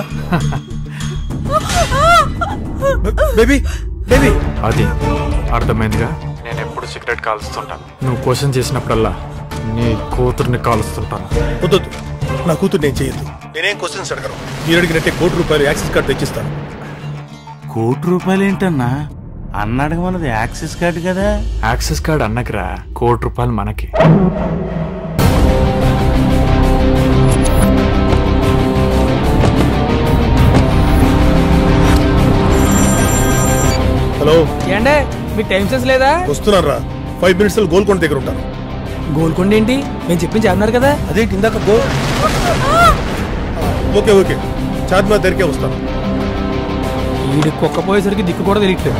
బేబీ బేబీ అది అర్థమైందిగా నేను ఎప్పుడు సిగరెట్ కాలుస్తుంటాను నువ్వు క్వశ్చన్ చేసినప్పుడల్లా నీ కూతుర్ని కాలుస్తుంటాను వద్దు నా కూతురు నేను చేయొద్దు నేనేం క్వశ్చన్స్ అడగను మీరు అడిగినట్టే కోటి రూపాయలు యాక్సెస్ కార్డ్ తెచ్చిస్తాను కోటి రూపాయలు ఏంటన్నా అన్న అడగమన్నది యాక్సెస్ కార్డు కదా యాక్సెస్ కార్డ్ అన్నకిరా కోటి రూపాయలు మనకి హలో ఏండే మీకు టైం సెన్స్ లేదా వస్తున్నారా ఫైవ్ మినిట్స్ లో గోల్కొండ దగ్గర ఉంటాను గోల్కొండ ఏంటి నేను చెప్పించి అన్నారు కదా అదేంటి ఇందాక గో ఓకే ఓకే చార్మినార్ దగ్గరికే వస్తాను వీడి కుక్క పోయేసరికి దిక్కు కూడా తెలియట్లేదు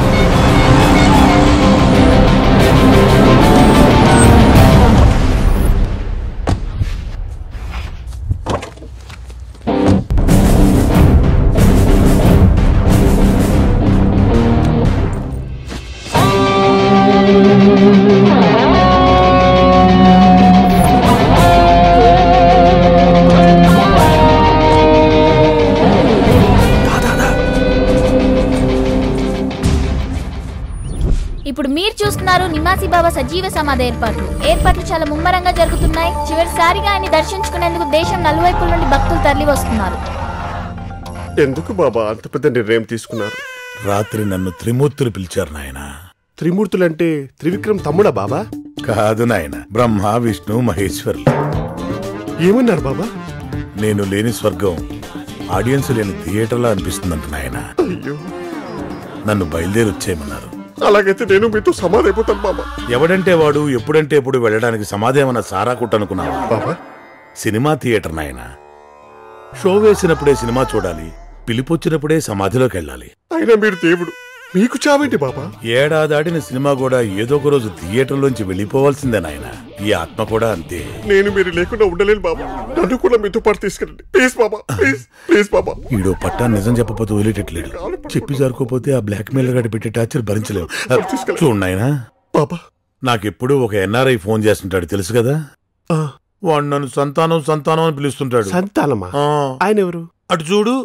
ఇప్పుడు మీరు చూస్తున్నారు నిమాసి బాబా సజీవ సమాధి ఏర్పాట్లు ఏర్పాట్లు చాలా ముమ్మరంగా జరుగుతున్నాయి చివరిసారిగా ఆయన దర్శించుకునేందుకు దేశం నలువైపుల నుండి భక్తులు తరలి వస్తున్నారు ఎందుకు బాబా అంత పెద్ద నిర్ణయం తీసుకున్నారు రాత్రి నన్ను త్రిమూర్తులు పిలిచారు నాయన త్రిమూర్తులంటే త్రివిక్రమ్ తమ్ముడా బాబా కాదు నాయన బ్రహ్మ విష్ణు మహేశ్వరులు ఏమన్నారు బాబా నేను లేని స్వర్గం ఆడియన్స్ లేని థియేటర్లో అనిపిస్తుందంట నాయన అయ్యో నన్ను బయలుదేరి వచ్చేయమన్నారు అలాగైతే నేను మీతో సమాధైపోతాను బాబా ఎవడంటే వాడు ఎప్పుడంటే ఎప్పుడు వెళ్ళడానికి సమాధేమన్న సారా కుట్టనుకున్నావా బాబా సినిమా థియేటర్ నాయన షో వేసినప్పుడే సినిమా చూడాలి పిలిపొచ్చినప్పుడే సమాధిలోకి వెళ్ళాలి అయినా మీరు దేవుడు మీకు చావేంటి బాబా ఏడాదాడిన సినిమా కూడా ఏదో ఒక రోజు థియేటర్లోంచి వెళ్ళిపోవాల్సిందే నాయన ఈ ఆత్మ కూడా అంతే నేను మీరు లేకుండా ఉండలేను బాబా నన్ను కూడా మీతో పాటు తీసుకెళ్ళండి ప్లీజ్ బాబా ప్లీజ్ ప్లీజ్ బాబా ఈడో పట్టా నిజం చెప్పకపోతే వదిలేటట్లేడు చెప్పి జరుకోపోతే ఆ బ్లాక్ మెయిల్ గడి పెట్టే టార్చర్ భరించలేవు చూడు నాయనా బాబా నాకెప్పుడు ఒక ఎన్ఆర్ఐ ఫోన్ చేస్తుంటాడు తెలుసు కదా వాడు నన్ను సంతానం సంతానం అని పిలుస్తుంటాడు సంతానమా ఆ. ఆయన ఎవరు అటు చూడు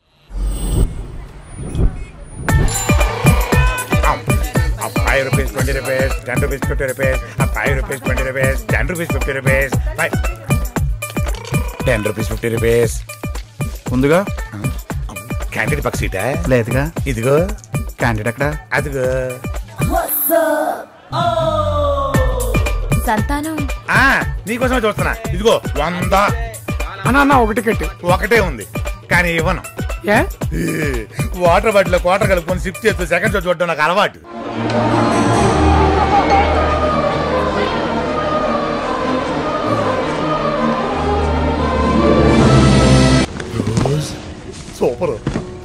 five rupees twenty rupees ten rupees fifty rupees five rupees twenty rupees ten rupees fifty rupees ten rupees fifty rupees ముందుగా క్యాంటీన్ పక్క సీటా లేదుగా ఇదిగో క్యాండిడేట్ ఎక్కడ అదిగో సంతానం ఆ, నీకోసమే చూస్తున్నా ఇదిగో వంద అన్న అన్న ఒకటి కట్టి ఒకటే ఉంది కానీ ఇవ్వను ఏ ఈ, వాటర్ బాటిల్ క్వార్టర్ కలుపుకొని సిప్ చేస్తూ సెకండ్ షో చూడడం నాకు అలవాటు సూపర్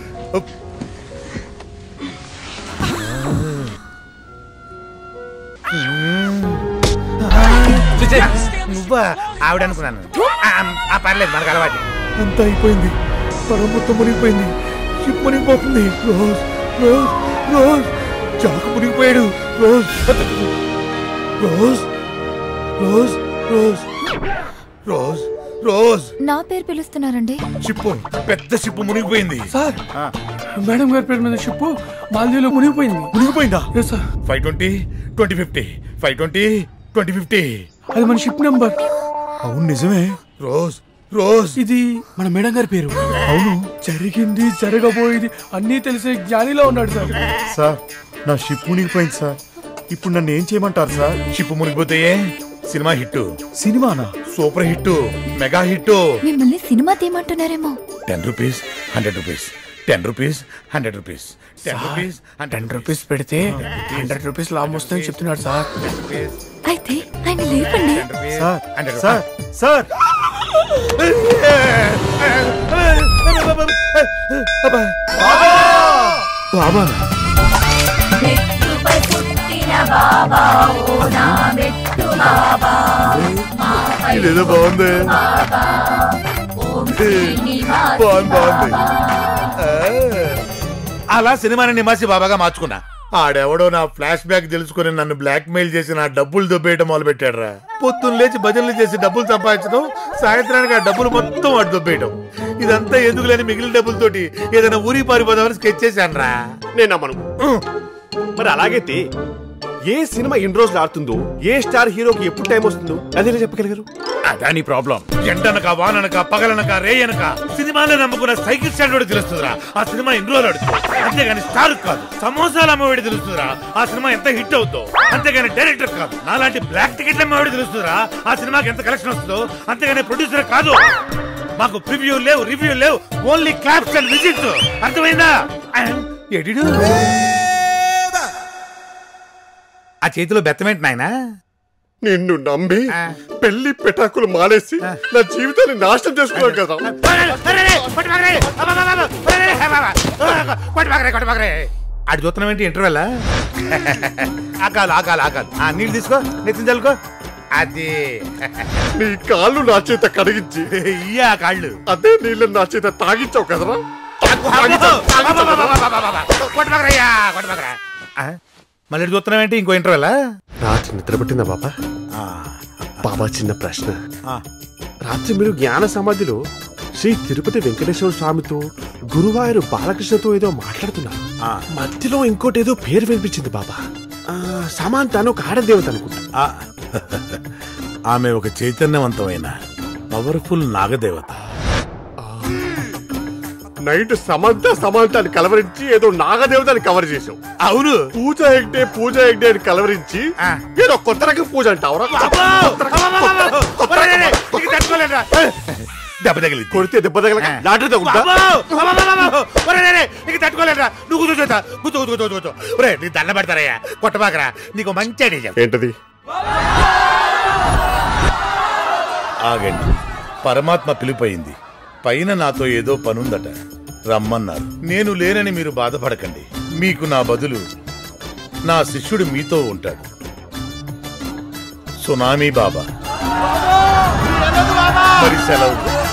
చూసే, నువ్వా ఆవిడ అనుకున్నాను ఆ, ఆ, పర్లేదు మనకు అలవాటు అంతా అయిపోయింది పరం మొత్తం మునిగిపోయింది షిప్ మునిగిపోతుంది రోజ్ రోజ్ రోజ్ చాకు మునిగిపోయాడు Rose Rose Rose Rose Rose Rose నా పేరు పిలుస్తున్నారండి షిప్పు పెద్ద షిప్పు మునిగిపోయింది సార్ మేడం గారి పేరు మీద షిప్ మాల్దీవులో మునిగిపోయింది మునిగిపోయిందా yes sir five twenty twenty fifty five twenty twenty fifty అది మన షిప్ నెంబర్ అవును నిజమే రోజ్ రోజ్ ఇది మన మేడం గారి పేరు అవును జరిగింది జరగబోయేది అన్నీ తెలిసే జ్ఞానిలో ఉన్నాడు సార్ సార్ నా షిప్ మునిగిపోయింది సార్ ఇప్పుడు నన్ను ఏం చేయమంటారు సార్ షిప్ మునిగిపోతే సినిమా హిట్ సినిమానా సూపర్ హిట్ మెగా హిట్ మిమ్మల్ని సినిమా తీయమంటున్నారేమో ten rupees hundred rupees ten rupees hundred rupees ten rupees ten rupees పెడితే హండ్రెడ్ రూపీస్ లాభం వస్తుందని చెప్తున్నాడు సార్ అయితే ఆయన లేపండి సార్ సార్ సార్ బాబా ఇదేదో బాగుంది బాగుంది బాగుంది అలా సినిమాని నిమాసి బాబాగా మార్చుకున్నా ఆడెవడో నా ఫ్లాష్ బ్యాక్ తెలుసుకుని నన్ను బ్లాక్ మెయిల్ చేసి నా డబ్బులు దొబ్బేయడం మొదలు పెట్టాడురా పొద్దున్న లేచి భజనలు చేసి డబ్బులు సంపాదించడం సాయంత్రానికి ఆ డబ్బులు మొత్తం వాడు దొబ్బేయడం ఇదంతా ఎందుకు లేని మిగిలిన డబ్బులతోటి ఏదైనా ఊరి పారిపోదామని స్కెచ్ చేశాను రా నేను నమ్మను మరి అలాగైతే ఏ సినిమా ఎన్ని రోజులు ఆడుతుందో ఏ స్టార్ హీరోకి ఎప్పుడు టైం వస్తుందో అదే చెప్పగలిగారు అదా నీ ప్రాబ్లం ఎండనక వాననక పగలనక రేయనక సినిమాలో నమ్ముకున్న సైకిల్ స్టాండ్ వాడు తెలుస్తుందిరా ఆ సినిమా ఎన్ని రోజులు ఆడుతుంది అంతేగాని స్టార్ కాదు సమోసాలు అమ్మవాడి తెలుస్తుందిరా ఆ సినిమా ఎంత హిట్ అవుతుందో అంతేగాని డైరెక్టర్ కాదు నాలాంటి బ్లాక్ టికెట్ల అమ్మవాడి తెలుస్తుందిరా ఆ సినిమాకి ఎంత కలెక్షన్ వస్తుందో అంతేగాని ప్రొడ్యూసర్ కాదు మాకు ప్రివ్యూ లేవు రివ్యూ లేవు ఓన్లీ క్లాప్స్ అండ్ విజిట్స్ అర్థమైందా ఎడిడు ఆ చేతిలో బెత్తమేంటి నాయనా నిన్ను నమ్మి పెళ్లి పెటాకులు మానేసి నా జీవితాన్ని నాశనం చేసుకున్నాను కదా ఆడు చూస్తున్నాం ఏంటి ఇంటర్వెల్ ఆకాలు ఆకాలు ఆకాలు ఆ నీళ్ళు తీసుకో నెత్తిన చల్లుకో అది నీ కాళ్ళు నా చేత కడిగించి ఇయ్యా కాళ్ళు అదే నీళ్ళు నా చేత తాగించావు కదరా కొట్టబాకరయ్యా కొట్టబాకరా మళ్ళీ ఇటు చూస్తున్నాం ఏంటి ఇంకో ఇంటర్వెల్ రాత్రి నిద్ర పట్టిందా బాబా బాబా చిన్న ప్రశ్న రాత్రి మీరు జ్ఞాన సమాధిలో శ్రీ తిరుపతి వెంకటేశ్వర స్వామితో గురువాయూరు బాలకృష్ణతో ఏదో మాట్లాడుతున్నారు మధ్యలో ఇంకోటి ఏదో పేరు వినిపించింది బాబా ఆ, సమాంత అని ఒక ఆడదేవత అనుకుంటా ఆమె ఒక చైతన్యవంతమైన పవర్ఫుల్ నాగదేవత నైట్ సమంత సమాంతాన్ని కలవరించి ఏదో నాగదేవతని కవర్ చేసావు అవును పూజ హెగ్డే పూజ హెగ్డే అని కలవరించి ఏదో కొత్త రకం పూజ అంటావురా దెబ్బ తగిలి కొడితే దెబ్బ తగలక లాటరీ తగులుతా నీకు తట్టుకోలేదురా నువ్వు కూర్చో చూతా కూర్చో కూర్చో కూర్చో కూర్చో ఒరే నీ దండ పెడతారయ్యా కొట్టబాకరా నీకు మంచి ఐడియా చెప్తా. ఏంటది ఆగండి పరమాత్మ పిలిపోయింది పైన నాతో ఏదో పనుందట రమ్మన్నారు నేను లేనని మీరు బాధపడకండి మీకు నా బదులు నా శిష్యుడు మీతో ఉంటాడు సునామీ బాబా మరి సెలవు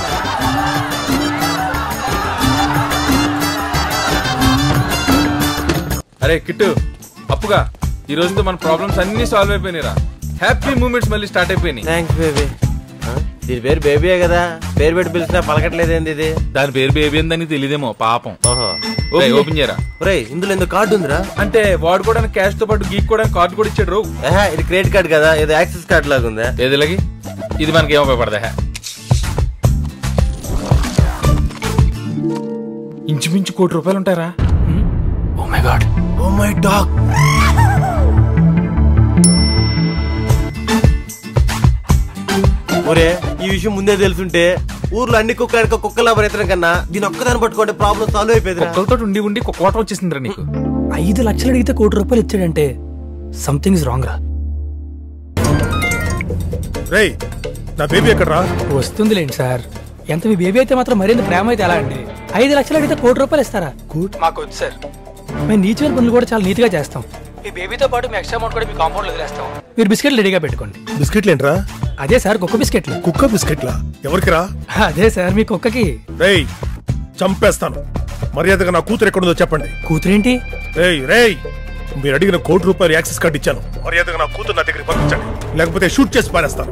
అరే కిట్టు అప్పుగా ఈ రోజుతో మన ప్రాబ్లమ్స్ అన్ని సాల్వ్ అయిపోయినాయిరా హ్యాపీ మూమెంట్స్ మళ్ళీ స్టార్ట్ అయిపోయినాయి థ్యాంక్స్ బేబీ దీని పేరు బేబీయే కదా పేరు పెట్టి పిలిచినా పలకట్లేదేంది ఇది దాని పేరు బేబీ అని తెలియదేమో పాపం ఓహో ఓకే ఓపెన్ చేయరా ఒరేయ్ ఇందులో ఎందుకు కార్డు ఉందిరా అంటే వాడుకోవడానికి క్యాష్ తో పాటు గీక్కోవడానికి కార్డు కూడా ఇచ్చాడు రావు ఏహే, ఇది క్రెడిట్ కార్డ్ కదా ఇది యాక్సిస్ కార్డ్ లాగా ఉందా ఏదిలాగి ఇది మనకి ఏమో ఉపయోగపడదా ఇంచుమించు కోటి రూపాయలు ఉంటారా oh my god oh my dog ఒరే ఈ విషయం ముందే తెలుసుంటే ఊర్లో అన్ని కుక్కలు కుక్కలా పరిగెత్తడం కన్నా దీని ఒక్కదాన్ని పట్టుకుంటే ప్రాబ్లం సాల్వ్ అయిపోయింది కుక్కలతో ఉండి ఉండి కోట వచ్చేసిందిరా నీకు ఐదు లక్షలు అడిగితే కోటి రూపాయలు ఇచ్చాడంటే సంథింగ్ ఇస్ రాంగ్ రా రేయ్ నా బేబీ ఎక్కడరా వస్తుందిలేండి సార్ ఎంత మీ బేబీ అయితే మాత్రం మరింత ప్రేమ అయితే ఎలా అండి ఐదు లక్షలు అడిగితే కోటి రూపాయలు ఇస్తారా మాకు వద్దు సార్ మేము నీచమైన పనులు కూడా చాలా నీట్గా చేస్తాం మీ బేబీతో పాటు మీ ఎక్స్ట్రా అమౌంట్ కూడా మీ కాంపౌండ్ వదిలేస్తాం మీరు బిస్కెట్లు రెడీగా పెట్టుకోండి బిస్కెట్లు ఏంట్రా అదే సార్ కుక్క బిస్కెట్లు కుక్క బిస్కెట్లా ఎవరికిరా అదే సార్ మీ కుక్కకి రేయ్ చంపేస్తాను మర్యాదగా నా కూతురు ఎక్కడుందో చెప్పండి కూతురేంటి రేయ్ రేయ్ మీరు అడిగిన కోటి రూపాయలు యాక్సెస్ కార్డు ఇచ్చాను మర్యాదగా నా కూతురు నా దగ్గరికి పంపించండి లేకపోతే షూట్ చేసి పారేస్తాను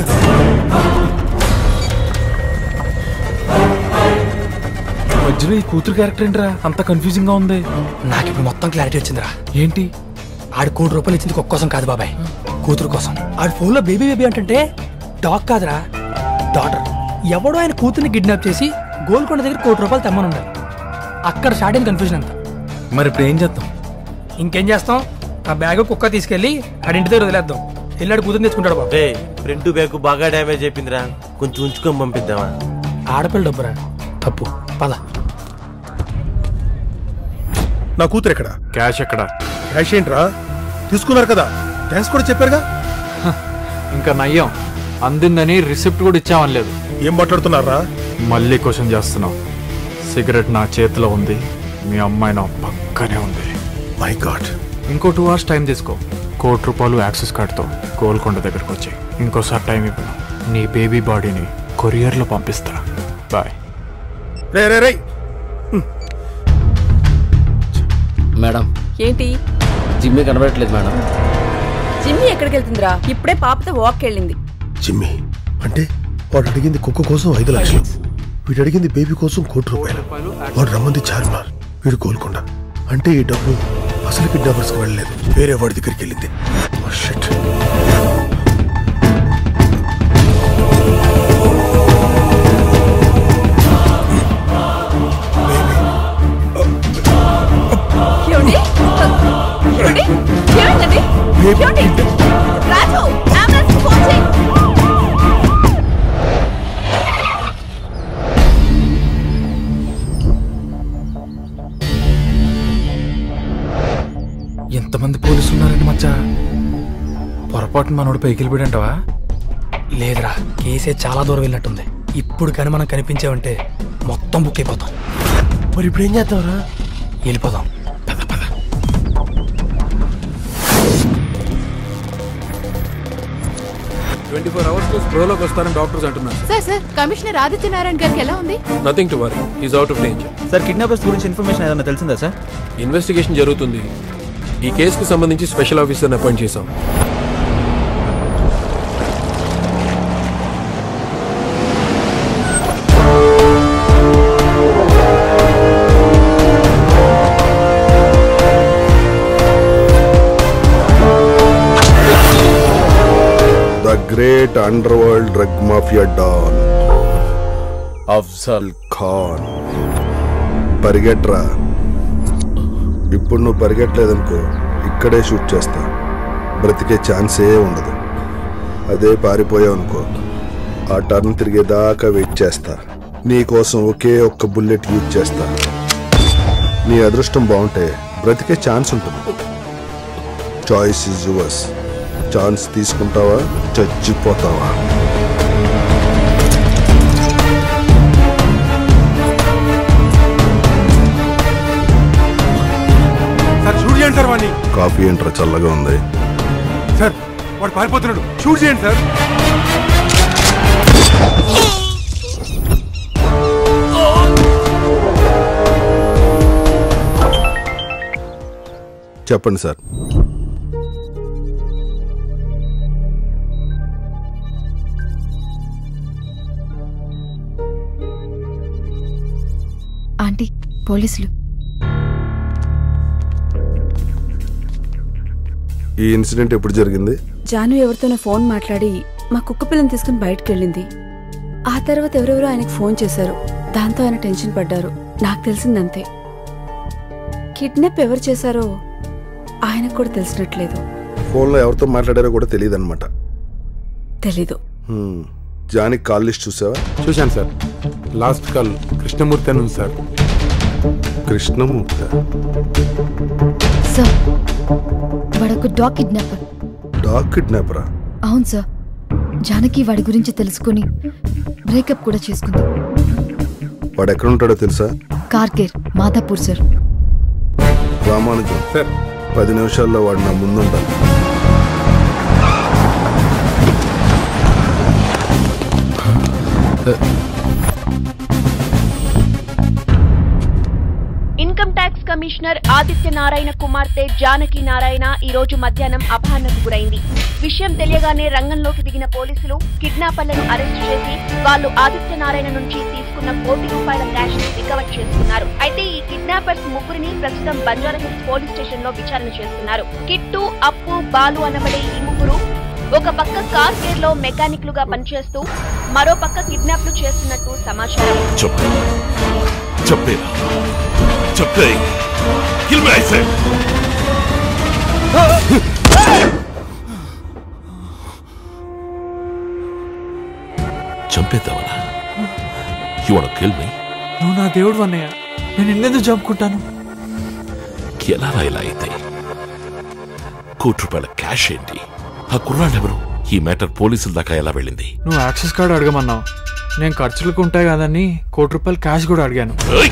మధ్యలో ఈ కూతురు క్యారెక్టర్ ఏంట్రా అంత కన్ఫ్యూజింగ్ గా ఉంది నాకు ఇప్పుడు మొత్తం క్లారిటీ వచ్చిందిరా ఏంటి ఆడు కోటి రూపాయలు ఇచ్చింది కుక్క కోసం కాదు బాబాయ్ కూతురు కోసం ఆడు ఫోన్లో బేబీ బేబీ అంటే డాగ్ కాదురా డాటర్ ఎవడో ఆయన కూతుర్ని కిడ్నాప్ చేసి గోల్కొండ దగ్గర కోటి రూపాయలు తెమ్మని ఉండాలి అక్కడ స్టార్ట్ అయిన కన్ఫ్యూజన్ అంతా మరి ఇప్పుడు ఏం చేద్దాం ఇంకేం చేస్తాం ఆ బ్యాగ్ కుక్క తీసుకెళ్లి ఆడింటి దగ్గర వదిలేద్దాం వెళ్ళాడు కూతురు తెచ్చుకుంటాడు బాబు రే ఫ్రంట్ బ్యాక్ బాగా డ్యామేజ్ అయిపోయిందిరా కొంచెం ఉంచుకొని పంపిద్దామా ఆడపిల్ల డబ్బురా తప్పు పద నా కూతురు ఎక్కడ క్యాష్ ఎక్కడ క్యాష్ ఏంట్రా తీసుకున్నారు కదా థ్యాంక్స్ కూడా చెప్పారుగా ఇంకా నయ్యం అందిందని రిసిప్ట్ కూడా ఇచ్చామనలేదు ఏం మాట్లాడుతున్నారా మళ్ళీ క్వశ్చన్ చేస్తున్నావు సిగరెట్ నా చేతిలో ఉంది మీ అమ్మాయి నా పక్కనే ఉంది మై గాడ్ ఇంకో టూ అవర్స్ టైం తీసుకో కోటి రూపాయలు యాక్సెస్ కార్డ్తో గోల్కొండ దగ్గరకు వచ్చాయి ఇంకోసారి టైం ఇవ్వను నీ బేబీ బాడీని కొరియర్లో పంపిస్తా బాయ్ రే రే రే మేడం ఏంటి జిమ్మి కనబడట్లేదు మేడం జిమ్మి ఎక్కడికి వెళ్తుందిరా ఇప్పుడే పాపతో వాక్ వెళ్ళింది జిమ్మి అంటే వాడు అడిగింది కుక్క కోసం ఐదు లక్షలు వీడు అడిగింది బేబీ కోసం కోటి రూపాయలు వాడు రమ్మంది చార్మినార్ వీడు కోలుకుండా అంటే ఈ డబ్బు అసలు కిడ్నాపర్స్ కి వెళ్ళలేదు వేరే వాడి దగ్గరికి వెళ్ళింది Oh, shit. ఏమండి? ఏమండి? ఏమైందండి? ఏమండి? రాజు అంబులెన్స్ కి ఫోన్ చేయి. ఎంతమంది పోలీసులు ఉన్నారండి మచ్చా పొరపాటున మనోడు పైకి వెళ్ళిపోయాడంటవా లేదురా కేసే చాలా దూరం వెళ్ళినట్టుంది ఇప్పుడు కానీ మనం కనిపించామంటే మొత్తం బుక్ అయిపోతాం మరి ఇప్పుడు ఏం చేద్దాంరా వెళ్ళిపోదాం ట్వంటీ ఫోర్ అవర్స్ లో స్ప్రోలోకి వస్తారని డాక్టర్స్ అంటున్నారు sir sir commissioner Aditya Narayana గారికి ఎలా ఉంది nothing to worry is out of danger sir kidnappers గురించి ఇన్ఫర్మేషన్ ఏదైనా తెలిసిందా సార్ ఇన్వెస్టిగేషన్ జరుగుతుంది ఈ కేసుకు సంబంధించి స్పెషల్ ఆఫీసర్ని అపాయింట్ చేశాం the great underworld drug mafia don Afzal Khan పరిగెట్రా ఇప్పుడు నువ్వు పరిగెట్టలేదనుకో ఇక్కడే షూట్ చేస్తా బ్రతికే ఛాన్సే ఉండదు అదే పారిపోయావు అనుకో ఆ టర్న్ తిరిగేదాకా వెయిట్ చేస్తా నీ కోసం ఒకే ఒక్క బుల్లెట్ యూజ్ చేస్తా నీ అదృష్టం బాగుంటే బ్రతికే ఛాన్స్ ఉంటుంది చాయిస్ ఇస్ యువర్స్ ఛాన్స్ తీసుకుంటావా చచ్చిపోతావా సార్ షూట్ చేయండి సార్ వాడిని కాఫీ ఏంట్రా చల్లగా ఉంది సార్ వాడు పారిపోతున్నాడు షూట్ చేయండి సార్ చెప్పండి సార్ ఆంటీ పోలీసులు ఈ ఇన్సిడెంట్ ఎప్పుడు జరిగింది జాను ఎవరితోనో ఫోన్ మాట్లాడి మా కుక్క పిల్లని తీసుకుని బయటకు వెళ్ళింది ఆ తర్వాత ఎవరెవరో ఆయనకు ఫోన్ చేశారు దాంతో ఆయన టెన్షన్ పడ్డారు నాకు తెలిసిందంతే కిడ్నాప్ ఎవరు చేశారో ఆయనకు కూడా తెలిసినట్లేదు ఫోన్లో ఎవరితో మాట్లాడారో కూడా తెలియదు అనమాట తెలీదు జానికి కాల్ లిస్ట్ చూసావా చూశాను సార్ లాస్ట్ కాల్ కృష్ణమూర్తి అని ఉంది సార్ కృష్ణమూర్తి సార్ వాడొక డాగ్ కిడ్నాపర్ డాగ్ కిడ్నాపరా అవును సార్ జానకి వాడి గురించి తెలుసుకొని బ్రేకప్ కూడా చేసుకుంది వాడు ఎక్కడ ఉంటాడో తెలుసా car care Madhapur sir Ramanujam sir పది నిమిషాల్లో వాడు నా ముందుండాలి income tax commissioner Aditya Narayana కుమార్తె జానకి నారాయణ ఈ రోజు మధ్యాహ్నం అపహరణకు గురైంది విషయం తెలియగానే రంగంలోకి దిగిన పోలీసులు కిడ్నాపర్లను అరెస్ట్ చేసి వాళ్ళు ఆదిత్య నారాయణ నుంచి తీసుకున్న కోటి రూపాయల క్యాష్ ను రికవర్ చేస్తున్నారు అయితే ఈ కిడ్నాపర్స్ ముగ్గురిని ప్రస్తుతం బంజారా హిల్స్ పోలీస్ స్టేషన్ లో విచారణ చేస్తున్నారు కిట్టు అప్పు బాలు అనబడే ఈ ముగ్గురు ఒక పక్క కార్ కేర్ లో మెకానిక్లుగా పనిచేస్తూ మరో పక్క కిడ్నాప్లు చేస్తున్నట్టు సమాచారం చెప్పు చెప్పేరా చెప్పే కిల్ మీ ఐ సెడ్ చంపేద్దామనా యు వాంట్ కిల్ మీ నువ్వు నా దేవుడు అన్నయ్య నేను ఎన్నెందుకు చంపుకుంటాను ఎలా రా ఇలా అయితే కోటి రూపాయల క్యాష్ ఏంటి ఆ కుర్రాడు ఎవరు ఈ మ్యాటర్ పోలీసుల దాకా ఎలా వెళ్ళింది నువ్వు యాక్సెస్ కార్డు అడగమన్నావు నేను ఖర్చులకు ఉంటాయి కదని కోటి రూపాయలు క్యాష్ కూడా అడిగాను ఏయ్!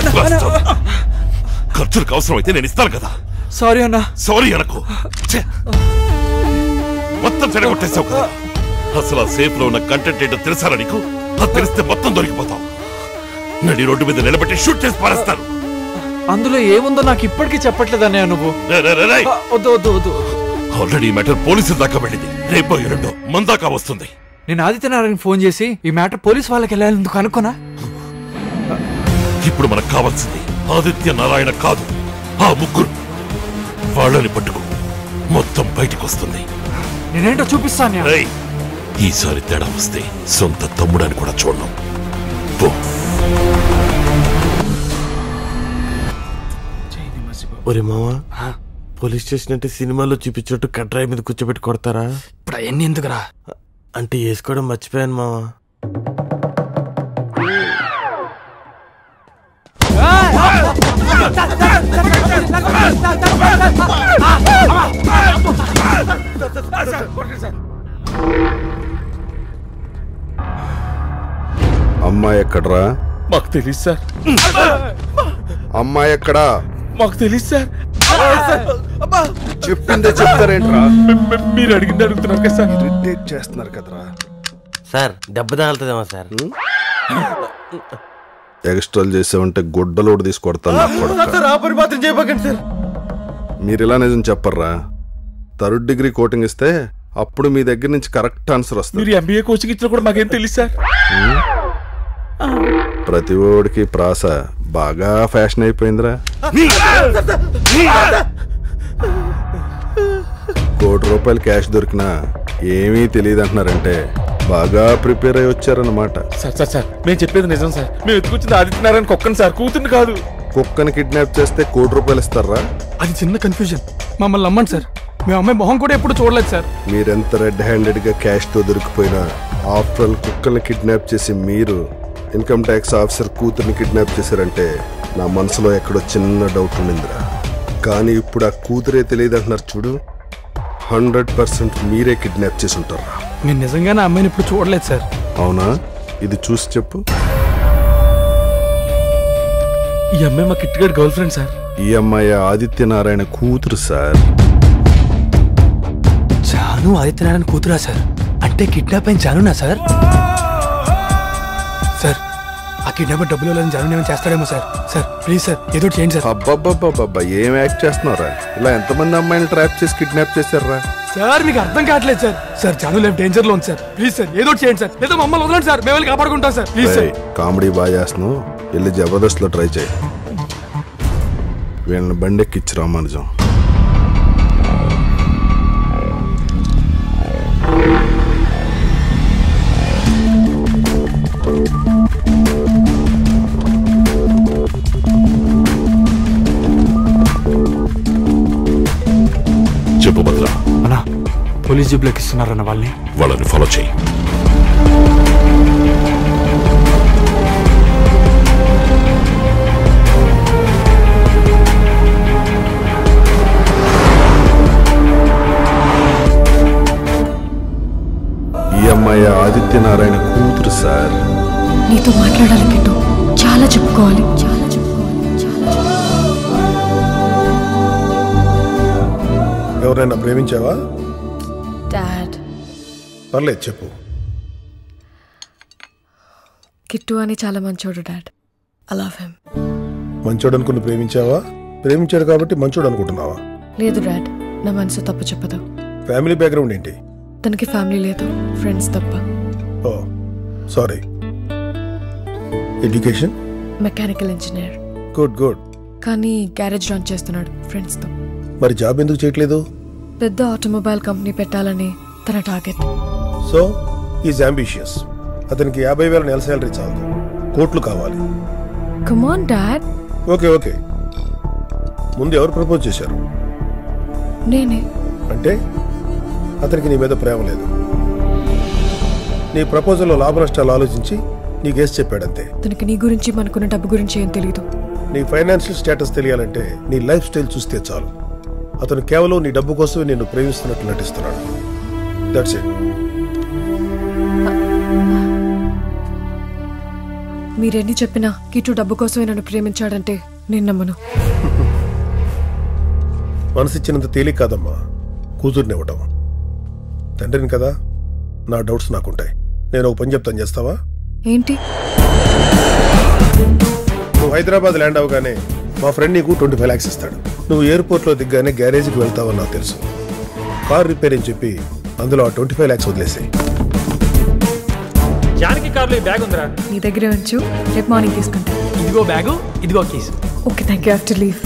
ఖర్చులకు అవసరం అయితే నేను ఇస్తాను కదా సారీ అన్నా సారీ అనకు ఛే! మొత్తం చెడగొట్టేసావు కదా అసలు ఆ సేఫ్ లో ఉన్న కంటెంట్ ఏంటో తెలుసారా నీకు అది తెలిస్తే మొత్తం దొరికిపోతావు నడి రోడ్డు మీద నిలబెట్టి షూట్ చేసి పారేస్తాను అందులో ఏముందో నాకు ఇప్పటికీ చెప్పట్లేదన్నయ్య నువ్వు రే, రే, రే, రే. ఆ, వద్దు వద్దు వద్దు ఆల్రెడీ ఈ మ్యాటర్ పోలీసుల దాకా వెళ్ళింది రేపో ఎల్లుండో మన దాకా వస్తుంది నేను ఆదిత్యనారాయణ ఫోన్ చేసి ఈ మ్యాటర్ పోలీస్ వాళ్ళకి వెళ్ళాలని కనుక్కున్నా ఇప్పుడు మనకు కావాల్సింది ఆదిత్య నారాయణ కాదు ఆ ముగ్గురు వాళ్ళని పట్టుకో మొత్తం బయటకు వస్తుంది నేనేంటో చూపిస్తాను రేయ్, ఈసారి తేడా వస్తే సొంత తమ్ముడని కూడా చూడను పో ఒరే మావా పోలీస్ స్టేషన్ అంటే సినిమాలో చూపించినట్టు కట్రాయి మీద కూర్చోబెట్టి కొడతారా ఇప్పుడు అవన్నీ ఎందుకురా అంటే వేసుకోవడం మర్చిపోయాను మావా అమ్మాయి ఎక్కడ్రా మాకు తెలియదు సార్ అమ్మాయి ఎక్కడా మాకు తెలియదు సార్ చెప్పిందే చెప్తారేంట్రా మీరు అడిగింది అడుగుతున్నారు కదా సార్ ఇరిటేట్ చేస్తున్నారు కదరా సార్ దెబ్బ తగలుతుందేమో సార్ ఎక్స్ట్రాలు చేసావంటే గుడ్డలోడు తీసి కొడతాను నా కొడక. సార్ ఆ పని మాత్రం చేయబాకండి సార్ మీరు ఇలా నిజం చెప్పర్రా థర్డ్ డిగ్రీ కోటింగ్ ఇస్తే అప్పుడు మీ దగ్గర నుంచి కరెక్ట్ ఆన్సర్ వస్తుంది మీరు ఎంబీఏ కోచింగ్ ఇచ్చినా కూడా మాకేం తెలియదు సార్ ప్రతి ఓడికి ప్రాస బాగా ఫ్యాషన్ అయిపోయిందిరా కోటి రూపాయలు క్యాష్ దొరికినా ఏమీ తెలియదు అంటున్నారంటే బాగా ప్రిపేర్ అయి వచ్చారన్నమాట సార్ సార్ సార్ మేము చెప్పేది నిజం సార్ మేము ఎత్తుకొచ్చింది ఆదిత్యనారాయణ కుక్కని సార్ కూతుర్ని కాదు కుక్కని కిడ్నాప్ చేస్తే కోటి రూపాయలు ఇస్తారా అది చిన్న కన్ఫ్యూజన్ మమ్మల్ని నమ్మండి సార్ మేము అమ్మాయి మొహం కూడా ఎప్పుడు చూడలేదు సార్ మీరెంత రెడ్ హ్యాండెడ్ గా క్యాష్ తో దొరికిపోయినా ఆఫ్టర్ ఆల్ కుక్కల్ని కిడ్నాప్ చేసి మీరు ఇన్కమ్ ట్యాక్స్ ఆఫీసర్ కూతుర్ని కిడ్నాప్ చేశారంటే నా మనసులో ఎక్కడో చిన్న డౌట్ ఉండిందిరా కానీ ఇప్పుడు ఆ కూతురే తెలియదు అంటున్నారు చూడు హండ్రెడ్ పర్సెంట్ మీరే కిడ్నాప్ చేసి ఉంటారా మేము నిజంగానే ఆ అమ్మాయిని ఇప్పుడు చూడలేదు సార్ అవునా ఇది చూసి చెప్పు ఈ అమ్మాయి మా కిట్టిగాడి గర్ల్ ఫ్రెండ్ సార్ ఈ అమ్మాయి ఆదిత్యనారాయణ కూతురు సార్ జాను ఆదిత్యనారాయణ కూతురా సార్ అంటే కిడ్నాప్ అయిన జానునా సార్ సార్ ఆ కిడ్నాప్ డబ్బులు ఇవ్వాలని జాను ఏమైనా చేస్తాడేమో సార్ సార్ ప్లీజ్ సార్ ఏదో ఒకటి చేయండి సార్ అబ్బబ్బబ్బబ్బబ్బా ఏం యాక్ట్ చేస్తున్నారా ఇలా ఎంతమంది అమ్మాయిని ట్రాప్ చేసి కిడ్నాప్ చేశారా సార్ మీకు అర్థం కావట్లేదు సార్ సార్ జాను లేవు డేంజర్ లో ఉంది సార్ ప్లీజ్ సార్ ఏదో ఒకటి చేయండి సార్ ఏదో మమ్మల్ని వదలండి సార్ మేము వెళ్ళి కాపాడుకుంటాం సార్ ప్లీజ్ సార్ రేయ్, కామెడీ బాగా చేస్తున్నావు వెళ్ళి జబర్దస్త్ లో ట్రై చేయి వీళ్ళని బండెక్కిచ్చు రామానుజం చెప్పు భద్ర అన్నా పోలీస్ జీప్ లెక్కిస్తున్నారన్న వాళ్ళని వాళ్ళని ఫాలో చేయి ఈ అమ్మాయి ఆదిత్యనారాయణ కూతురు సార్ నీతో మాట్లాడాలి కిట్టు చాలా చెప్పుకోవాలి చాలా చెప్పుకోవాలి ఎవరైనా ప్రేమించావా డాడ్ పర్లేదు చెప్పు కిట్టు అని చాలా మంచోడు డాడ్ ఐ లవ్ హిమ్ మంచోడు అనుకుని ప్రేమించావా ప్రేమించాడు కాబట్టి మంచోడు అనుకుంటున్నావా లేదు డాడ్ నా మనసు తప్పు చెప్పదు ఫ్యామిలీ బ్యాక్గ్రౌండ్ ఏంటి తనకి ఫ్యామిలీ లేదు ఫ్రెండ్స్ తప్ప oh sorry education mechanical engineer good good కానీ గ్యారేజ్ రన్ చేస్తున్నాడు ఫ్రెండ్స్తో మరి జాబ్ ఎందుకు చేయట్లేదు పెద్ద ఆటోమొబైల్ కంపెనీ పెట్టాలని తన టార్గెట్ సో ఈజ్ అంబిషియస్ అతనికి యాభై వేల నెల శాలరీ చాలదు కోట్లు కావాలి కమాన్ డాడ్ ఓకే ఓకే ముందు ఎవరు ప్రపోజ్ చేశారు నేనే అంటే అతనికి నీ మీద ప్రేమ లేదు నీ ప్రపోజల్లో లాభ నష్టాలు ఆలోచించి నీకు వేసి చెప్పాడంతే తనకి నీ గురించి మనకున్న డబ్బు గురించి ఏం తెలీదు నీ ఫైనాన్షియల్ స్టేటస్ తెలియాలంటే నీ లైఫ్ స్టైల్ చూస్తే చాలు అతను కేవలం నీ డబ్బు కోసమే నిన్ను ప్రేమిస్తున్నట్టు నటిస్తున్నాడు దట్స్ ఇట్ మీరెన్ని చెప్పినా కిట్టు డబ్బు కోసమే నన్ను ప్రేమించాడంటే నేను నమ్మను మనసిచ్చినంత తేలిక కాదమ్మా కూతుర్ని ఇవ్వటం తండ్రిని కదా నా డౌట్స్ నాకుంటాయి నేను ఒక పని చెప్తాను చేస్తావా ఏంటి నువ్వు హైదరాబాద్ ల్యాండ్ అవగానే మా ఫ్రెండ్ నీకు ట్వంటీ ఫైవ్ ల్యాక్స్ ఇస్తాడు నువ్వు ఎయిర్పోర్ట్లో దిగ్గానే గ్యారేజ్కి వెళ్తావని నాకు తెలుసు కార్ రిపేర్ అని చెప్పి అందులో ఆ ట్వంటీ ఫైవ్ ల్యాక్స్ వదిలేసాయి జానకి కార్లో ఈ బ్యాగ్ ఉందిరా నీ దగ్గరే ఉంచు రేపు మార్నింగ్ తీసుకుంటా ఇదిగో బ్యాగు ఇదిగో keys okay thank you have to leave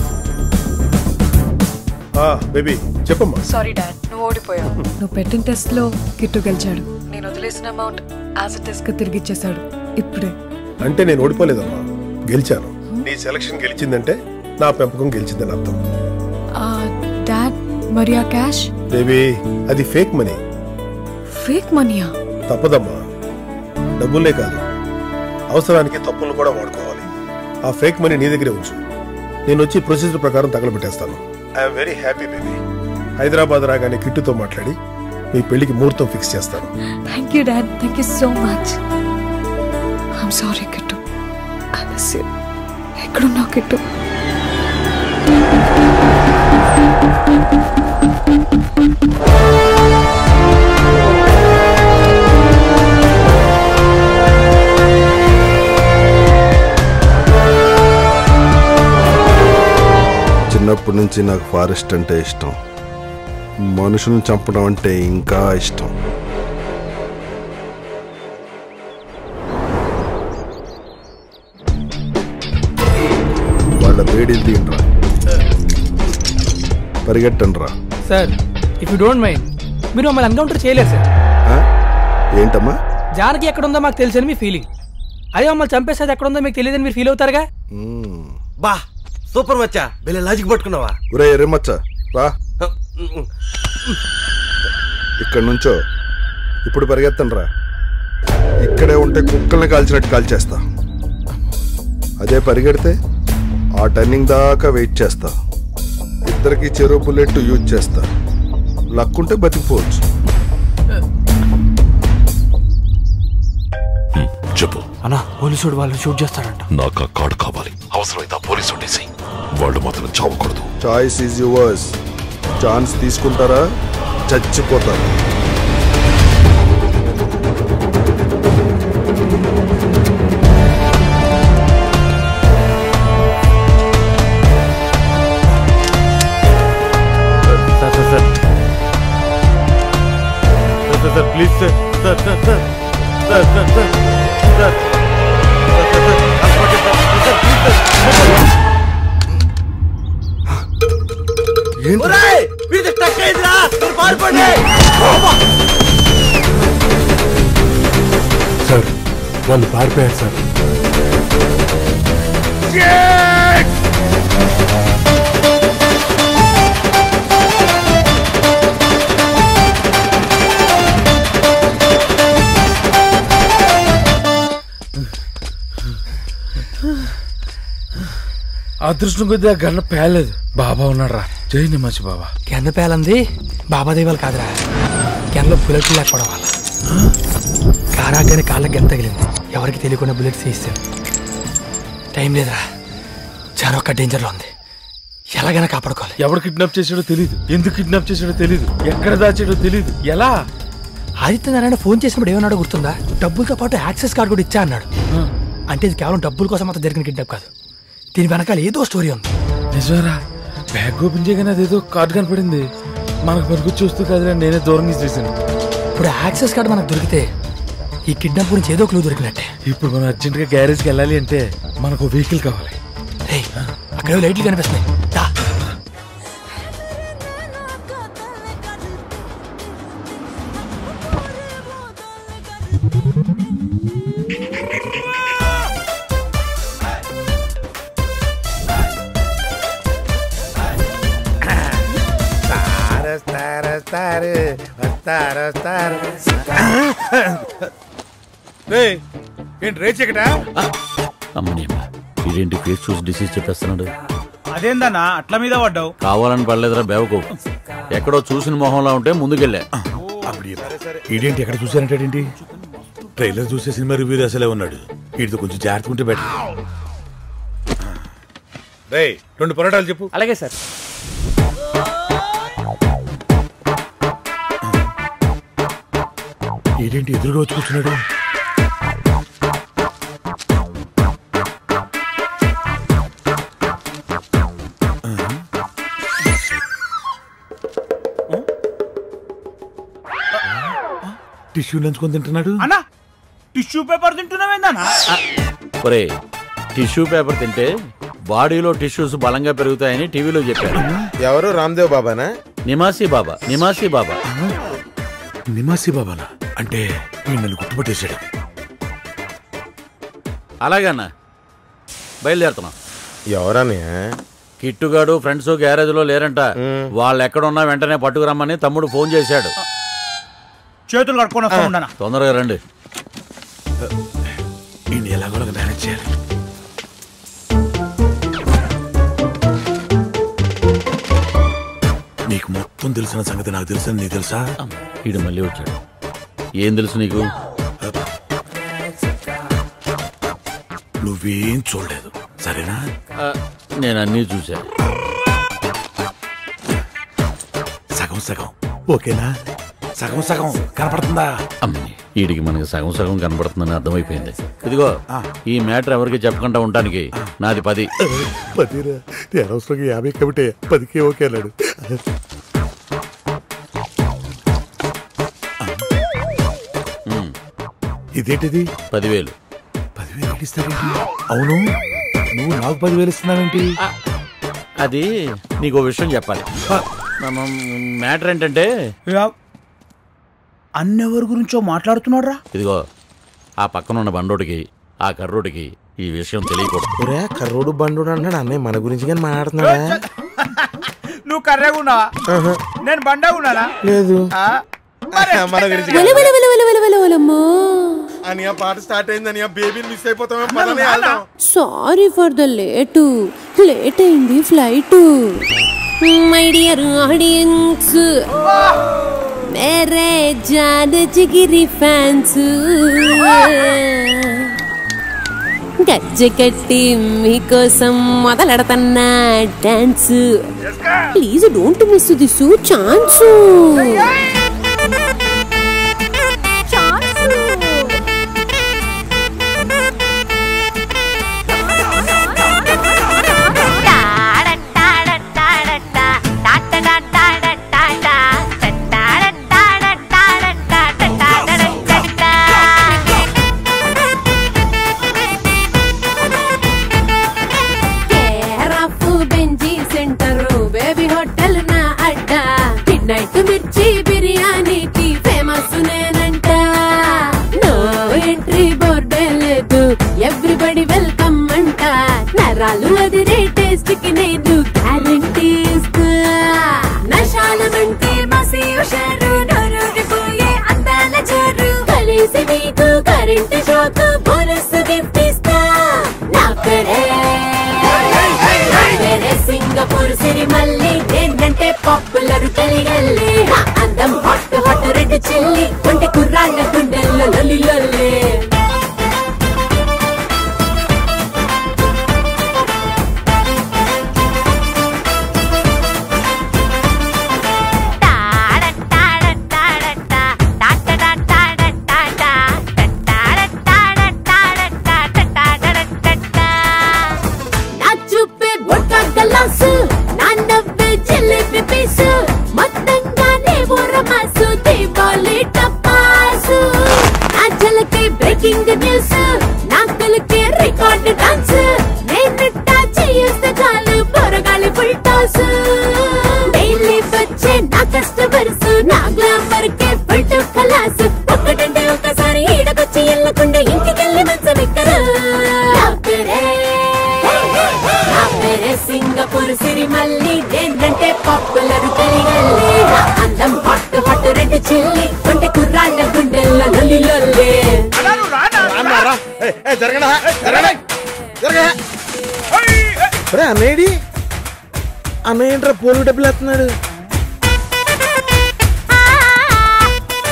baby చెప్పమ్మా సారీ డాడ్ నువ్వు ఓడిపోయావు నువ్వు పెట్టిన టెస్ట్ లో కిట్టు గెలిచాడు నేను వదిలేసిన అమౌంట్ యాజ్ టెస్ట్ గా తిరిగి ఇచ్చేశాడు ఇప్పుడే అంటే నేను ఓడిపోలేదమ్మా గెలిచాను నీ సెలక్షన్ గెలిచిందంటే నా పెంపకం గెలిచిందని అర్థం ఆ, డాడ్ మరి ఆ క్యాష్ బేబీ అది ఫేక్ మనీ ఫేక్ మనీయా తప్పదమ్మా డబ్బులే కాదు అవసరానికి తప్పులు కూడా వాడుకోవాలి ఆ ఫేక్ మనీ నీ దగ్గరే ఉంచు నేను వచ్చి ప్రొసీజర్ ప్రకారం తగలబెట్టేస్తాను I'm very happy baby Hyderabad రాగానే కిట్టుతో మాట్లాడి మీ పెళ్లికి ముహూర్తం ఫిక్స్ చేస్తాను thank you dad thank you so much I'm sorry Kittu I miss you ఎక్కడున్నావు కిట్టు చిన్నప్పటి నుంచి నాకు ఫారెస్ట్ అంటే ఇష్టం మనుషులను చంపడం అంటే ఇంకా ఇష్టం వాళ్ళ వేడిలు తీయండిరా పరిగెట్టండి రా sir if you don't mind మీరు మమ్మల్ని ఎన్కౌంటర్ చేయలేదు సార్ ఏంటమ్మా జానకి ఎక్కడ ఉందో మాకు తెలుసని మీ ఫీలింగ్ అదే మమ్మల్ని చంపేసేది ఎక్కడ ఉందో మీకు తెలియదని మీరు ఫీల్ అవుతారుగా బా సూపర్ మచ్చా వెళ్ళే లాజిక్ పట్టుకున్నావా ఒరే ఎర్రమచ్చ రా ఇక్కడ నుంచో ఇప్పుడు పరిగెత్తండి రా ఇక్కడే ఉంటే కుక్కల్ని కాల్చినట్టు కాల్చేస్తా అదే పరిగెడితే ఆ టర్నింగ్ దాకా వెయిట్ చేస్తా ఇద్దరికి చెరువు బుల్లెట్ యూజ్ చేస్తా లక్కుంటే బతికిపోవచ్చు చెప్పు అన్నా పోలీసుడు వాళ్ళు షూట్ చేస్తాడంట నాకు ఆ కార్డు కావాలి అవసరమైతే ఆ పోలీసు ఉండేసి వాళ్ళు మాత్రం చావకూడదు చాయిస్ ఈజ్ యువర్స్ ఛాన్స్ తీసుకుంటారా చచ్చిపోతారు sir sir sir sir sir sir please sir sir sir sir sir sir sir sir ఒరేయ్, వీడిది స్టక్ అయిందిరా మీరు పారిపోండి సార్ వాళ్ళు పారిపోయారు సార్ అదృష్టం కొద్ది ఆ గన్న పేలేదు బాబా ఉన్నాడు రా జై నిమ్మచ్చి బాబా కింద పేలంది బాబా దేవాలు కాదురా కిందలో బుల్లెట్లు లేకపోవడం వల్ల కారాగానే కాళ్ళకి గంత తగిలింది ఎవరికి తెలియకుండా బుల్లెట్స్ తీస్తాను టైం లేదురా చారొక్క డేంజర్లో ఉంది ఎలాగైనా కాపాడుకోవాలి ఎవరు కిడ్నాప్ చేసాడో తెలియదు ఎందుకు కిడ్నాప్ చేసాడో తెలియదు ఎక్కడ దాచాడో తెలియదు ఎలా ఆదిత్యనారాయణ ఫోన్ చేసినప్పుడు ఏమన్నాడో గుర్తుందా డబ్బులతో పాటు యాక్సెస్ కార్డు కూడా ఇచ్చా అన్నాడు అంటే ఇది కేవలం డబ్బుల కోసం మాత్రం జరిగిన కిడ్నాప్ కాదు దీని వెనకాల ఏదో స్టోరీ ఉంది నిజమేరా బ్యాగ్ ఓపెన్ చేయగానే అదేదో కార్డు కనపడింది మనకు పనికి చూస్తూ కదరా నేనే దూరం చేసాను ఇప్పుడు యాక్సెస్ కార్డు మనకు దొరికితే ఈ కిడ్నాప్ గురించి ఏదో క్లూ దొరికినట్టే ఇప్పుడు మనం అర్జెంట్ గా గ్యారేజ్కి వెళ్ళాలి అంటే మనకు వెహికల్ కావాలి రేయ్, అక్కడ లైట్లు కనిపిస్తున్నాయి దా. వస్తారు వస్తారు వస్తారు వస్తారు రే ఏంటి రేచ్ ఎక్కడా అమ్మని ఇదేంటి ఫేస్ చూసి డిసీజ్ చెప్పేస్తున్నాడు అదేందన్నా అట్ల మీద పడ్డావు కావాలని పడలేదురా బేవకు ఎక్కడో చూసిన మొహంలా ఉంటే ముందుకెళ్ళా ఈడేంటి ఎక్కడ చూసానంటాడేంటి ట్రైలర్ చూసే సినిమా రివ్యూ అసలే ఉన్నాడు వీటితో కొంచెం జాగ్రత్త ఉంటే బెటర్ రే రెండు పొరాటాలు చెప్పు అలాగే సార్ ఈడేంటి ఎదురుగా వచ్చి కూర్చున్నాడు టిష్యూ నంచుకొని తింటున్నాడు అన్నా టిష్యూ పేపర్ తింటున్నావేందన్నా ఒరే టిష్యూ పేపర్ తింటే బాడీలో టిష్యూస్ బలంగా పెరుగుతాయని టీవీలో చెప్పారు ఎవరు రామ్దేవ్ బాబానా నిమాసి బాబా నిమాసి బాబా నిమాసి బాబానా అంటే వీడు నన్ను గుర్తుపట్టేశాడు అలాగన్నా బయలుదేరుతున్నాం ఎవరని కిట్టుగాడు ఫ్రెండ్స్ గ్యారేజ్ లో లేరంట వాళ్ళు ఎక్కడున్నా వెంటనే పట్టుకురమ్మని తమ్ముడు ఫోన్ చేశాడు చేతులు కట్టుకొని వస్తా ఉండనా తొందరగా రండి ఈయన ఎలాగోలాగ మేనేజ్ చేయాలి నీకు మొత్తం తెలిసిన సంగతి నాకు తెలుసని నీకు తెలుసా ఈడు మళ్ళీ వచ్చాడు ఏం తెలుసు నీకు నువ్వేం చూడలేదు సరేనా ఆ, నేను అన్నీ చూశా సగం సగం ఓకేనా సగం సగం కనపడుతుందా అమ్మని వీడికి మనకి సగం సగం కనబడుతుందని అర్థమైపోయింది ఇదిగో ఈ మ్యాటర్ ఎవరికి చెప్పకుండా ఉండటానికి నాది పది పదిరా నేను అనవసరంగా యాభై కమిటే పదికి ఓకే అన్నాడు ఉమ్, ఇదేంటిది పదివేలు పదివేలు ఏడిస్తావేంటి అవును నువ్వు నాకు పదివేలు ఇస్తున్నావేంటి అది నీకు ఓ విషయం చెప్పాలి మ్యాటర్ ఏంటంటే అన్నెవరి గురించో మాట్లాడుతున్నాడురా ఇదిగో ఆ పక్కన ఉన్న బండోడికి ఆ కర్రోడికి ఈ విషయం తెలియకూడదు ఒరే కర్రోడు బండు అంటున్నాడు అన్నయ్య మన గురించి కానీ మాట్లాడుతున్నాడా నువ్వు కర్రెగా ఉన్నావా నేను బండగా ఉన్నానా లేదు ఆ? మరి మన గురించి వెల, వెల, వెల, వెల, వెల, వెల, వెలమ్మో. అని ఆ పాట స్టార్ట్ అయిందని ఆ బేబీని మిస్ అయిపోతామే పదనే వెళ్దాం sorry for the late late అయింది ఫ్లైట్ మై డియర్ ఆడియన్స్ మేరే జాన్ జిగిరి ఫ్యాన్స్ గజ్జ కట్టి మీకోసం మొదలెడతన్నా dance please don't miss this chance care of బెంజీ సెంటర్ బేబీ హోటల్ నా అడ్డ మిడ్ నైట్ మిర్చి బిర్యానీకి ఫేమస్ నేనంట నో ఎంట్రీ బోర్డే లేదు ఎవ్రీబడి వెల్కమ్ అంట నరాలు వదిలే టేస్ట్ కి నేను గ్యారంటీ ఇస్తా నశాలమంటే మసి హుషారు నోరూరిపోయే అందాల జోరు కలిసి మీకు కరెంట్ షాక్ బోనస్ గిఫ్ట్ ఇస్తా నా పేరే నా పేరే సింగపూర్ సిరి మళ్ళీ ఏంటంటే పాపులర్ కలిగల్లి నా అందం హాట్ హాట్ రెడ్ చిల్లి కొంటే కుర్రాళ్ళ గుండెల్లో లొల్లి లొల్లి నా చూపే బొట్ట గలాసు నా నవ్వే జిలేబీ పీసు మొత్తంగానే ఊరమాసు దీపావళి టపాసు నా జలకే బ్రేకింగ్ న్యూస్ నా కలకే రికార్డ్ డాన్స్ నేనిట్టా చేస్తే చాలు పొరగాలి ఫుల్ టాస్ డైలీ వచ్చే నా కస్టమర్స్ నా గ్లామర్ కే ఫుల్ టు ఖలాస్ ఒక్కటంటే ఒకసారి ఈడకొచ్చి ఎల్లకుండా ఇంటికెళ్ళి మంచం ఎక్కరు నా పేరే నా పేరే సింగపూర్ సిరి మళ్ళీ ఏంటంటే పాపులర్ కలిగల్లి నా అందం హాట్ హాట్ రెడ్ చిల్లి కొంటే కుర్రాళ్ళ గుండెల్లో లొల్లి లొల్లి జరగడా జరగడా ఒరే అన్నయ్యడి అన్నయ్య ఏంట్రా పోలు డబ్బులు వేస్తున్నాడు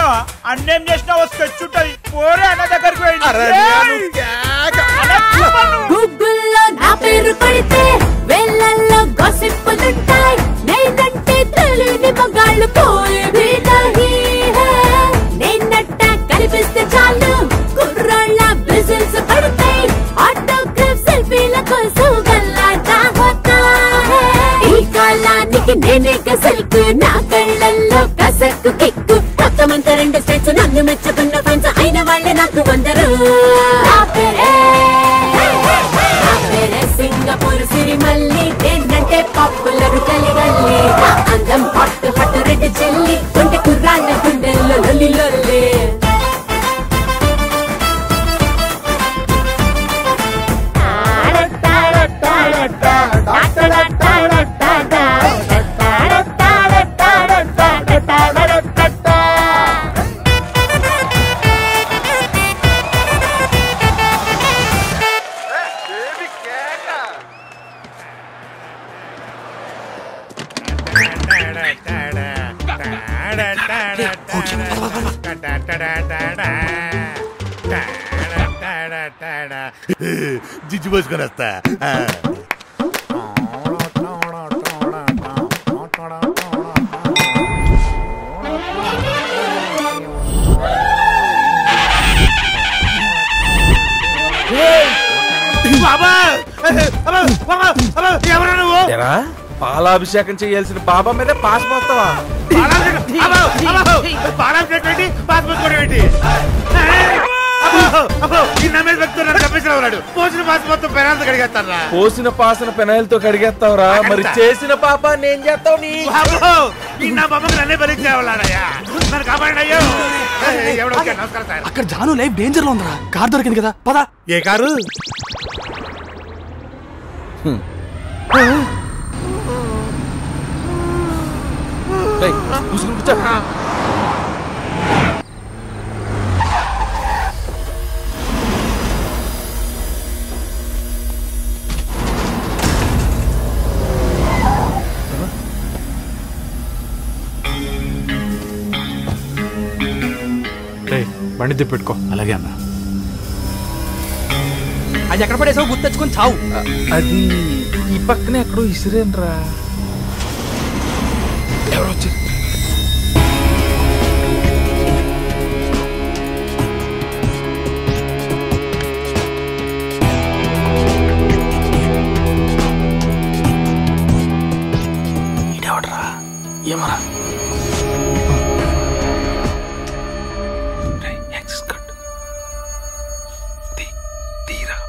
అన్నేం చేసినా స్కెచ్ ఉంటది పోరే అన్న దగ్గరికి అరే, పోయింది గూగుల్లో నా పేరు కొడితే వేలల్లో గాసిప్పులుంటాయి నేనంటే తెలియని మగాళ్ళు పోయేవి నహీ హే. నేనట్ట కనిపిస్తే చాలు కుర్రాళ్ళ బిజిల్స్ పడతాయి ఆటోగ్రాఫ్ సెల్ఫీల కోసం గల్లాటా హోతా హే. ఈ కాలానికి నేనే కసల్కు నా కళ్ళల్లో కసక్కు కిక్కు మొత్తమంతా రెండు స్టేట్స్ నన్ను మెచ్చుకున్న ఫ్రెండ్స్ అయిన వాళ్ళే నాకు వందరు నా పేరే నా పేరే సింగపూర్ సిరిమల్లి ఏంటంటే పాపులర్ కలిగల్లి నా అందం హట్ హట్ రెడ్డి చెల్లి కొంటె కుర్రాళ్ళ గుండెల్లో లొల్లి లొల్లి జిజ్జు పోసుకొని వస్తా ఆ. బాబా ఎవరా నువ్వు ఎరా పాలాభిషేకం చేయాల్సిన బాబా మీద పాస్ పోతావా పోసిన పాస్ మొత్తం పెనాలతో కడిగేస్తారా పోసిన పాసన పెనాయిలతో కడిగేస్తావురా మరి చేసిన పాప నేను చేస్తావు నీ నా బొమ్మకు నన్నే భరించేవాళ్ళయ్యా నన్ను కాపాడండి అయ్యో ఎవడో వచ్చాడు. నమస్కారం సార్ అక్కడ జాను లైఫ్ డేంజర్ లో ఉందిరా కార్ దొరికింది కదా పద ఏ కారు రేయ్, బండి తిప్పెట్టుకో అలాగే అన్న అది ఎక్కడ పడేసావు గుర్తు తెచ్చుకొని చావు అది ఈ పక్కనే ఎక్కడో ఇసిరేనరా ఎవరో వచ్చారు ఇదేవడరా ఏమరా యాక్సెస్ కార్డ్ తీరా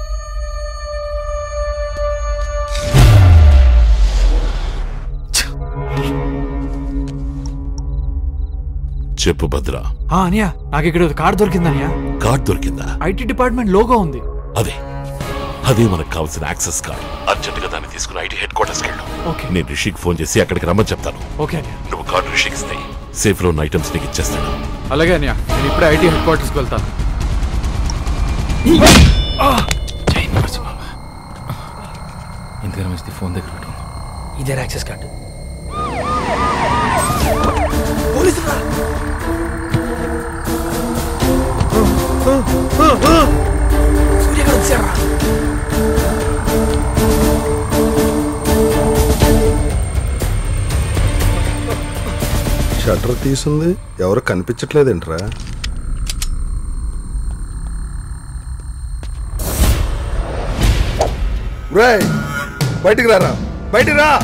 చెప్పు భద్ర ఆ, అనియా నాకు ఇక్కడ కార్ దొరికింది అనియా కార్డ్ దొరికిందా ఐటీ డిపార్ట్మెంట్ లోగో ఉంది అదే అదే మనకు కావాల్సిన యాక్సెస్ కార్డ్ అర్జెంట్ గా దాన్ని తీసుకుని ఐటీ హెడ్ క్వార్టర్స్ వెళ్ళు ఓకే. నేను రిషికి ఫోన్ చేసి అక్కడికి రమ్మని చెప్తాను ఓకే అనియా నువ్వు కార్డు రిషికి ఇస్తే సేఫ్ లో ఉన్న ఐటమ్స్ నీకు ఇచ్చేస్తాను అలాగే అనియా నేను ఇప్పుడే ఐటీ హెడ్ క్వార్టర్స్కి వెళ్తాను ఇంతకన్నా మంచిది ఫోన్ దగ్గర పెట్టుకుందాం ఇదే యాక్సెస్ కార్డు సూర్యగాడు వచ్చారా షట్టర్ తీసింది ఎవరు కనిపించట్లేదేంట్రా రేయ్ బయటికి రారా బయటికి రా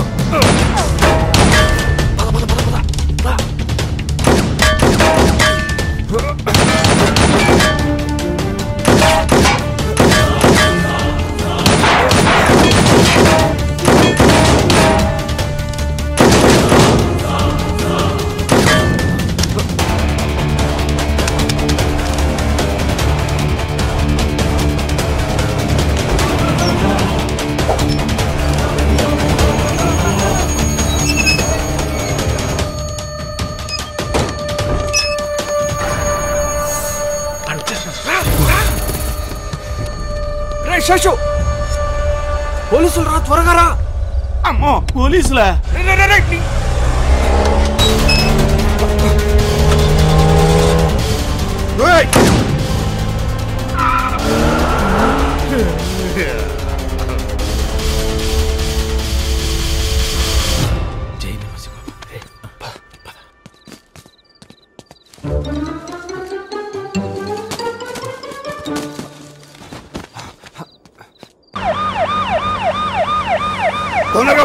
రే శశు పోలీసులు రా త్వరగా రా అమ్మో పోలీసులా రే, రే, రే, రే, నీ-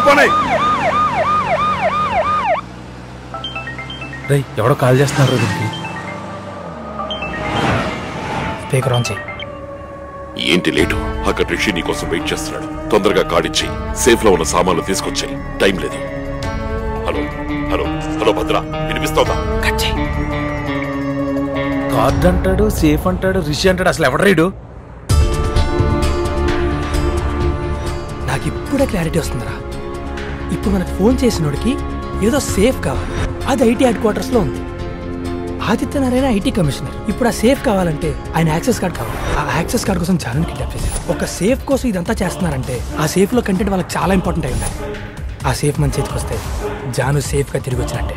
పోనీ రేయ్ ఎవడో కాల్ చేస్తున్నారు దీనికి స్పీకర్ ఆన్ చేయి ఏంటి లేటు అక్కడ రిషి నీ కోసం వెయిట్ చేస్తున్నాడు తొందరగా కాడిచ్చి సేఫ్ లో ఉన్న సామాన్లు తీసుకొచ్చాయి టైం లేదు హలో హలో హలో భద్ర వినిపిస్తోందా కార్డ్ అంటాడు సేఫ్ అంటాడు రిషి అంటాడు అసలు ఎవడ రీడు నాకు ఇప్పుడే క్లారిటీ వస్తుందిరా ఇప్పుడు మనకు ఫోన్ చేసినోడికి ఏదో సేఫ్ కావాలి అది ఐటీ హెడ్ క్వార్టర్స్ లో ఉంది ఆదిత్య నారాయణ ఐటీ కమిషనర్ ఇప్పుడు ఆ సేఫ్ కావాలంటే ఆయన యాక్సెస్ కార్డ్ కావాలి ఆ యాక్సెస్ కార్డ్ కోసం చాలా కిడ్నాప్ చేశారు ఒక సేఫ్ కోసం ఇదంతా చేస్తున్నారంటే ఆ సేఫ్ లో కంటెంట్ వాళ్ళకి చాలా ఇంపార్టెంట్ అయి ఉండాలి ఆ సేఫ్ మన చేతికి వస్తే జాను సేఫ్ గా తిరిగి వచ్చినట్టే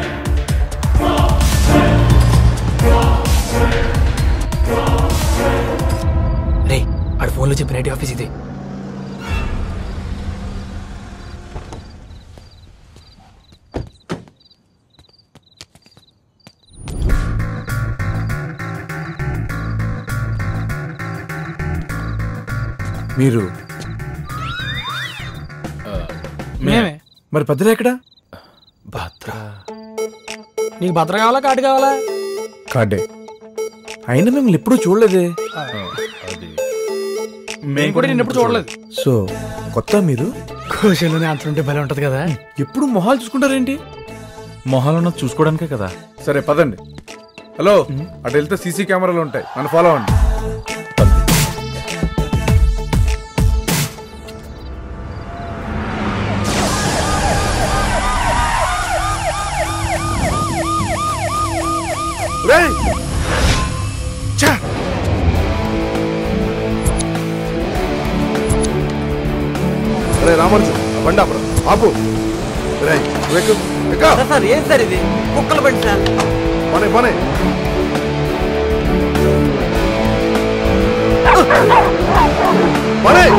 రే ఆడు ఫోన్లో చెప్పిన ఐటీ ఆఫీస్ ఇది మీరు మేమే మరి భద్ర ఎక్కడ భద్ర నీకు భద్ర కావాలా కార్డు కావాలా కార్డే అయినా మిమ్మల్ని ఎప్పుడూ చూడలేదే మేము కూడా నిన్నెప్పుడు చూడలేదు సో కొత్త మీరు క్వశ్చన్లోనే ఆన్సర్ ఉంటే భలే ఉంటది కదా ఎప్పుడు మొహాలు చూసుకుంటారేంటి మొహాలు ఉన్నది చూసుకోవడానికే కదా సరే పదండి హలో అటు వెళ్తే సీసీ కెమెరాలు ఉంటాయి నన్ను ఫాలో అవ్వండి రేయ్ ఛా! రే రామర్జు బండి ఆపరా ఆపు రే వెక్కు ఎక్క సార్ ఏం సార్ ఇది కుక్కల బండి సార్ పనే పనే పనే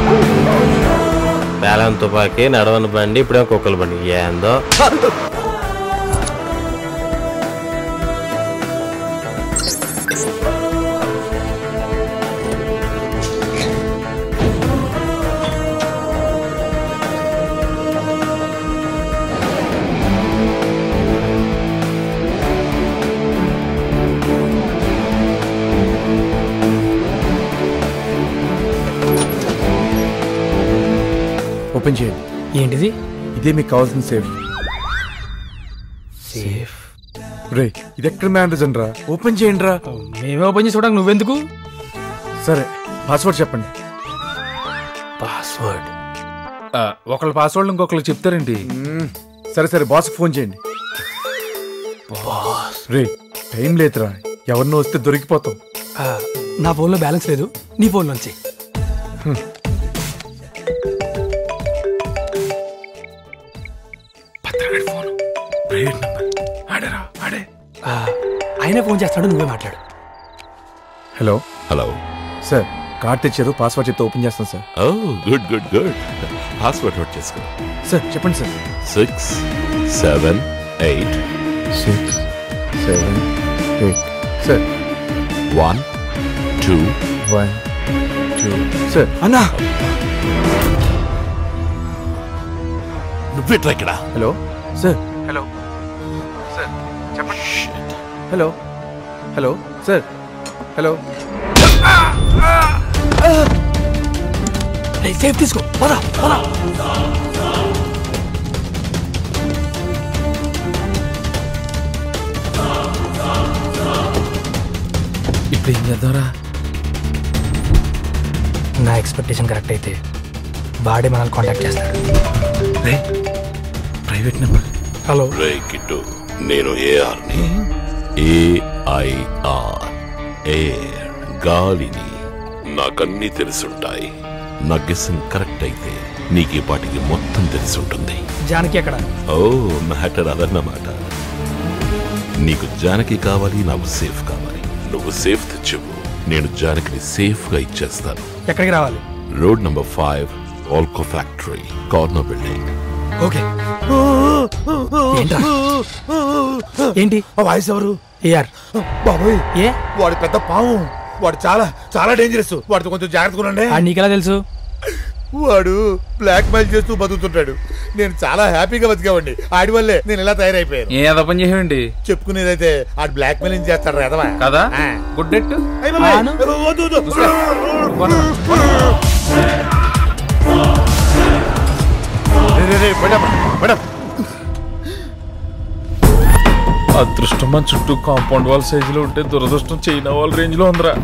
పేలం తుపాకీ నడవని బండి ఇప్పుడే కుక్కల బండి ఏందో ఓపెన్ చేయండి ఏంటిది ఇదే మీకు కావాల్సిన సేఫ్ సేఫ్ రే ఇది ఎక్కడ మేనేజర్ రా ఓపెన్ చేయండి రా మేమే ఓపెన్ చేసి చూడడానికి నువ్వెందుకు సరే పాస్వర్డ్ చెప్పండి పాస్వర్డ్ ఒకళ్ళ పాస్వర్డ్ ఇంకొకరికి చెప్తారేంటి సరే సరే బాస్ ఫోన్ చేయండి రే టైం లేదురా ఎవరినో వస్తే దొరికిపోతాం నా ఫోన్లో బ్యాలెన్స్ లేదు నీ ఫోన్ నుంచి ప్రైవేట్ నెంబర్ ఆడరా ఆడే ఆయనే ఫోన్ చేస్తాడు నువ్వే మాట్లాడు హలో హలో సార్ కార్డ్ తెచ్చారు పాస్వర్డ్ చెప్తే ఓపెన్ చేస్తాను sir oh good good good password note చేసుకో సార్ చెప్పండి sir six seven eight six seven eight sir one two one two sir అన్నా నువ్వెట్రా ఇక్కడ హలో సార్ హలో సార్ చెప్పండి hello hello sir hello safe తీసుకో పద పద ఇప్పుడు ఏం చేద్దాంరా నా ఎక్స్పెక్టేషన్ కరెక్ట్ అయితే వాడే మనల్ని కాంటాక్ట్ చేస్తాడు రే ప్రైవేట్ నెంబర్ హలో రే కిట్టు నేను ఏఆర్ ని ఏఐఆర్ ఎయిర్ గాలిని నాకన్నీ తెలుసుంటాయి నా గెస్సింగ్ కరెక్ట్ అయితే నీకు ఈ పాటికి మొత్తం తెలిసి ఉంటుంది జానకి ఎక్కడ ఓ మ్యాటర్ అదన్నమాట నీకు జానకి కావాలి నాకు సేఫ్ కావాలి నువ్వు సేఫ్ తెచ్చివ్వు నేను జానకిని సేఫ్ గా ఇచ్చేస్తాను ఎక్కడికి రావాలి road number five Alco factory corner building okay ఏంట్రా ఏంటి వాయిస్ ఎవరు ఏఆర్ బాబోయ్ ఏ వాడు పెద్ద పాము వాడు చాలా చాలా డేంజరస్ వాడితో కొంచెం జాగ్రత్తగా ఉండండి ఆ నీకెలా తెలుసు వాడు బ్లాక్ మెయిల్ చేస్తూ బతుకుతుంటాడు నేను చాలా హ్యాపీగా బతికావండి ఆడి వల్లే నేను ఇలా తయారైపోయాను ఏ ఏదో పని చేసేయండి చెప్పుకునేదైతే ఆడు బ్లాక్ మెయిలింగ్ చేస్తాడు ఎదవా కదా ఆ. గుడ్ డెట్ అయ్ బాబాయ్, వద్దు, వద్దు. రే, రే, రే, మేడం, మేడం. అదృష్టం మన చుట్టూ కాంపౌండ్ వాల్ సైజులో ఉంటే దురదృష్టం చైనా వాళ్ళ రేంజ్ లో ఉందిరా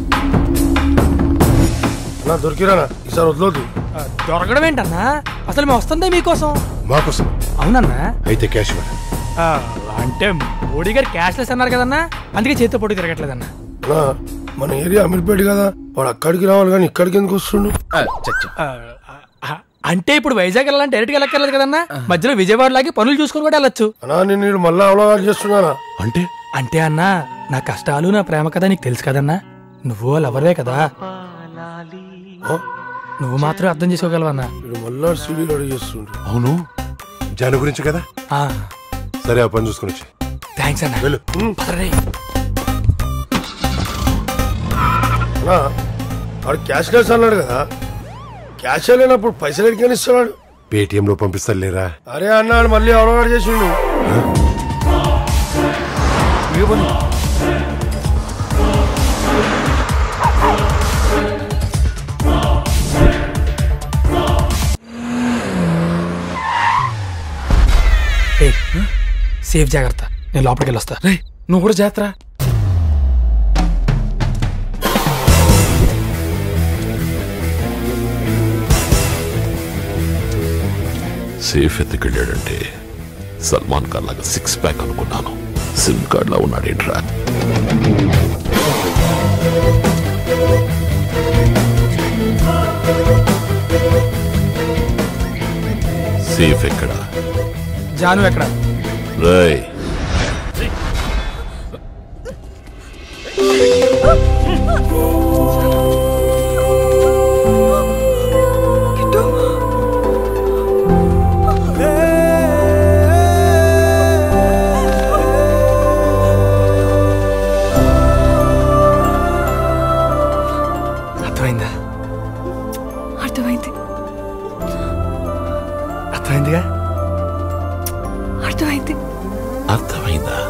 నా దొరికిరానా ఈసారి వదలొద్దు దొరకడం ఏంటన్నా అసలు మేము వస్తుందే మీకోసం మాకోసం అవునన్నా అయితే క్యాష్ ఇవ్వండి. ఆ, అంటే మోడీ గారు క్యాష్లెస్ అన్నారు కదన్నా అందుకే చేతితో పొడి తిరగట్లేదన్నా అన్నా, మన ఏరియా అమీర్పేట కదా వాడు అక్కడికి రావాలి కానీ ఇక్కడికి ఎందుకు వస్తుండు ఆ, ఆ, అంటే ఇప్పుడు వైజాగ్ వెళ్ళాలంటే డైరెక్ట్గా వెళ్ళక్కర్లేదు కదన్నా మధ్యలో విజయవాడ లాగి పనులు చూసుకొని కూడా వెళ్ళొచ్చు అన్నా నేను ఈడు మళ్ళా అవలాగా చేస్తున్నానా అంటే అంటే అన్నా నా కష్టాలు నా ప్రేమ కదా నీకు తెలుసు కదన్నా నువ్వు లవర్వే కదా నువ్వు మాత్రం అర్థం చేసుకోగలవన్నా వీడు మళ్ళా సీడీ రెడీ చేస్తుండు అవును జాను గురించి కదా ఆ, సరే ఆ పని చూసుకుని వచ్చి థ్యాంక్స్ అన్న వెళ్ళు పదరే. అన్నా వాడు క్యాష్ లెస్ అన్నాడు కదా క్యాష్ లేనప్పుడు పైసలు ఎడికని ఇస్తున్నాడు పేటిఎంలో పంపిస్తారు లేరా అరే అన్నాడు మళ్ళీ అవలాగా చేసిండు ఏయ్, సేఫ్ జాగ్రత్త నేను లోపలికి వెళ్ళొస్తా నువ్వు కూడా జాతర సేఫ్ ఎత్తుకెళ్ళాడంటే సల్మాన్ ఖాన్ లాగా సిక్స్ ప్యాక్ అనుకున్నాను సిమ్ కార్డ్ లా ఉన్నాడేంట్రా సేఫ్ ఎక్కడ జాను ఎక్కడ రై అర్థమైందా అర్థమైంది అర్థమైందిగా అర్థమైంది అర్థమైందా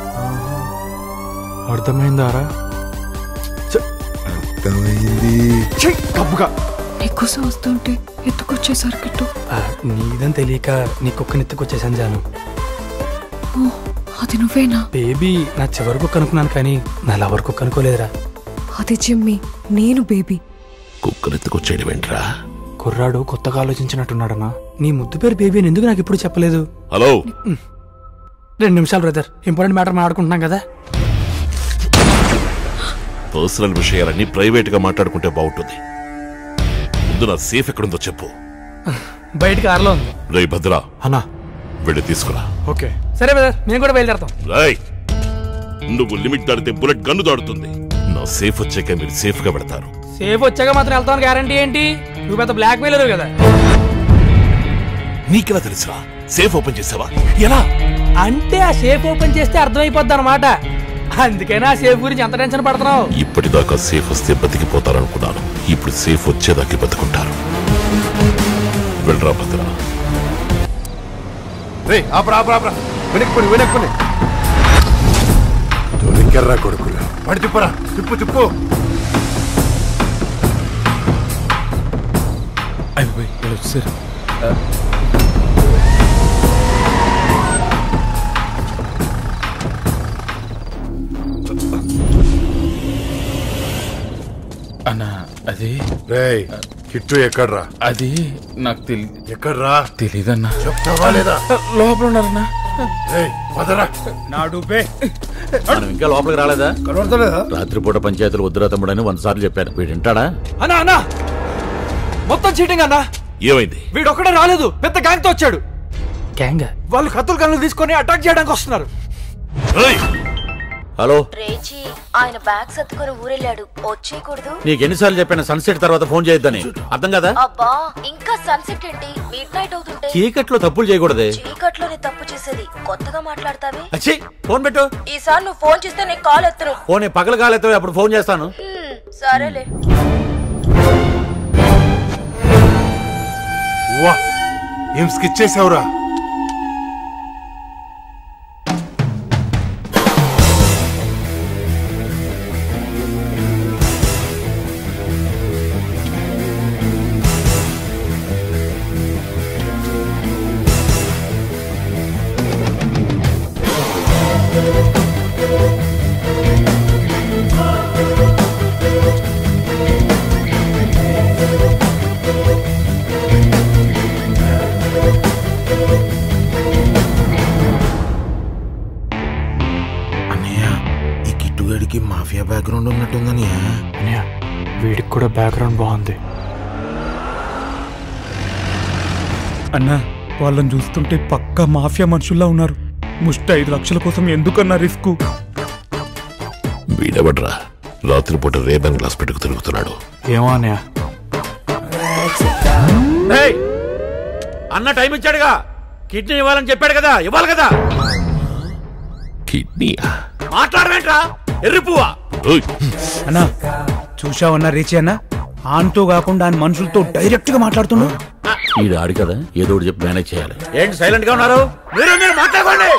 అర్థమైందారా అర్థమైంది కబ్బుగా నీకోసం వస్తుంటే ఎత్తుకొచ్చేసారు కిట్టు ఆ, నీదని తెలియక నీ కుక్కని ఎత్తుకొచ్చేసాను జాను ఓ అది నువ్వేనా బేబీ నా చివరి కుక్క అనుకున్నాను కానీ నా లవర్ కుక్క అనుకోలేదురా అది జిమ్మి నేను బేబీ కుక్కనెత్తుకొచ్చేయడం ఏంట్రా కుర్రాడు కొత్తగా ఆలోచించినట్టున్నాడన్నా నీ ముద్దు పేరు బేబీ అని ఎందుకు నాకు ఇప్పుడు చెప్పలేదు హలో రెండు నిమిషాలు బ్రదర్ ఇంపార్టెంట్ మ్యాటర్ మాట్లాడుకుంటున్నాం కదా పర్సనల్ విషయాలన్నీ ప్రైవేట్ గా మాట్లాడుకుంటే బాగుంటుంది ముందు నా సేఫ్ ఎక్కడుందో చెప్పు బయట కారులో ఉంది రే భద్రా అన్నా వెళ్ళి తీసుకురా ఓకే సరే బ్రదర్ మేము కూడా బయలుదేరతాం రాయ్ నువ్వు లిమిట్ దాటితే బుల్లెట్ గన్ను దాడుతుంది నా సేఫ్ వచ్చాక మీరు సేఫ్ గా పెడతారు సేఫ్ వచ్చాక మాత్రం వెళ్తామని గ్యారంటీ ఏంటి నువ్వు పెద్ద బ్లాక్ మెయిలర్ కదా నీకెలా తెలుసురా సేఫ్ ఓపెన్ చేసావా ఎలా అంటే ఆ సేఫ్ ఓపెన్ చేస్తే అర్థమైపోద్ది అనమాట అందుకైనా ఆ సేఫ్ గురించి ఎంత టెన్షన్ పడుతున్నావు ఇప్పటిదాకా సేఫ్ వస్తే బతికిపోతారనుకున్నాను ఇప్పుడు సేఫ్ వచ్చేదాకా బతుకుంటారు వెళ్ళరా భద్రా రే ఆపరా ఆపరా ఆపరా వెనక్కి పోని వెనక్కి పోని దొరికెర్రా కొడుకులు పడి తిప్పరా తిప్పు తిప్పు అయిపోయి వీళ్ళు వచ్చేసారు ఆ. అన్నా అది రేయ్ కిట్టు ఎక్కడ్రా అది నాకు తెలి ఎక్కడ్రా తెలీదన్నా చెప్తావా లేదా లోపల ఉన్నారన్నా రేయ్ పదరా నా డూబే మనం ఇంకా లోపలికి రాలేదా కనబడతలేదా రాత్రిపూట పంచాయతీలు వద్దురా తమ్ముడని వంద సార్లు చెప్పాను వీడు వింటాడా అన్నా అన్నా మొత్తం చీటింగ్ అన్నా ఏమైంది వీడు ఒక్కడే రాలేదు పెద్ద గ్యాంగ్ తో వచ్చాడు గ్యాంగ్ వాళ్ళు కత్తులు కన్నులు తీసుకొని అటాక్ చేయడానికి వస్తున్నారు హలో రేచి ఆయన బ్యాగ్ సర్దుకొని ఊరెళ్ళాడు వచ్చేయకూడదు నీకు ఎన్నిసార్లు చెప్పాను సన్సెట్ తర్వాత ఫోన్ చేయొద్దని అర్థం కదా అబ్బా ఇంకా సన్సెట్ ఏంటి మిడ్ నైట్ అవుతుంటే చీకట్లో తప్పులు చేయకూడదే చీకట్లోనే తప్పు చేసేది కొత్తగా మాట్లాడతావే అచ్చి ఫోన్ పెట్టు ఈసారి నువ్వు ఫోన్ చేస్తే నేను కాల్ ఎత్తను ఫోన్ పగల కాలేతో అప్పుడు ఫోన్ చేస్తాను హ్మ్, సరేలే వా ఏం స్కెచ్ చేసావురా అన్నయ్య ఈ కిట్టుగాడికి మాఫియా బ్యాక్గ్రౌండ్ ఉన్నట్టుందని అన్నయ్య వీడికి కూడా బ్యాక్గ్రౌండ్ బాగుంది అన్నా వాళ్ళని చూస్తుంటే పక్కా మాఫియా మనుషుల్లా ఉన్నారు ముష్టి ఐదు లక్షల కోసం ఎందుకన్నా రిస్క్ వీడెవడ్రా రాత్రిపూట రేబన్ గ్లాస్ పెట్టుకు తిరుగుతున్నాడు ఏమో అన్నయ్య ఏయ్! అన్న టైం ఇచ్చాడుగా కిడ్నీ ఇవ్వాలని చెప్పాడు కదా ఇవ్వాలి కదా కిడ్నీయా మాట్లాడవేంట్రా ఎర్రి పువ్వా అన్నా చూసావన్నా రేచి అన్న ఆన్తో కాకుండా ఆయన మనుషులతో డైరెక్ట్ గా మాట్లాడుతున్నాడు ఈడు ఆడి కదా ఏదో ఒకటి చెప్పి మేనేజ్ చేయాలి ఏంటి సైలెంట్ గా ఉన్నారు మీరు మీరు మాట్లాడుకోండి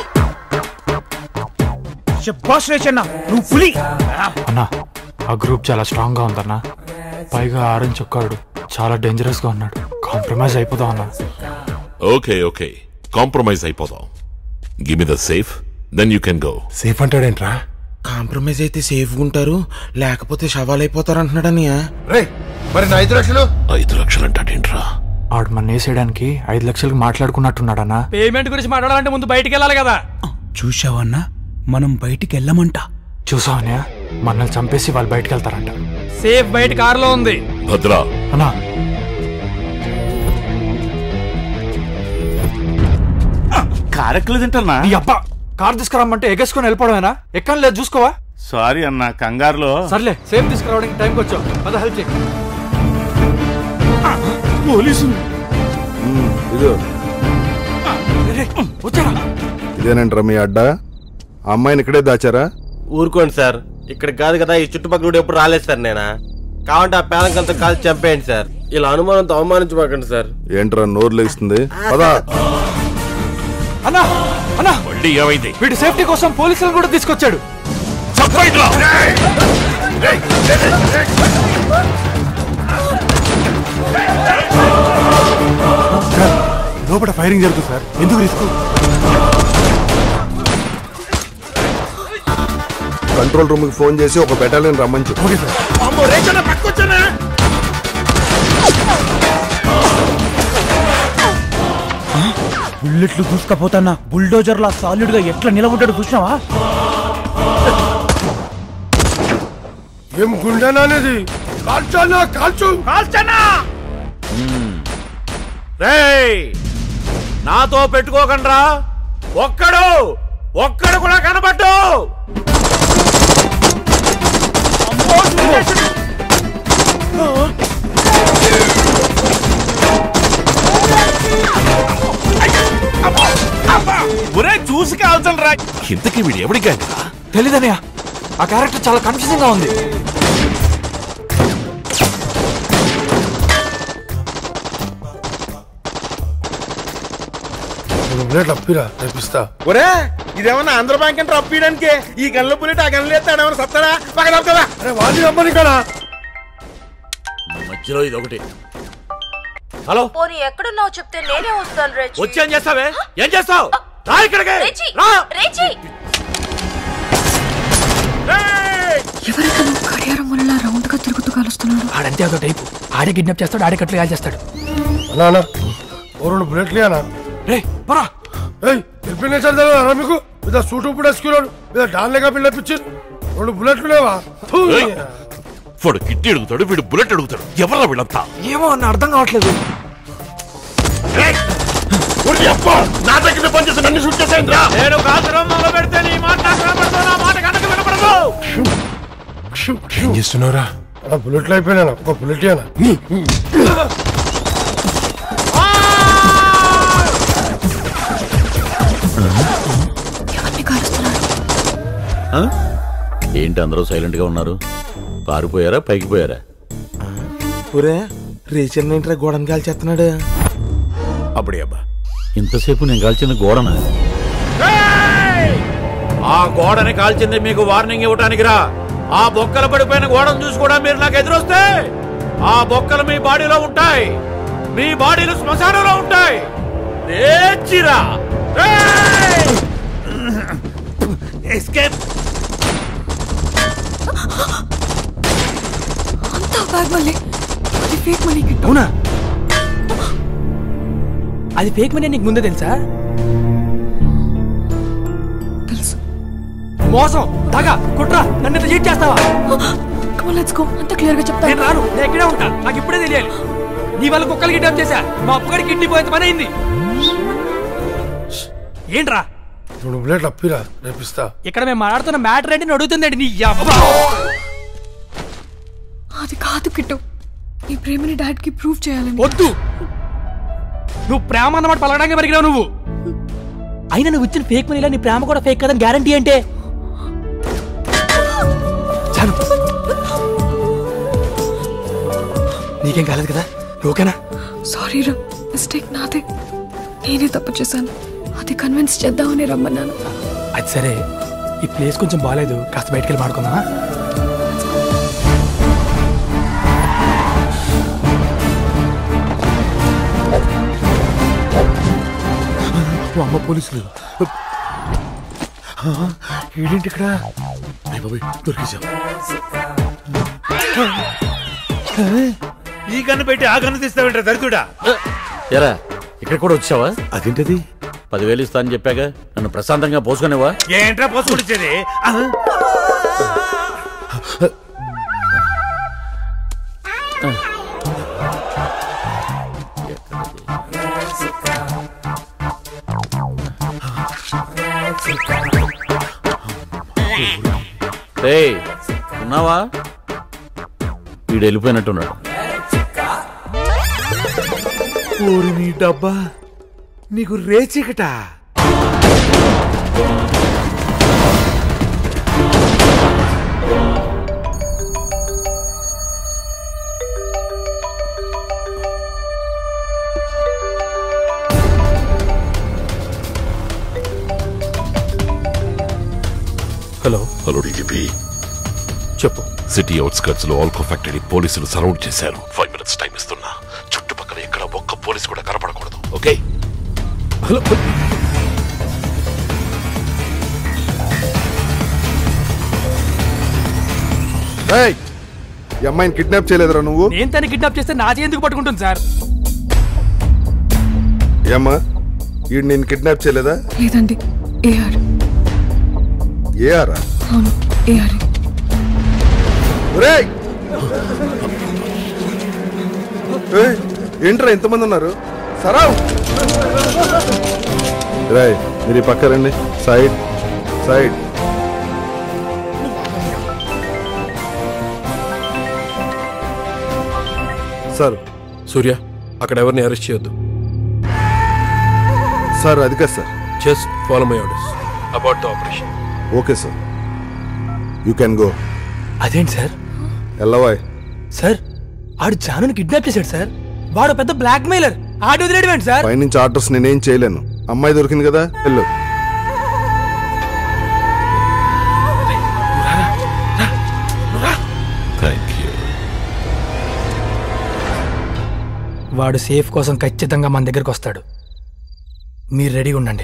చెప్పాస్ రేచి అన్న నువ్వు పులి అన్నా ఆ గ్రూప్ చాలా స్ట్రాంగ్ గా ఉందన్నా పైగా ఆరెంజ్ చొక్కాడు చాలా డేంజరస్ గా ఉన్నాడు కాంప్రమైజ్ అయిపోదాం అన్నా ఓకే ఓకే కాంప్రమైజ్ అయిపోదాం give me the safe then you can go safe అంటాడేంట్రా కాంప్రమైజ్ అయితే సేఫ్గా ఉంటారు లేకపోతే శవాలైపోతారు అంటున్నాడన్నయ్య రే మరి నా ఐదు లక్షలు ఐదు లక్షలు అంటాడేంట్రా ఆడు మన వేసేయడానికి ఐదు లక్షలకి మాట్లాడుకున్నట్టున్నాడన్నా పేమెంట్ గురించి మాట్లాడాలంటే ముందు బయటికి వెళ్ళాలి కదా చూసావన్నా మనం బయటికి వెళ్ళమంట చూసావు అన్నయ్య మనల్ని చంపేసి వాళ్ళు బయటకు వెళ్తారంట సేఫ్ బయట కారులో ఉంది భద్రా అన్నా కారెక్కలు తింటానా నీ అబ్బా కార్ తీసుకురమ్మంటే ఎగేసుకొని వెళ్ళిపోవడమేనా ఎక్కడ లేదు చూసుకోవా సారీ అన్న కంగారులో సర్లే సేఫ్ తీసుకురావడానికి టైంకి వచ్చావు పద హెల్ప్ చేయి పోలీసులు ఇదిగో వచ్చారా ఇదేనంటారా మీ అడ్డా ఆ అమ్మాయిని ఇక్కడే దాచారా ఊరుకోండి సార్ ఇక్కడ కాదు కదా ఈ చుట్టుపక్కల కూడా ఎప్పుడు రాలేదు సార్ నేనా కావంటే ఆ పేలంకంతా కాల్చి చంపేయండి సార్ ఇలా అనుమానంతో అవమానించబాకండి సార్ ఏంట్రా నోరు లేస్తుంది పదా అన్నా అన్నా మళ్ళీ ఏమైంది వీడి సేఫ్టీ కోసం పోలీసులను కూడా తీసుకొచ్చాడు లోపల ఫైరింగ్ జరుగుతుంది సార్ ఎందుకు రిస్క్ కంట్రోల్ రూమ్ కి ఫోన్ చేసి ఒక బెటాలియన్ రమ్మని చెప్పు అమ్మో రేచన్న పక్కొచ్చానా బుల్లెట్లు దూసుకపోతానా బుల్డోజర్ లా సాలిడ్ గా ఎట్లా నిలబడ్డాడు చూసినావా ఏం గుండెనా అనేది కాల్చానా కాల్చు కాల్చనా రేయ్ నాతో పెట్టుకోకండ్రా ఒక్కడు ఒక్కడు కూడా కనబడ్డు ఒరే చూసి కాల్చండి ఇంతకీ వీడు ఎవడి గ్యాంగ్ తెలీదనయ్య ఆ క్యారెక్టర్ చాలా కన్ఫ్యూజింగ్ గా ఉంది బుల్లెట్ అప్పిరా రేపిస్తా ఒరే ఇదేమన్నా ఆంధ్ర బ్యాంక్ అంటే రప్పియడానికి ఈ గన్ల బుల్లెట్ ఆ గన్లు ఎత్తాడు ఏమన్నా సత్తాడా పక్కన తప్పుతావా అరే వాళ్ళు రమ్మని కదా మధ్యలో ఇది ఒకటి హలో పోనీ ఎక్కడున్నావు చెప్తే నేనే వస్తాను రేచి వచ్చి ఏం చేస్తావే ఏం చేస్తావు రా ఇక్కడికి రేచి రా రేచి ఎవరికను గడియారం వల్ల రౌండ్ గా తిరుగుతూ కాలుస్తున్నాడు ఆడంతే అదో టైపు ఆడే కిడ్నాప్ చేస్తాడు ఆడే కట్లు కాల్ చేస్తాడు అన్నా అన్నా ఓ రెండు బుల్లెట్లు అన్నా రే పరా ఏయ్ తెలిపినేసారు తెలియదా మీకు మీద సూటు ఇప్పుడు వేసుకున్నాడు మీద డాన్లేగా పిల్లపించి రెండు బుల్లెట్లు లేవా ఫూ. ఏయ్! వాడు కిట్టి అడుగుతాడు వీడు బుల్లెట్ అడుగుతాడు ఎవరా వీళ్ళంతా ఏమో అన్న అర్థం కావట్లేదు నా దగ్గర పనిచేసి నన్ను షూట్ చేసేయండిరా నేను కాల్చడం మొదలు పెడితే నీ మాట నాకు వినపడదు నా మాట కనుక వినపడదు ఏం చేస్తున్నావురా అలా బుల్లెట్లు అయిపోయినా ఒక బుల్లెట్ అన్నా ఎవరిని కాలుస్తున్నాడు ఏంటి అందరూ సైలెంట్ గా ఉన్నారు పారిపోయారా పైకి పోయారా ఒరే రేచర్ ఏంట్రా గోడని కాల్చేస్తున్నాడు అప్పుడే అబ్బా ఇంతసేపు నేను కాల్చిన గోడన ఆ గోడని కాల్చింది మీకు వార్నింగ్ ఇవ్వటానికి రా ఆ బొక్కలు పడిపోయిన గోడను చూసి కూడా మీరు నాకు ఎదురొస్తే ఆ బొక్కలు మీ బాడీలో ఉంటాయి మీ బాడీలు శ్మశానంలో ఉంటాయి లేచిరా ఎస్కేప్ అంతా బ్యాగ్ వల్లే అది ఫేక్ మనీ కిట్టు అవునా అది ఫేక్ మనీ నీకు ముందే తెలుసా తెలుసు మోసం దగ కుట్ర నన్ను ఇంత చీట్ చేస్తావా కమల్ లెట్స్ గో అంతా క్లియర్ గా చెప్తాను నేను రాను నేను ఇక్కడే ఉంటా నాకు ఇప్పుడే తెలియాలి నీ వల్ల కుక్కలు కిడ్నాప్ చేశా మా అప్పుగారి కిడ్నీ పోయేంత పని అయింది ఏంట్రా రెండు ప్లేట్లు అప్పిరా రేపిస్తా ఇక్కడ మేము మాట్లాడుతున్న మ్యాటర్ ఏంటి అడుగుతుందండి నీ అబ్బా అది కాదు కిట్టు ఈ ప్రేమని డాడ్ కి ప్రూవ్ చేయాలని వద్దు నువ్వు ప్రేమ అన్నమాట పలకడానికి పరిగిరావు నువ్వు అయినా నువ్వు ఇచ్చిన ఫేక్ మనీలా నీ ప్రేమ కూడా ఫేక్ కదని గ్యారంటీ అంటే చాలు నీకేం కాలేదు కదా నువ్వు ఓకేనా సారీ రా మిస్టేక్ నాదే నేనే తప్పు చేశాను అది కన్విన్స్ చేద్దామని రమ్మన్నాను అది సరే ఈ ప్లేస్ కొంచెం బాగాలేదు కాస్త బయటికి వెళ్ళి మాడుకుందామా ఓ అమ్మ పోలీసులు ఆ, ఏంటి ఇక్కడ అయ్య బాబోయ్, దొరికేశాం ఈ కన్ను పెట్టి ఆ కన్ను తీస్తావేంట్రా దరిద్రుడా ఎరా ఇక్కడ కూడా వచ్చావా అదేంటది పదివేలు ఇస్తా అని చెప్పాక నన్ను ప్రశాంతంగా పోసుకునేవా ఏంట్రా పోసుకొచ్చేది రేయ్ ఉన్నావా వీడు వెళ్ళిపోయినట్టున్నాడు ఊరి నీ డబ్బా నీకు రేచికటా హలో హలో డీజీపీ చెప్పు సిటీ అవుట్స్కట్స్ లో ఆల్కో ఫ్యాక్టరీ పోలీసులు సరౌండ్ చేశారు ఫైవ్ మినిట్స్ టైం ఇస్తున్నా చుట్టుపక్కల ఎక్కడ ఒక్క పోలీసు కూడా కనపడకూడదు ఓకే హలో ఏయ్, ఈ అమ్మాయిని కిడ్నాప్ చేయలేదురా నువ్వు నేను తను కిడ్నాప్ చేస్తే నా చేయి ఎందుకు పట్టుకుంటుంది సార్ ఏమ్మా ఈ నేను కిడ్నాప్ చేయలేదా లేదండి ఏఆర్ ఏ ఆరా అవును ఏఆర్ ఒరేయ్! ఏయ్, ఏంట్రా ఇంతమంది ఉన్నారు సరావ్ రాయ్ మీరు ఈ పక్క రండి సైడ్ సైడ్ సార్ సూర్య అక్కడ ఎవరిని అరెస్ట్ చేయొద్దు సార్ అది కాదు sir just follow my orders about the operation okay sir you can go అదేంటి సార్ ఎల్లవాయ్ సార్ ఆడు జానుని కిడ్నాప్ చేశాడు సార్ వాడు పెద్ద బ్లాక్ మెయిలర్ ఆడు వదిలేడు ఏంటి సార్ పైనుంచి ఆర్డర్స్ నేనేం చేయలేను అమ్మాయి దొరికింది కదా వెళ్ళు థ్యాంక్ యూ వాడు సేఫ్ కోసం ఖచ్చితంగా మన దగ్గరికి వస్తాడు మీరు రెడీగా ఉండండి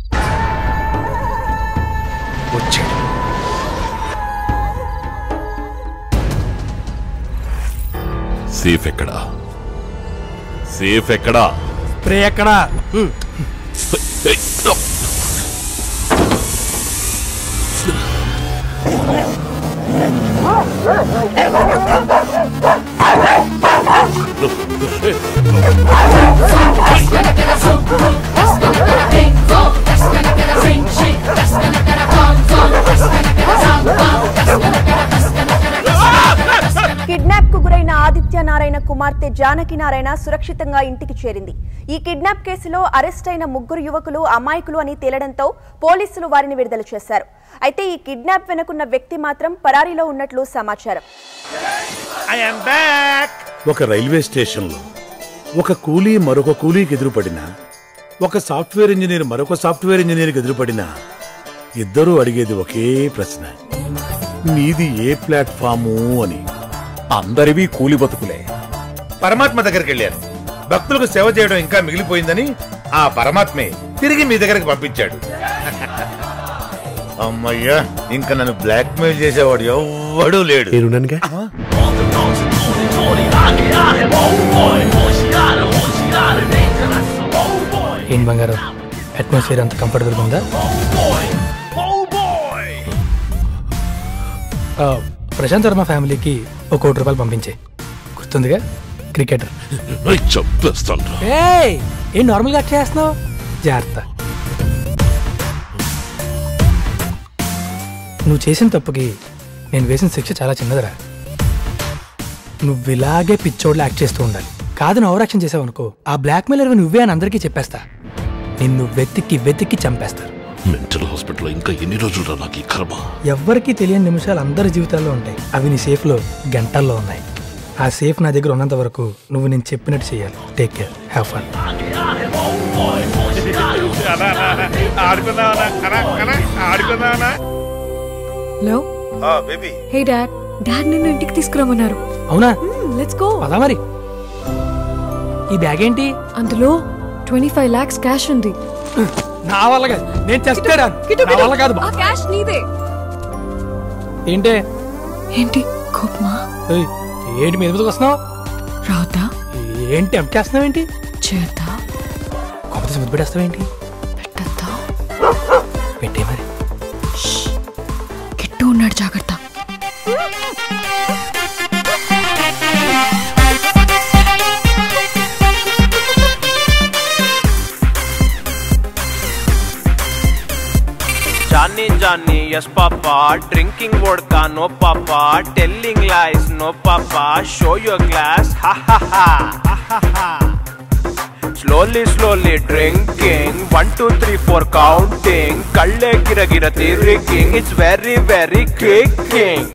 వచ్చాడు సేఫ్ ఎక్కడా సేఫ్ ఎక్కడా స్ప్రే ఎక్కడా ఏయ్, no. కిడ్నాప్ కు గురైన ఆదిత్య నారాయణ కుమార్తె జానకి నారాయణ సురక్షితంగా ఇంటికి చేరింది ఈ కిడ్నాప్ కేసులో అరెస్ట్ అయిన ముగ్గురు యువకులు అమాయకులు అని తేలడంతో పోలీసులు వారిని విడుదల చేశారు అయితే ఈ కిడ్నాప్ వెనుకున్న వ్యక్తి మాత్రం పరారీలో ఉన్నట్లు సమాచారం ఐఎమ్ బ్యాక్ ఒక రైల్వే స్టేషన్లో ఒక కూలీ మరొక కూలీకి ఎదురుపడినా ఒక సాఫ్ట్వేర్ ఇంజనీర్ మరొక సాఫ్ట్వేర్ ఇంజనీర్కి ఎదురుపడినా ఇద్దరూ అడిగేది ఒకే ప్రశ్న నీది ఏ ప్లాట్ఫాము అని అందరివి కూలి బతుకులే పరమాత్మ దగ్గరికి వెళ్ళాను భక్తులకు సేవ చేయడం ఇంకా మిగిలిపోయిందని ఆ పరమాత్మే తిరిగి మీ దగ్గరికి పంపించాడు అమ్మయ్యా ఇంకా నన్ను బ్లాక్ మెయిల్ చేసేవాడు ఎవ్వడూ లేడు నేనున్నానుగా ఏం బంగారం అట్మాస్ఫియర్ అంత కంఫర్టబుల్గా ఉందా ఆ, ప్రశాంత్ వర్మ ఫ్యామిలీకి ఒక కోటి రూపాయలు పంపించే గుర్తుందిగా క్రికెటర్ చంపేస్తాను ఏయ్ ఏం నార్మల్గా అట్లా చేస్తున్నావు జాగ్రత్త నువ్వు చేసిన తప్పుకి నేను వేసిన శిక్ష చాలా చిన్నదిరా నువ్వు ఇలాగే పిచ్చోడ్లు యాక్ట్ చేస్తూ ఉండాలి కాదు నువ్వు ఓవరాక్షన్ చేసావు అనుకో ఆ బ్లాక్ మెయిలర్ నువ్వే అని అందరికీ చెప్పేస్తా నిన్ను వెతికి వెతికి చంపేస్తారు మెంటల్ హాస్పిటల్ ఇంకా ఎన్ని రోజులు నాకు ఈ కర్మ ఎవ్వరికీ తెలియని నిమిషాలు అందరి జీవితాల్లో ఉంటాయి అవి నీ సేఫ్లో గంటల్లో ఉన్నాయి ఆ సేఫ్ నా దగ్గర ఉన్నంత వరకు నువ్వు నేను చెప్పినట్టు చేయాలి టేక్ కేర్ హ్యావ్ ఫన్ ఆడుకుందామనా hello baby hey dad dad నిన్ను ఇంటికి తీసుకురమ్మన్నారు అవునా లెట్స్ గో పదా మరి ఈ బ్యాగ్ ఏంటి అందులో ట్వంటీ ఫైవ్ లాక్స్ క్యాష్ ఉంది నా వల్ల కాదు నేను చేస్తాడా నా వల్ల కాదు బా. ఆ క్యాష్ నీదే ఏంటే ఏంటి కోపమా ఏయ్, ఏంటి మీద మీదకి వస్తున్నావు రావద్దా ఏంటి ఎంప్ చేస్తున్నావు ఏంటి చేద్దా కొత్త ముద్దు పెట్టేస్తావు ఏంటి పెట్టద్దా పెట్టే మరి కిట్టు ఉన్నాడు జాగ్రత్త Johnny, Johnny, yes, Papa. Drinking vodka, no, Papa. Telling lies, no, Papa. Show your glass, ha ha ha. ha, ha, ha. Slowly, slowly drinking. One, two, three, four, counting. Kalle gira gira tirking. It's very, very kicking.